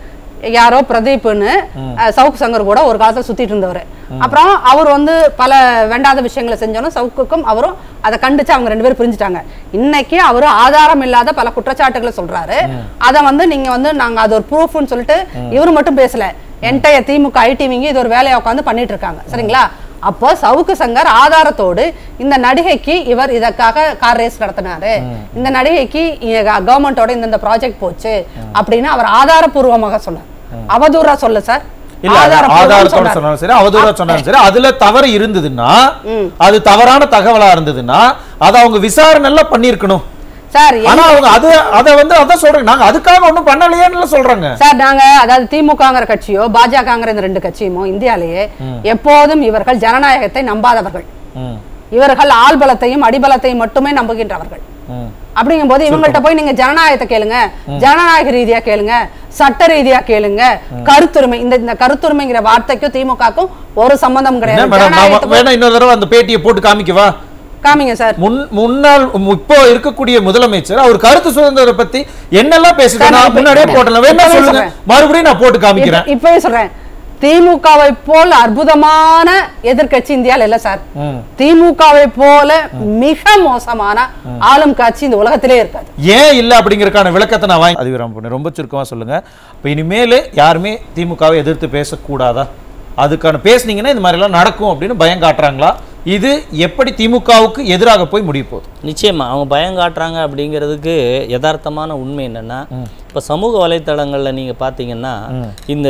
Speaker 7: யாரோ பிரதீப்னு அஹ், சவுக்கு சங்கர் கூட ஒரு காலத்துல சுத்திட்டு இருந்தவர் அப்புறம் அவர் வந்து பல வேண்டாத விஷயங்களை செஞ்சாலும் சவுக்குக்கும் அவரும் அதை கண்டிச்சு அவங்க ரெண்டு பேரும் பிரிஞ்சுட்டாங்க இன்னைக்கு அவரு ஆதாரம் இல்லாத பல குற்றச்சாட்டுகளை சொல்றாரு அதை வந்து நீங்க வந்து நாங்க அது ஒரு ப்ரூஃப்னு சொல்லிட்டு இவரு மட்டும் பேசல என்டைய திமுக ஐடிவிங்க இது ஒரு வேலையை உட்காந்து பண்ணிட்டு இருக்காங்க சரிங்களா அப்போ சவுக்கு சங்கர் ஆதாரத்தோடு இந்த நடிகைக்கு இவர் இதற்காக கார் ரேஸ் நடத்தினாரு இந்த நடிகைக்கு கவர்மெண்டோட இந்த ப்ராஜெக்ட் போச்சு அப்படின்னு அவர் ஆதாரபூர்வமாக சொன்னார் அவதூறா சொல்ல சார்
Speaker 8: இல்ல அது
Speaker 7: ஆதாரபூர்வமா
Speaker 8: ஆதாரத்தோட
Speaker 7: சொன்னார்.
Speaker 8: சொன்னாலும் சரி அவதூறா சொன்னாலும் சரி அதுல தவறு இருந்ததுன்னா அது தவறான தகவலா இருந்ததுன்னா அதை அவங்க விசாரணை எல்லாம் பண்ணிருக்கணும்
Speaker 7: சார்
Speaker 8: ஆனா அவங்க அது அத வந்து அதான் சொல்றாங்க நாங்க அதுக்காக ஒண்ணும் பண்ணலையேன்னு சொல்றாங்க
Speaker 7: சார் நாங்க அதாவது திமுகங்கிற கட்சியோ பாஜகங்கிற இந்த ரெண்டு கட்சியுமோ இந்தியாலேயே எப்போதும் இவர்கள் ஜனநாயகத்தை நம்பாதவர்கள்
Speaker 8: ம்,
Speaker 7: இவர்கள் ஆள்பலத்தையும் அடிபலத்தையும் மட்டுமே நம்புகின்றவர்கள்
Speaker 8: ம்.
Speaker 7: அப்படிங்கும்போது இவங்கள்ட்ட போய் நீங்க ஜனநாயகத்தை கேளுங்க ஜனநாயக ரீதியா கேளுங்க சட்ட ரீதியா கேளுங்க கருத்துரிமை இந்த இந்த கருத்துரிமைங்கிற வார்த்தைக்கும் திமுகக்கும் ஒரு சம்பந்தம்
Speaker 8: என்ன
Speaker 7: கிடையாது
Speaker 8: மேடம் நாம
Speaker 7: ஜனநாயகத்துக்கும்
Speaker 8: வேணா இன்னொரு தடவை அந்த பேட்டியை போட்டு காமிக்கவா
Speaker 7: காமிங்க சார்
Speaker 8: முன் முன்னாள் இப்போ இருக்கக்கூடிய முதலமைச்சர் அவர் கருத்து சுதந்திரம் பத்தி என்னெல்லாம் பேசுறாரு
Speaker 7: சார்,
Speaker 8: நான்
Speaker 7: நான்
Speaker 8: முன்னாடியே
Speaker 7: இப்ப-
Speaker 8: போட்டல வேணா
Speaker 7: இப்பவே
Speaker 8: சொல்லுங்க
Speaker 7: சொல்றேன்.
Speaker 8: மறுபடியும் நான் போட்டு காமிக்கிறேன்
Speaker 7: இப்ப- இப்பவே சொல்றேன் திமுகவை போல் அற்புதமான எதிர்க்கட்சி இந்தியால இல்ல சார்
Speaker 8: ம்.
Speaker 7: திமுகவை போல மிக மோசமான ஆளும் காட்சி இந்த உலகத்திலே இருக்காது
Speaker 8: ஏன் இல்ல அப்படிங்கறதுக்கான விளக்கத்தை நான் வாங்கி அதிவிரம் பண்ண ரொம்ப சுருக்கமா சொல்லுங்க இப்ப இனிமேல் யாருமே திமுகவை எதிர்த்து பேசக்கூடாதா அதுக்கான பேசுனீங்கன்னா இந்த மாதிரி எல்லாம் நடக்கும் அப்படின்னு பயம் காட்டுறாங்களா இது எப்படி திமுகவுக்கு எதிராக போய் முடிய போகுது
Speaker 4: நிச்சயமா அவங்க பயம் காட்டுறாங்க அப்படிங்கிறதுக்கு யதார்த்தமான உண்மை என்னன்னா இப்போ சமூக வலைத்தளங்கள்ல நீங்க பார்த்தீங்கன்னா இந்த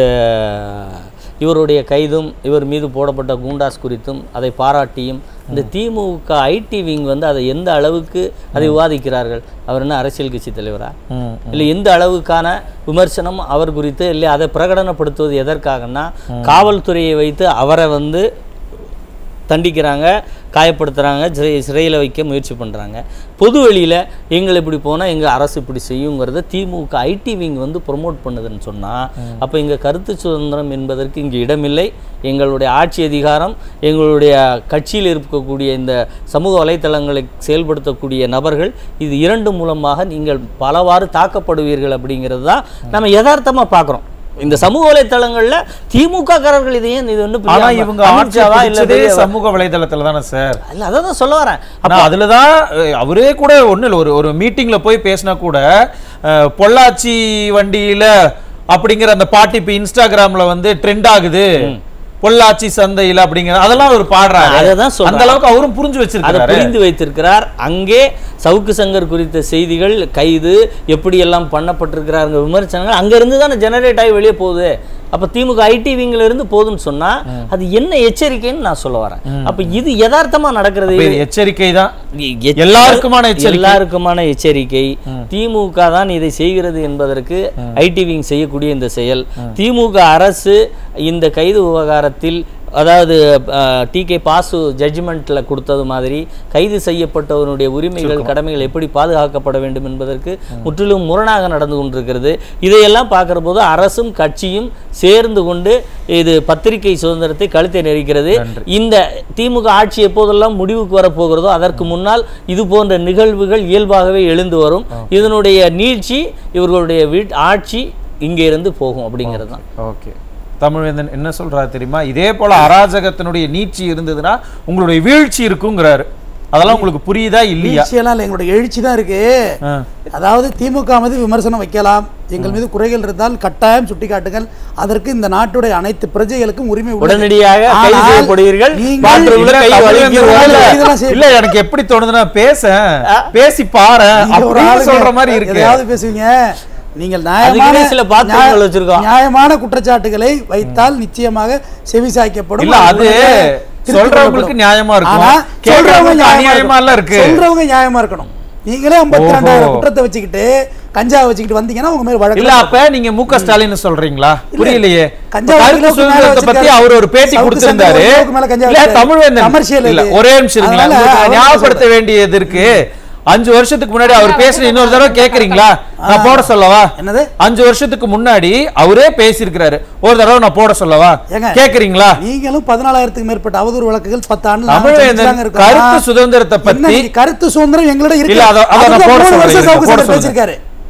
Speaker 4: இவருடைய கைதும் இவர் மீது போடப்பட்ட கூண்டாஸ் குறித்தும் அதை பாராட்டியும் இந்த திமுக ஐடி விங் வந்து அதை எந்த அளவுக்கு அதை விவாதிக்கிறார்கள் அவர் என்ன அரசியல் கட்சி தலைவரா இல்லை எந்த அளவுக்கான விமர்சனம் அவர் குறித்து இல்லை அதை பிரகடனப்படுத்துவது எதற்காகன்னா காவல்துறையை வைத்து அவரை வந்து தண்டிக்கிறாங்க காயப்படுத்துகிறாங்க சிறை சிறையில் வைக்க முயற்சி பண்ணுறாங்க பொது வெளியில் எங்களை இப்படி போனால் எங்கள் அரசு இப்படி செய்யுங்கிறத திமுக ஐடி விங் வந்து ப்ரொமோட் பண்ணுதுன்னு சொன்னால் அப்போ எங்கள் கருத்து சுதந்திரம் என்பதற்கு இங்கே இடமில்லை எங்களுடைய ஆட்சி அதிகாரம் எங்களுடைய கட்சியில் இருக்கக்கூடிய இந்த சமூக வலைத்தளங்களை செயல்படுத்தக்கூடிய நபர்கள் இது இரண்டு மூலமாக நீங்கள் பலவாறு தாக்கப்படுவீர்கள் அப்படிங்கிறது தான் நம்ம யதார்த்தமாக பார்க்குறோம் இந்த சமூக வலைத்தளங்கள்ல திமுக காரர்கள் இது ஏன் இது ஒன்று
Speaker 8: ஆனா இவங்க ஆட்சியாவா இல்ல சமூக வலைதளத்துல தானே சார்
Speaker 4: இல்ல அதான் தான் சொல்ல வரேன்
Speaker 8: நான் அதுலதான் அஹ், அவரே கூட ஒண்ணு இல்ல ஒரு ஒரு மீட்டிங்ல போய் பேசினா கூட அஹ், பொள்ளாச்சி வண்டியில அப்படிங்கிற அந்த பாட்டு இப்ப இன்ஸ்டாகிராம்ல வந்து ட்ரெண்ட் ஆகுது பொள்ளாச்சி சந்தையில அப்படிங்கிற அதெல்லாம் அவர் பாடுறாரு
Speaker 4: அததான் சொல்றேன்.
Speaker 8: அந்த அளவுக்கு அவரும் புரிஞ்சு
Speaker 4: அதை
Speaker 8: வச்சிருக்காரு
Speaker 4: புரிந்து வைத்திருக்கிறார் அங்கே சவுக்கு சங்கர் குறித்த செய்திகள் கைது எப்படி எல்லாம் பண்ணப்பட்டிருக்கிறாருங்க விமர்சனங்கள் அங்கிருந்து தானே ஜெனரேட் ஆகி வெளியே போகுது அப்ப திமுக ஐடி விங்ல இருந்து போகுதுன்னு சொன்னா அது என்ன எச்சரிக்கைன்னு நான் சொல்ல வரேன் அப்ப இது யதார்த்தமா நடக்கிறது
Speaker 8: அப்ப இது எச்சரிக்கை தான்
Speaker 4: எச்ச-
Speaker 8: எல்லாருக்குமான எச்சரிக்கை.
Speaker 4: எல்லாருக்குமான எச்சரிக்கை திமுக தான் இதை செய்கிறது என்பதற்கு ஐடி விங் செய்யக்கூடிய இந்த செயல் திமுக அரசு இந்த கைது விவகாரத்தில் அதாவது டி கே பாசு ஜட்ஜ்மெண்ட்ல கொடுத்தது மாதிரி கைது செய்யப்பட்டவருடைய உரிமைகள் கடமைகள் எப்படி பாதுகாக்கப்பட வேண்டும் என்பதற்கு முற்றிலும் முரணாக நடந்து கொண்டிருக்கிறது இதையெல்லாம் பார்க்கிற போது அரசும் கட்சியும் சேர்ந்து கொண்டு இது பத்திரிகை சுதந்திரத்தை கழுத்தை நெரிக்கிறது இந்த திமுக ஆட்சி எப்போதெல்லாம் முடிவுக்கு வரப்போகிறதோ அதற்கு முன்னால் இது போன்ற நிகழ்வுகள் இயல்பாகவே எழுந்து வரும் இதனுடைய நீட்சி இவர்களுடைய வீட் ஆட்சி இங்கே இருந்து போகும் அப்படிங்கிறது தான்
Speaker 8: ஓகே தமிழ்வேந்தன் என்ன சொல்றாரு தெரியுமா இதே போல அராஜகத்தினுடைய நீட்சி இருந்ததுன்னா உங்களுடைய வீழ்ச்சி இருக்குங்கிறாரு அதெல்லாம் உங்களுக்கு புரியுதா இல்லையா
Speaker 6: வீழ்ச்சியெல்லாம் இல்லை எங்களுடைய எழுச்சி தான் இருக்கு
Speaker 8: ஆ.
Speaker 6: அதாவது திமுக மீது விமர்சனம் வைக்கலாம் எங்கள் மீது குறைகள் இருந்தால் கட்டாயம் சுட்டிக்காட்டுங்கள் அதற்கு இந்த நாட்டுடைய அனைத்து பிரஜைகளுக்கும் உரிமை உள்ளது.
Speaker 4: உடனடியாக கைது
Speaker 6: ஆனால்
Speaker 4: செய்யப்படுவீர்கள்.
Speaker 6: நீங்கள்
Speaker 4: பாத்ரூம்ல
Speaker 8: இல்ல,
Speaker 4: கை
Speaker 8: தமிழ்வேந்தன்
Speaker 4: வலிக்கிறது.
Speaker 8: இல்ல,
Speaker 6: இதெல்லாம் செய்ய-
Speaker 8: இல்ல எனக்கு எப்படி தோணுதுன்னா பேச பேசி பாரு
Speaker 6: நீங்க ஒரு
Speaker 8: அப்படின்னு
Speaker 6: ஆளுங்க
Speaker 8: சொல்ற மாதிரி இருக்கு
Speaker 6: எதையாவது பேசுவீங்க நீங்கள்
Speaker 4: அதுக்குன்னே
Speaker 6: நியாயமான
Speaker 4: சில பாத்திரங்கள்
Speaker 6: நியாய-
Speaker 4: வச்சிருக்கோம்.
Speaker 6: நியாயமான குற்றச்சாட்டுகளை வைத்தால் நிச்சயமாக செவிசாய்க்கப்படும்
Speaker 8: இல்ல, அது
Speaker 6: திருத்திக்
Speaker 8: சொல்றவங்களுக்கு
Speaker 6: கொள்ளப்படும்.
Speaker 8: நியாயமா இருக்கும்.
Speaker 6: ஆனா,
Speaker 8: கேட்கறவங்களுக்கு
Speaker 6: சொல்றவங்க நியாயமா
Speaker 8: அநியாயமா எல்லாம் இருக்கு.
Speaker 6: சொல்றவங்க நியாயமா இருக்கணும் நீங்களே ஐம்பத்தி
Speaker 8: ஓஹோ.
Speaker 6: ரெண்டாயிரம் குற்றத்தை வச்சுக்கிட்டு கஞ்சா வச்சுக்கிட்டு வந்தீங்கன்னா உங்க மேல வழக்கு
Speaker 8: இல்ல அப்ப நீங்க மு க ஸ்டாலின் சொல்றீங்களா புரியலையே
Speaker 6: கஞ்சா
Speaker 8: இப்ப கருத்து
Speaker 6: கிலோவுக்கு மேல
Speaker 8: சுதந்திரத்தை பத்தி
Speaker 6: வச்சிருக்காரு.
Speaker 8: அவர் ஒரு பேட்டி
Speaker 6: சவுக்கு
Speaker 8: கொடுத்திருந்தாரு
Speaker 6: சங்கர் ஒரு கிலோவுக்கு மேல கஞ்சா
Speaker 8: இல்ல
Speaker 6: வச்சிருக்காரு.
Speaker 8: தமிழ்வேந்தன்
Speaker 6: commercial
Speaker 8: இல்ல
Speaker 6: இது.
Speaker 8: ஒரே நிமிஷம் இருங்களேன்.
Speaker 6: அதனால
Speaker 8: உங்களுக்கு
Speaker 6: அவர்
Speaker 8: ஞாபகப்படுத்த
Speaker 6: சொல்றாரு.
Speaker 8: வேண்டியது இருக்கு அஞ்சு வருஷத்துக்கு முன்னாடி அவர் பேசின இன்னொரு தடவை கேக்குறீங்களா நான் போட சொல்லவா
Speaker 6: என்னது?
Speaker 8: அஞ்சு வருஷத்துக்கு முன்னாடி அவரே பேசியிருக்கிறாரு ஒரு தடவை நான் போட சொல்லவா
Speaker 6: ஏங்க,
Speaker 8: கேக்குறீங்களா
Speaker 6: நீங்களும் பதினாலாயிரத்துக்கு மேற்பட்ட அவதூறு வழக்குகள் பத்து ஆண்டு
Speaker 8: தமிழ்வேந்தன் கருத்து சுதந்திரத்தை பத்தி
Speaker 6: கருத்து சுதந்திரம் எங்களிடம் இருக்கு
Speaker 8: இல்ல, அத- அத நான்
Speaker 6: அதுதான்
Speaker 8: போட
Speaker 6: மூணு
Speaker 8: சொல்றேன்.
Speaker 6: வருஷம்
Speaker 8: இருங்க,
Speaker 6: சவுக்கு
Speaker 8: போட
Speaker 6: சங்கர்
Speaker 8: சொல்றேன்.
Speaker 6: பேசியிருக்காரு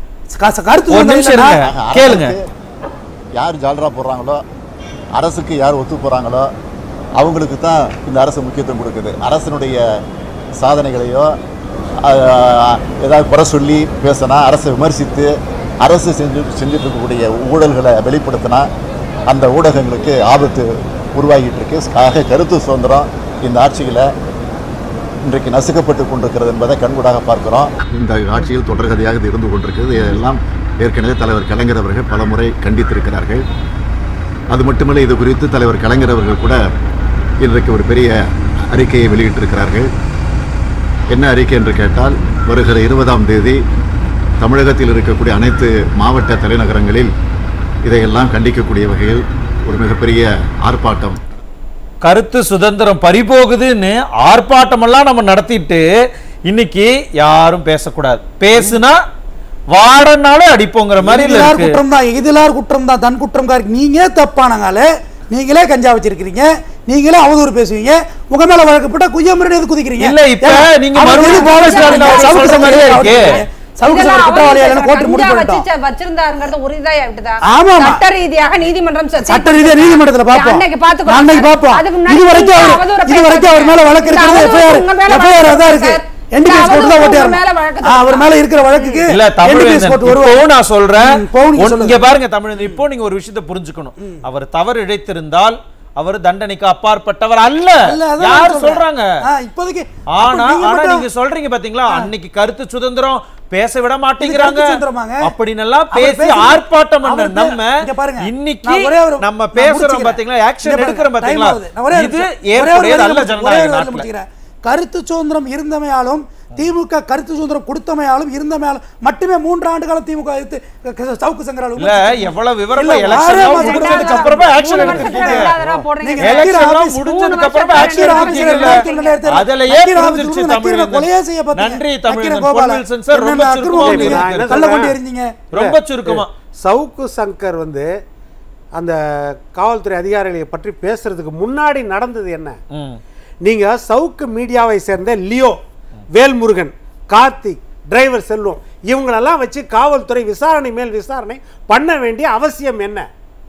Speaker 6: க- கருத்து
Speaker 8: ஒரு
Speaker 6: சுதந்திரம்
Speaker 8: நிமிஷம்
Speaker 6: இல்லைன்னா,
Speaker 8: இருங்க கேளுங்க
Speaker 3: அரசுக்கு யார் ஜால்ரா போடுறாங்களோ அரசுக்கு யார் ஒத்து போகிறாங்களோ அவங்களுக்கு தான் இந்த அரசு முக்கியத்துவம் கொடுக்குது அரசனுடைய சாதனைகளையோ ஆஹ், ஏதாவது குறை சொல்லி பேசினா அரசை விமர்சித்து அரசு செஞ்சு செஞ்சுட்டு இருக்கக்கூடிய ஊழல்களை வெளிப்படுத்தினா அந்த ஊடகங்களுக்கு ஆபத்து உருவாகிட்டு இருக்கு ஆக கருத்து சுதந்திரம் இந்த ஆட்சியில் இன்றைக்கு நசுக்கப்பட்டு கொண்டிருக்கிறது என்பதை கண்கூடாக பார்க்கிறோம் இந்த ஆட்சியில் தொடர்கதையாக இது இருந்து கொண்டிருக்கிறது இதெல்லாம் ஏற்கனவே தலைவர் கலைஞர் அவர்கள் பலமுறை கண்டித்திருக்கிறார்கள் அது மட்டுமல்ல இது குறித்து தலைவர் கலைஞர் அவர்கள் கூட இன்றைக்கு ஒரு பெரிய அறிக்கையை வெளியிட்டிருக்கிறார்கள் என்ன அறிக்கை என்று கேட்டால் வருகிற இருபதாம் தேதி தமிழகத்தில் இருக்கக்கூடிய அனைத்து மாவட்ட தலைநகரங்களில் இதையெல்லாம் கண்டிக்கக்கூடிய வகையில் ஒரு மிகப்பெரிய ஆர்ப்பாட்டம்
Speaker 8: கருத்து சுதந்திரம் பறிபோகுதுன்னு ஆர்ப்பாட்டமெல்லாம் நம்ம நடத்திட்டு இன்னைக்கு யாரும் பேசக்கூடாது பேசுனா வாடனாலும் அடிப்போங்கிற மாதிரி இதுல
Speaker 6: இதிலார்
Speaker 8: இருக்கு
Speaker 6: குற்றம் தான் இதிலார் குற்றம் தான் தன் குற்றம் காரி நீங்க தப்பானங்கால நீங்களே கஞ்சா வச்சிருக்கிறீங்க நீங்களே அவதூறு பேசுவீங்க உங்க மேல வழக்கு போட்டா குய்ய முன்னாடி எது குதிக்கிறீங்க
Speaker 8: இல்ல, இப்ப
Speaker 6: ஏன்?
Speaker 8: நீங்க
Speaker 6: அவர்
Speaker 8: மறுபடியும்
Speaker 6: எது
Speaker 8: கோவை ஸ்டாலின் அவர்கள்
Speaker 6: சவுக்கு
Speaker 8: சொல்ற மாதிரியே
Speaker 6: சங்கர்
Speaker 8: இருக்கே.
Speaker 6: சவுக்கு
Speaker 7: இதெல்லாம்
Speaker 6: சங்கர் குற்றவாளியா
Speaker 7: அவங்க
Speaker 6: கோர்ட்டு முடிவு
Speaker 7: கஞ்சா
Speaker 6: பண்ணிட்டோம்
Speaker 7: வச்சிச்ச- வச்சிருந்தாருங்கிறது உறுதியாயிட்டுதா?
Speaker 6: ஆமாமா.
Speaker 7: சட்ட ரீதியாக நீதிமன்றம் ச-
Speaker 6: சட்ட ரீதியா நீதிமன்றத்துல பாப்போம்
Speaker 7: அன்னைக்கு பாத்துக்கோ.
Speaker 6: அன்னைக்கு பாப்போம்
Speaker 7: அதுக்கு முன்னாடி
Speaker 6: இது வரைக்கும்
Speaker 7: நீங்க
Speaker 6: அவர்
Speaker 7: அவதூறு
Speaker 6: இது வரைக்கும் அவர் மேல வழக்கு
Speaker 7: இந்த
Speaker 6: இருக்கிறது
Speaker 7: அவதூறு
Speaker 6: எஃப்ஐஆர்
Speaker 7: உங்க மேல
Speaker 6: எஃப்ஐஆர்
Speaker 7: வழக்கு
Speaker 6: தான்
Speaker 7: இருக்கு
Speaker 6: இருக்கு
Speaker 7: சார்.
Speaker 6: என்டிபிஎஸ்
Speaker 7: இந்த
Speaker 6: கோர்ட் தான்
Speaker 7: அவதூறு
Speaker 6: ஓட்டியாரு
Speaker 7: உங்க மேல வழக்கு
Speaker 6: ஆ, அவர் மேல இருக்கிற வழக்குக்கு
Speaker 8: இல்ல தமிழ்
Speaker 6: NDPS கோர்ட் வருவார்
Speaker 8: இப்பவும் நான் சொல்றேன்
Speaker 6: ம், இப்பவும் நீங்க
Speaker 8: ஒன்-
Speaker 6: சொல்லுங்க.
Speaker 8: இங்க பாருங்க தமிழ் இப்போ நீங்க ஒரு விஷயத்தை புரிஞ்சுக்கணும் அவர் தவறு இழைத்திருந்தால் அவர் தண்டனைக்கு அப்பாற்பட்டவர் அல்ல
Speaker 6: இல்ல, அதான்
Speaker 8: யார்
Speaker 6: நான்
Speaker 8: சொல்றாங்க
Speaker 6: ஆ, இப்போதைக்கு
Speaker 8: ஆனா
Speaker 6: அப்ப நீங்க
Speaker 8: ஆனா
Speaker 6: மட்டும்
Speaker 8: நீங்க சொல்றீங்க பாத்தீங்களா அன்னைக்கு கருத்து சுதந்திரம் பேச விட மாட்டேங்கிறாங்க
Speaker 6: கருத்து சுதந்திரமாங்க.
Speaker 8: அப்படின்னு எல்லாம்
Speaker 6: அவர்
Speaker 8: பேசி
Speaker 6: பேசுறது-
Speaker 8: ஆர்ப்பாட்டம் பண்ண
Speaker 6: அவர் பே-
Speaker 8: நம்ம
Speaker 6: இங்க பாருங்க.
Speaker 8: இன்னைக்கு
Speaker 6: நான் ஒரே ஒரு-
Speaker 8: நம்ம
Speaker 6: நான்
Speaker 8: பேசுறோம்
Speaker 6: முடிச்சுக்கிறேன்.
Speaker 8: பாத்தீங்களா
Speaker 6: இங்க
Speaker 8: ஆக்ஷன்
Speaker 6: பாருங்க,
Speaker 8: எடுக்கிறோம்
Speaker 6: time
Speaker 8: பாத்தீங்களா
Speaker 6: ஆகுது. நான் ஒரே ஒரு
Speaker 8: இது
Speaker 6: நிமிஷம். ஒரே ஒரு
Speaker 8: ஏற்புடைய
Speaker 6: வரியில
Speaker 8: நல்ல
Speaker 6: முடிச்சு- ஒரே
Speaker 8: ஜனநாயக
Speaker 6: ஒரு வரியில
Speaker 8: நாட்டுல
Speaker 6: முடிச்சுக்கிறேன். கருத்து சுதந்திரம் இருந்தமையாலும் திமுக கருத்து சுதந்திரம் கொடுத்தமையாலும் இருந்தமையாலும் மட்டுமே மூன்று ஆண்டு காலம் திமுக எதிர்த்து க- சவுக்கு சங்கரால்
Speaker 8: இல்ல எவ்வளவு விவரமா
Speaker 6: இல்ல,
Speaker 8: எலெக்ஷன்
Speaker 6: ஆறே மாசம்
Speaker 8: முடிஞ்சதுக்கு
Speaker 6: கூட
Speaker 8: அப்புறமா ஆக்ஷன்
Speaker 7: மூணு வருஷத்துக்கு
Speaker 8: எடுத்திருக்கீங்க
Speaker 7: ரெண்டாவது தடவை போடுறீங்க.
Speaker 6: நீங்க
Speaker 7: சார்.
Speaker 6: நக்கீர்
Speaker 8: எலெக்ஷன்
Speaker 6: ஆபீஸ்
Speaker 8: முடிஞ்சதுக்கு அப்புறமா
Speaker 7: மூணு
Speaker 8: ஆக்ஷன்
Speaker 7: வருஷத்துக்கு
Speaker 8: எடுத்திருக்கீங்கல்ல அதுலயே புரிஞ்சிருச்சு தமிழ்
Speaker 6: கொலையே செய்யப்பட்டீங்க.
Speaker 8: நன்றி
Speaker 6: நக்கீர
Speaker 8: தமிழ்
Speaker 6: கோபால.
Speaker 8: பொன்வில்சன் சார் ரொம்ப
Speaker 6: என்னென்ன
Speaker 8: சுருக்கமா
Speaker 6: அக்கிரமம் பண்ணீங்க?
Speaker 5: நான் என்ன
Speaker 6: கள்ள கொண்டு
Speaker 5: சொல்றேன்?
Speaker 6: எறிஞ்சீங்க
Speaker 8: ரொம்ப சுருக்கமா
Speaker 5: சவுக்கு சங்கர் வந்து அந்த காவல்துறை அதிகாரிகளை பற்றி பேசுறதுக்கு முன்னாடி நடந்தது என்ன
Speaker 8: ம்.
Speaker 5: நீங்க சவுக்கு மீடியாவை சேர்ந்த லியோ வேல்முருகன் கார்த்திக் டிரைவர் செல்வம் இவங்களெல்லாம் வச்சு காவல்துறை விசாரணை மேல் விசாரணை பண்ண வேண்டிய அவசியம் என்ன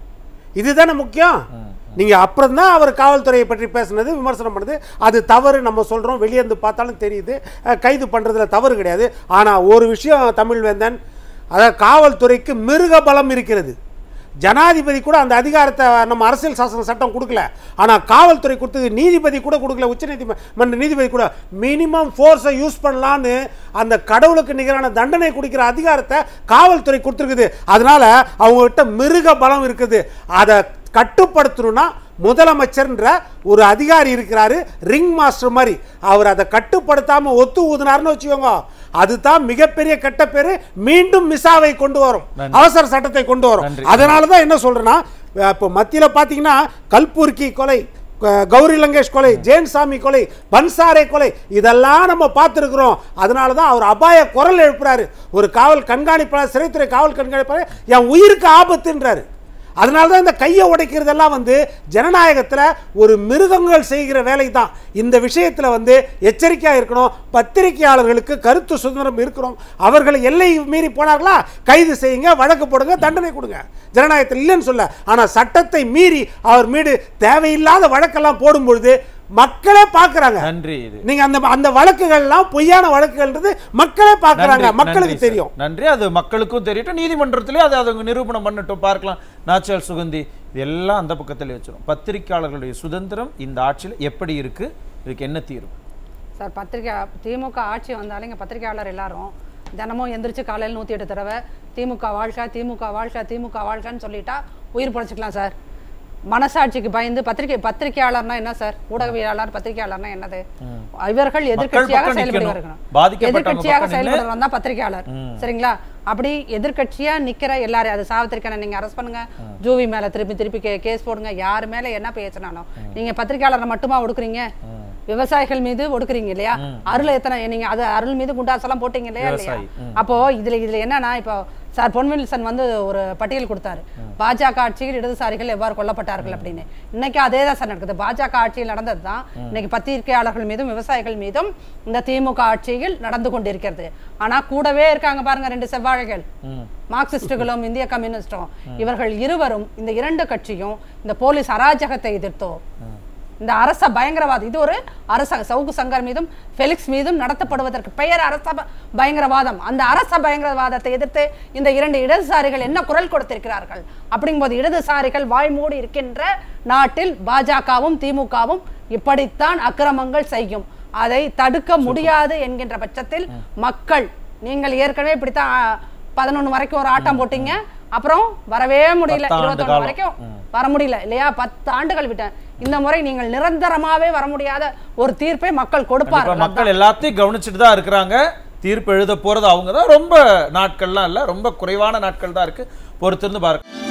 Speaker 5: இதுதானே முக்கியம் நீங்க அப்புறம் தான் அவர் காவல்துறையை பற்றி பேசுனது விமர்சனம் பண்ணது அது தவறு நம்ம சொல்றோம் வெளியே இருந்து பார்த்தாலும் தெரியுது அஹ், கைது பண்றதுல தவறு கிடையாது ஆனா ஒரு விஷயம் தமிழ்வேந்தன் அதாவது காவல்துறைக்கு மிருக பலம் இருக்கிறது ஜனாதிபதி கூட அந்த அதிகாரத்தை நம்ம அரசியல் சாசன சட்டம் கொடுக்கல ஆனா காவல்துறை கொடுத்தது நீதிபதி கூட கொடுக்கல உச்ச நீதிமன்ற நீதிபதி கூட மினிமம் ஃபோர்ஸை யூஸ் பண்ணலான்னு அந்த கடவுளுக்கு நிகரான தண்டனை கொடுக்கிற அதிகாரத்தை காவல்துறை கொடுத்துருக்குது அதனால அவங்ககிட்ட மிருக பலம் இருக்குது அதை கட்டுப்படுத்தணும்னா முதலமைச்சர்ன்ற ஒரு அதிகாரி இருக்கிறாரு ரிங் மாஸ்டர் மாதிரி அவர் அதை கட்டுப்படுத்தாம ஒத்து ஊதுனாருன்னு வச்சுக்கோங்க அதுதான் மிகப்பெரிய கெட்ட பேரு மீண்டும் மிசாவை கொண்டு வரும் அவசர சட்டத்தை கொண்டு வரும்
Speaker 8: நன்றி.
Speaker 5: அதனால தான் என்ன சொல்றேன்னா இப்போ மத்தியில் பார்த்தீங்கன்னா கல்புர்கி கொலை க- கௌரி லங்கேஷ் கொலை ஜெயன்சாமி கொலை பன்சாரே கொலை இதெல்லாம் நம்ம பார்த்துருக்குறோம் அதனால தான் அவர் அபாய குரல் எழுப்புறாரு ஒரு காவல் கண்காணிப்பாளர் சிறைத்துறை காவல் கண்காணிப்பாளர் என் உயிருக்கு ஆபத்துன்றாரு அதனால தான் இந்த கையை உடைக்கிறதெல்லாம் வந்து ஜனநாயகத்தில் ஒரு மிருகங்கள் செய்கிற வேலை தான் இந்த விஷயத்தில் வந்து எச்சரிக்கையாக இருக்கணும் பத்திரிகையாளர்களுக்கு கருத்து சுதந்திரம் இருக்கணும் அவர்களை எல்லை மீறி போனார்களா கைது செய்யுங்க வழக்கு போடுங்க தண்டனை கொடுங்க ஜனநாயகத்தில் இல்லைன்னு சொல்ல ஆனால் சட்டத்தை மீறி அவர் மீது தேவையில்லாத வழக்கெல்லாம் போடும் பொழுது மக்களே பார்க்குறாங்க
Speaker 8: நன்றி இது
Speaker 5: நீங்க அந்த அந்த வழக்குகள்லாம் பொய்யான வழக்குகள்ன்றது மக்களே பார்க்குறாங்க
Speaker 8: நன்றி,
Speaker 5: மக்களுக்கு
Speaker 8: நன்றி சார்.
Speaker 5: தெரியும்
Speaker 8: நன்றி அது மக்களுக்கும் தெரியட்டும் நீதிமன்றத்திலே அதை அவங்க நிரூபணம் பண்ணட்டும் பார்க்கலாம் நாச்சல் சுகந்தி இது எல்லாம் அந்த பக்கத்தில் வச்சிரும் பத்திரிக்கையாளர்களுடைய சுதந்திரம் இந்த ஆட்சியில் எப்படி இருக்கு இதுக்கு என்ன தீர்வு
Speaker 7: சார் பத்திரிக்கை திமுக ஆட்சி வந்தாலும் இங்கே பத்திரிக்கையாளர் எல்லாரும் தினமும் எந்திரிச்சு காலையில் நூற்றி எட்டு தடவை திமுக வாழ்க்கை திமுக வாழ்க்கை திமுக வாழ்க்கைன்னு சொல்லிட்டா உயிர் பொழைச்சிக்கலாம் சார் மனசாட்சிக்கு பயந்து பத்திரிகை பத்திரிகையாளர்னா என்ன சார் ஊடகவியலாளர் பத்திரிகையாளர்னா என்னது இவர்கள் எதிர்க்கட்சியாக
Speaker 8: பக்கம்
Speaker 7: செயல்பட்டு
Speaker 8: நிக்கணும்.
Speaker 7: வரணும்
Speaker 8: பாதிக்கப்பட்டவங்க
Speaker 7: எதிர்க்கட்சியாக
Speaker 8: பக்கம் நின்னு-
Speaker 7: செயல்படுறவன் தான் பத்திரிகையாளர் சரிங்களா அப்படி எதிர்க்கட்சியா நிக்கிற எல்லாரும் அது சாவத்திரிக்கான நீங்க அரெஸ்ட் பண்ணுங்க ஜூவி மேல திருப்பி திருப்பி கே- கேஸ் போடுங்க யார் மேல என்ன பேசினாலும் நீங்க பத்திரிகையாளரை மட்டுமா ஒடுக்குறீங்க விவசாயிகள் மீது ஒடுக்குறீங்க இல்லையா அருள் எத்தனை நீங்க அது அருள் மீது குண்டாசெல்லாம் போட்டீங்க இல்லையா இல்லையா
Speaker 8: விவசாயி,
Speaker 7: அப்போ இதுல இதுல என்னன்னா இப்போ சார் பொன்வில்சன் வந்து ஒரு பட்டியல் கொடுத்தாரு பாஜக ஆட்சியில் இடதுசாரிகள் எவ்வாறு கொல்லப்பட்டார்கள் அப்படின்னு இன்னைக்கு அதே தான் சார் நடக்குது பாஜக ஆட்சியில் நடந்தது தான் இன்னைக்கு பத்திரிகையாளர்கள் மீதும் விவசாயிகள் மீதும் இந்த திமுக ஆட்சியில் நடந்து கொண்டிருக்கிறது ஆனா கூடவே இருக்காங்க பாருங்க ரெண்டு செவ்வாழைகள் மார்க்சிஸ்டுகளும் இந்திய கம்யூனிஸ்டும் இவர்கள் இருவரும் இந்த இரண்டு கட்சியும் இந்த போலீஸ் அராஜகத்தை எதிர்த்தோ இந்த அரச பயங்கரவாதம் இது ஒரு அரச சவுக்கு சங்கர் மீதும் ஃபெலிக்ஸ் மீதும் நடத்தப்படுவதற்கு பெயர் அரச ப- பயங்கரவாதம் அந்த அரச பயங்கரவாதத்தை எதிர்த்து இந்த இரண்டு இடதுசாரிகள் என்ன குரல் கொடுத்திருக்கிறார்கள் அப்படிங்கும்போது இடதுசாரிகள் வாய் மூடி இருக்கின்ற நாட்டில் பாஜகவும் திமுகவும் இப்படித்தான் அக்கிரமங்கள் செய்யும் அதை தடுக்க முடியாது என்கின்ற பட்சத்தில் மக்கள் நீங்கள் ஏற்கனவே இப்படித்தான் பதினொன்று வரைக்கும் ஒரு ஆட்டம் போட்டீங்க அப்புறம் வரவே முடியல
Speaker 8: பத்தாண்டு
Speaker 7: இருபத்தொன்னு
Speaker 8: காலம்.
Speaker 7: வரைக்கும் வர முடியல இல்லையா பத்து ஆண்டுகள் விட்டேன் இந்த முறை நீங்கள் நிரந்தரமாவே வர முடியாத ஒரு தீர்ப்பை மக்கள்
Speaker 8: கண்டிப்பா
Speaker 7: கொடுப்பார்கள்
Speaker 8: மக்கள் எல்லாத்தையும் கவனிச்சுட்டு தான் இருக்கிறாங்க தீர்ப்பு எழுத போறது அவங்க தான் ரொம்ப நாட்கள்லாம் இல்ல ரொம்ப குறைவான நாட்கள் தான் இருக்கு பொறுத்திருந்து பாருங்க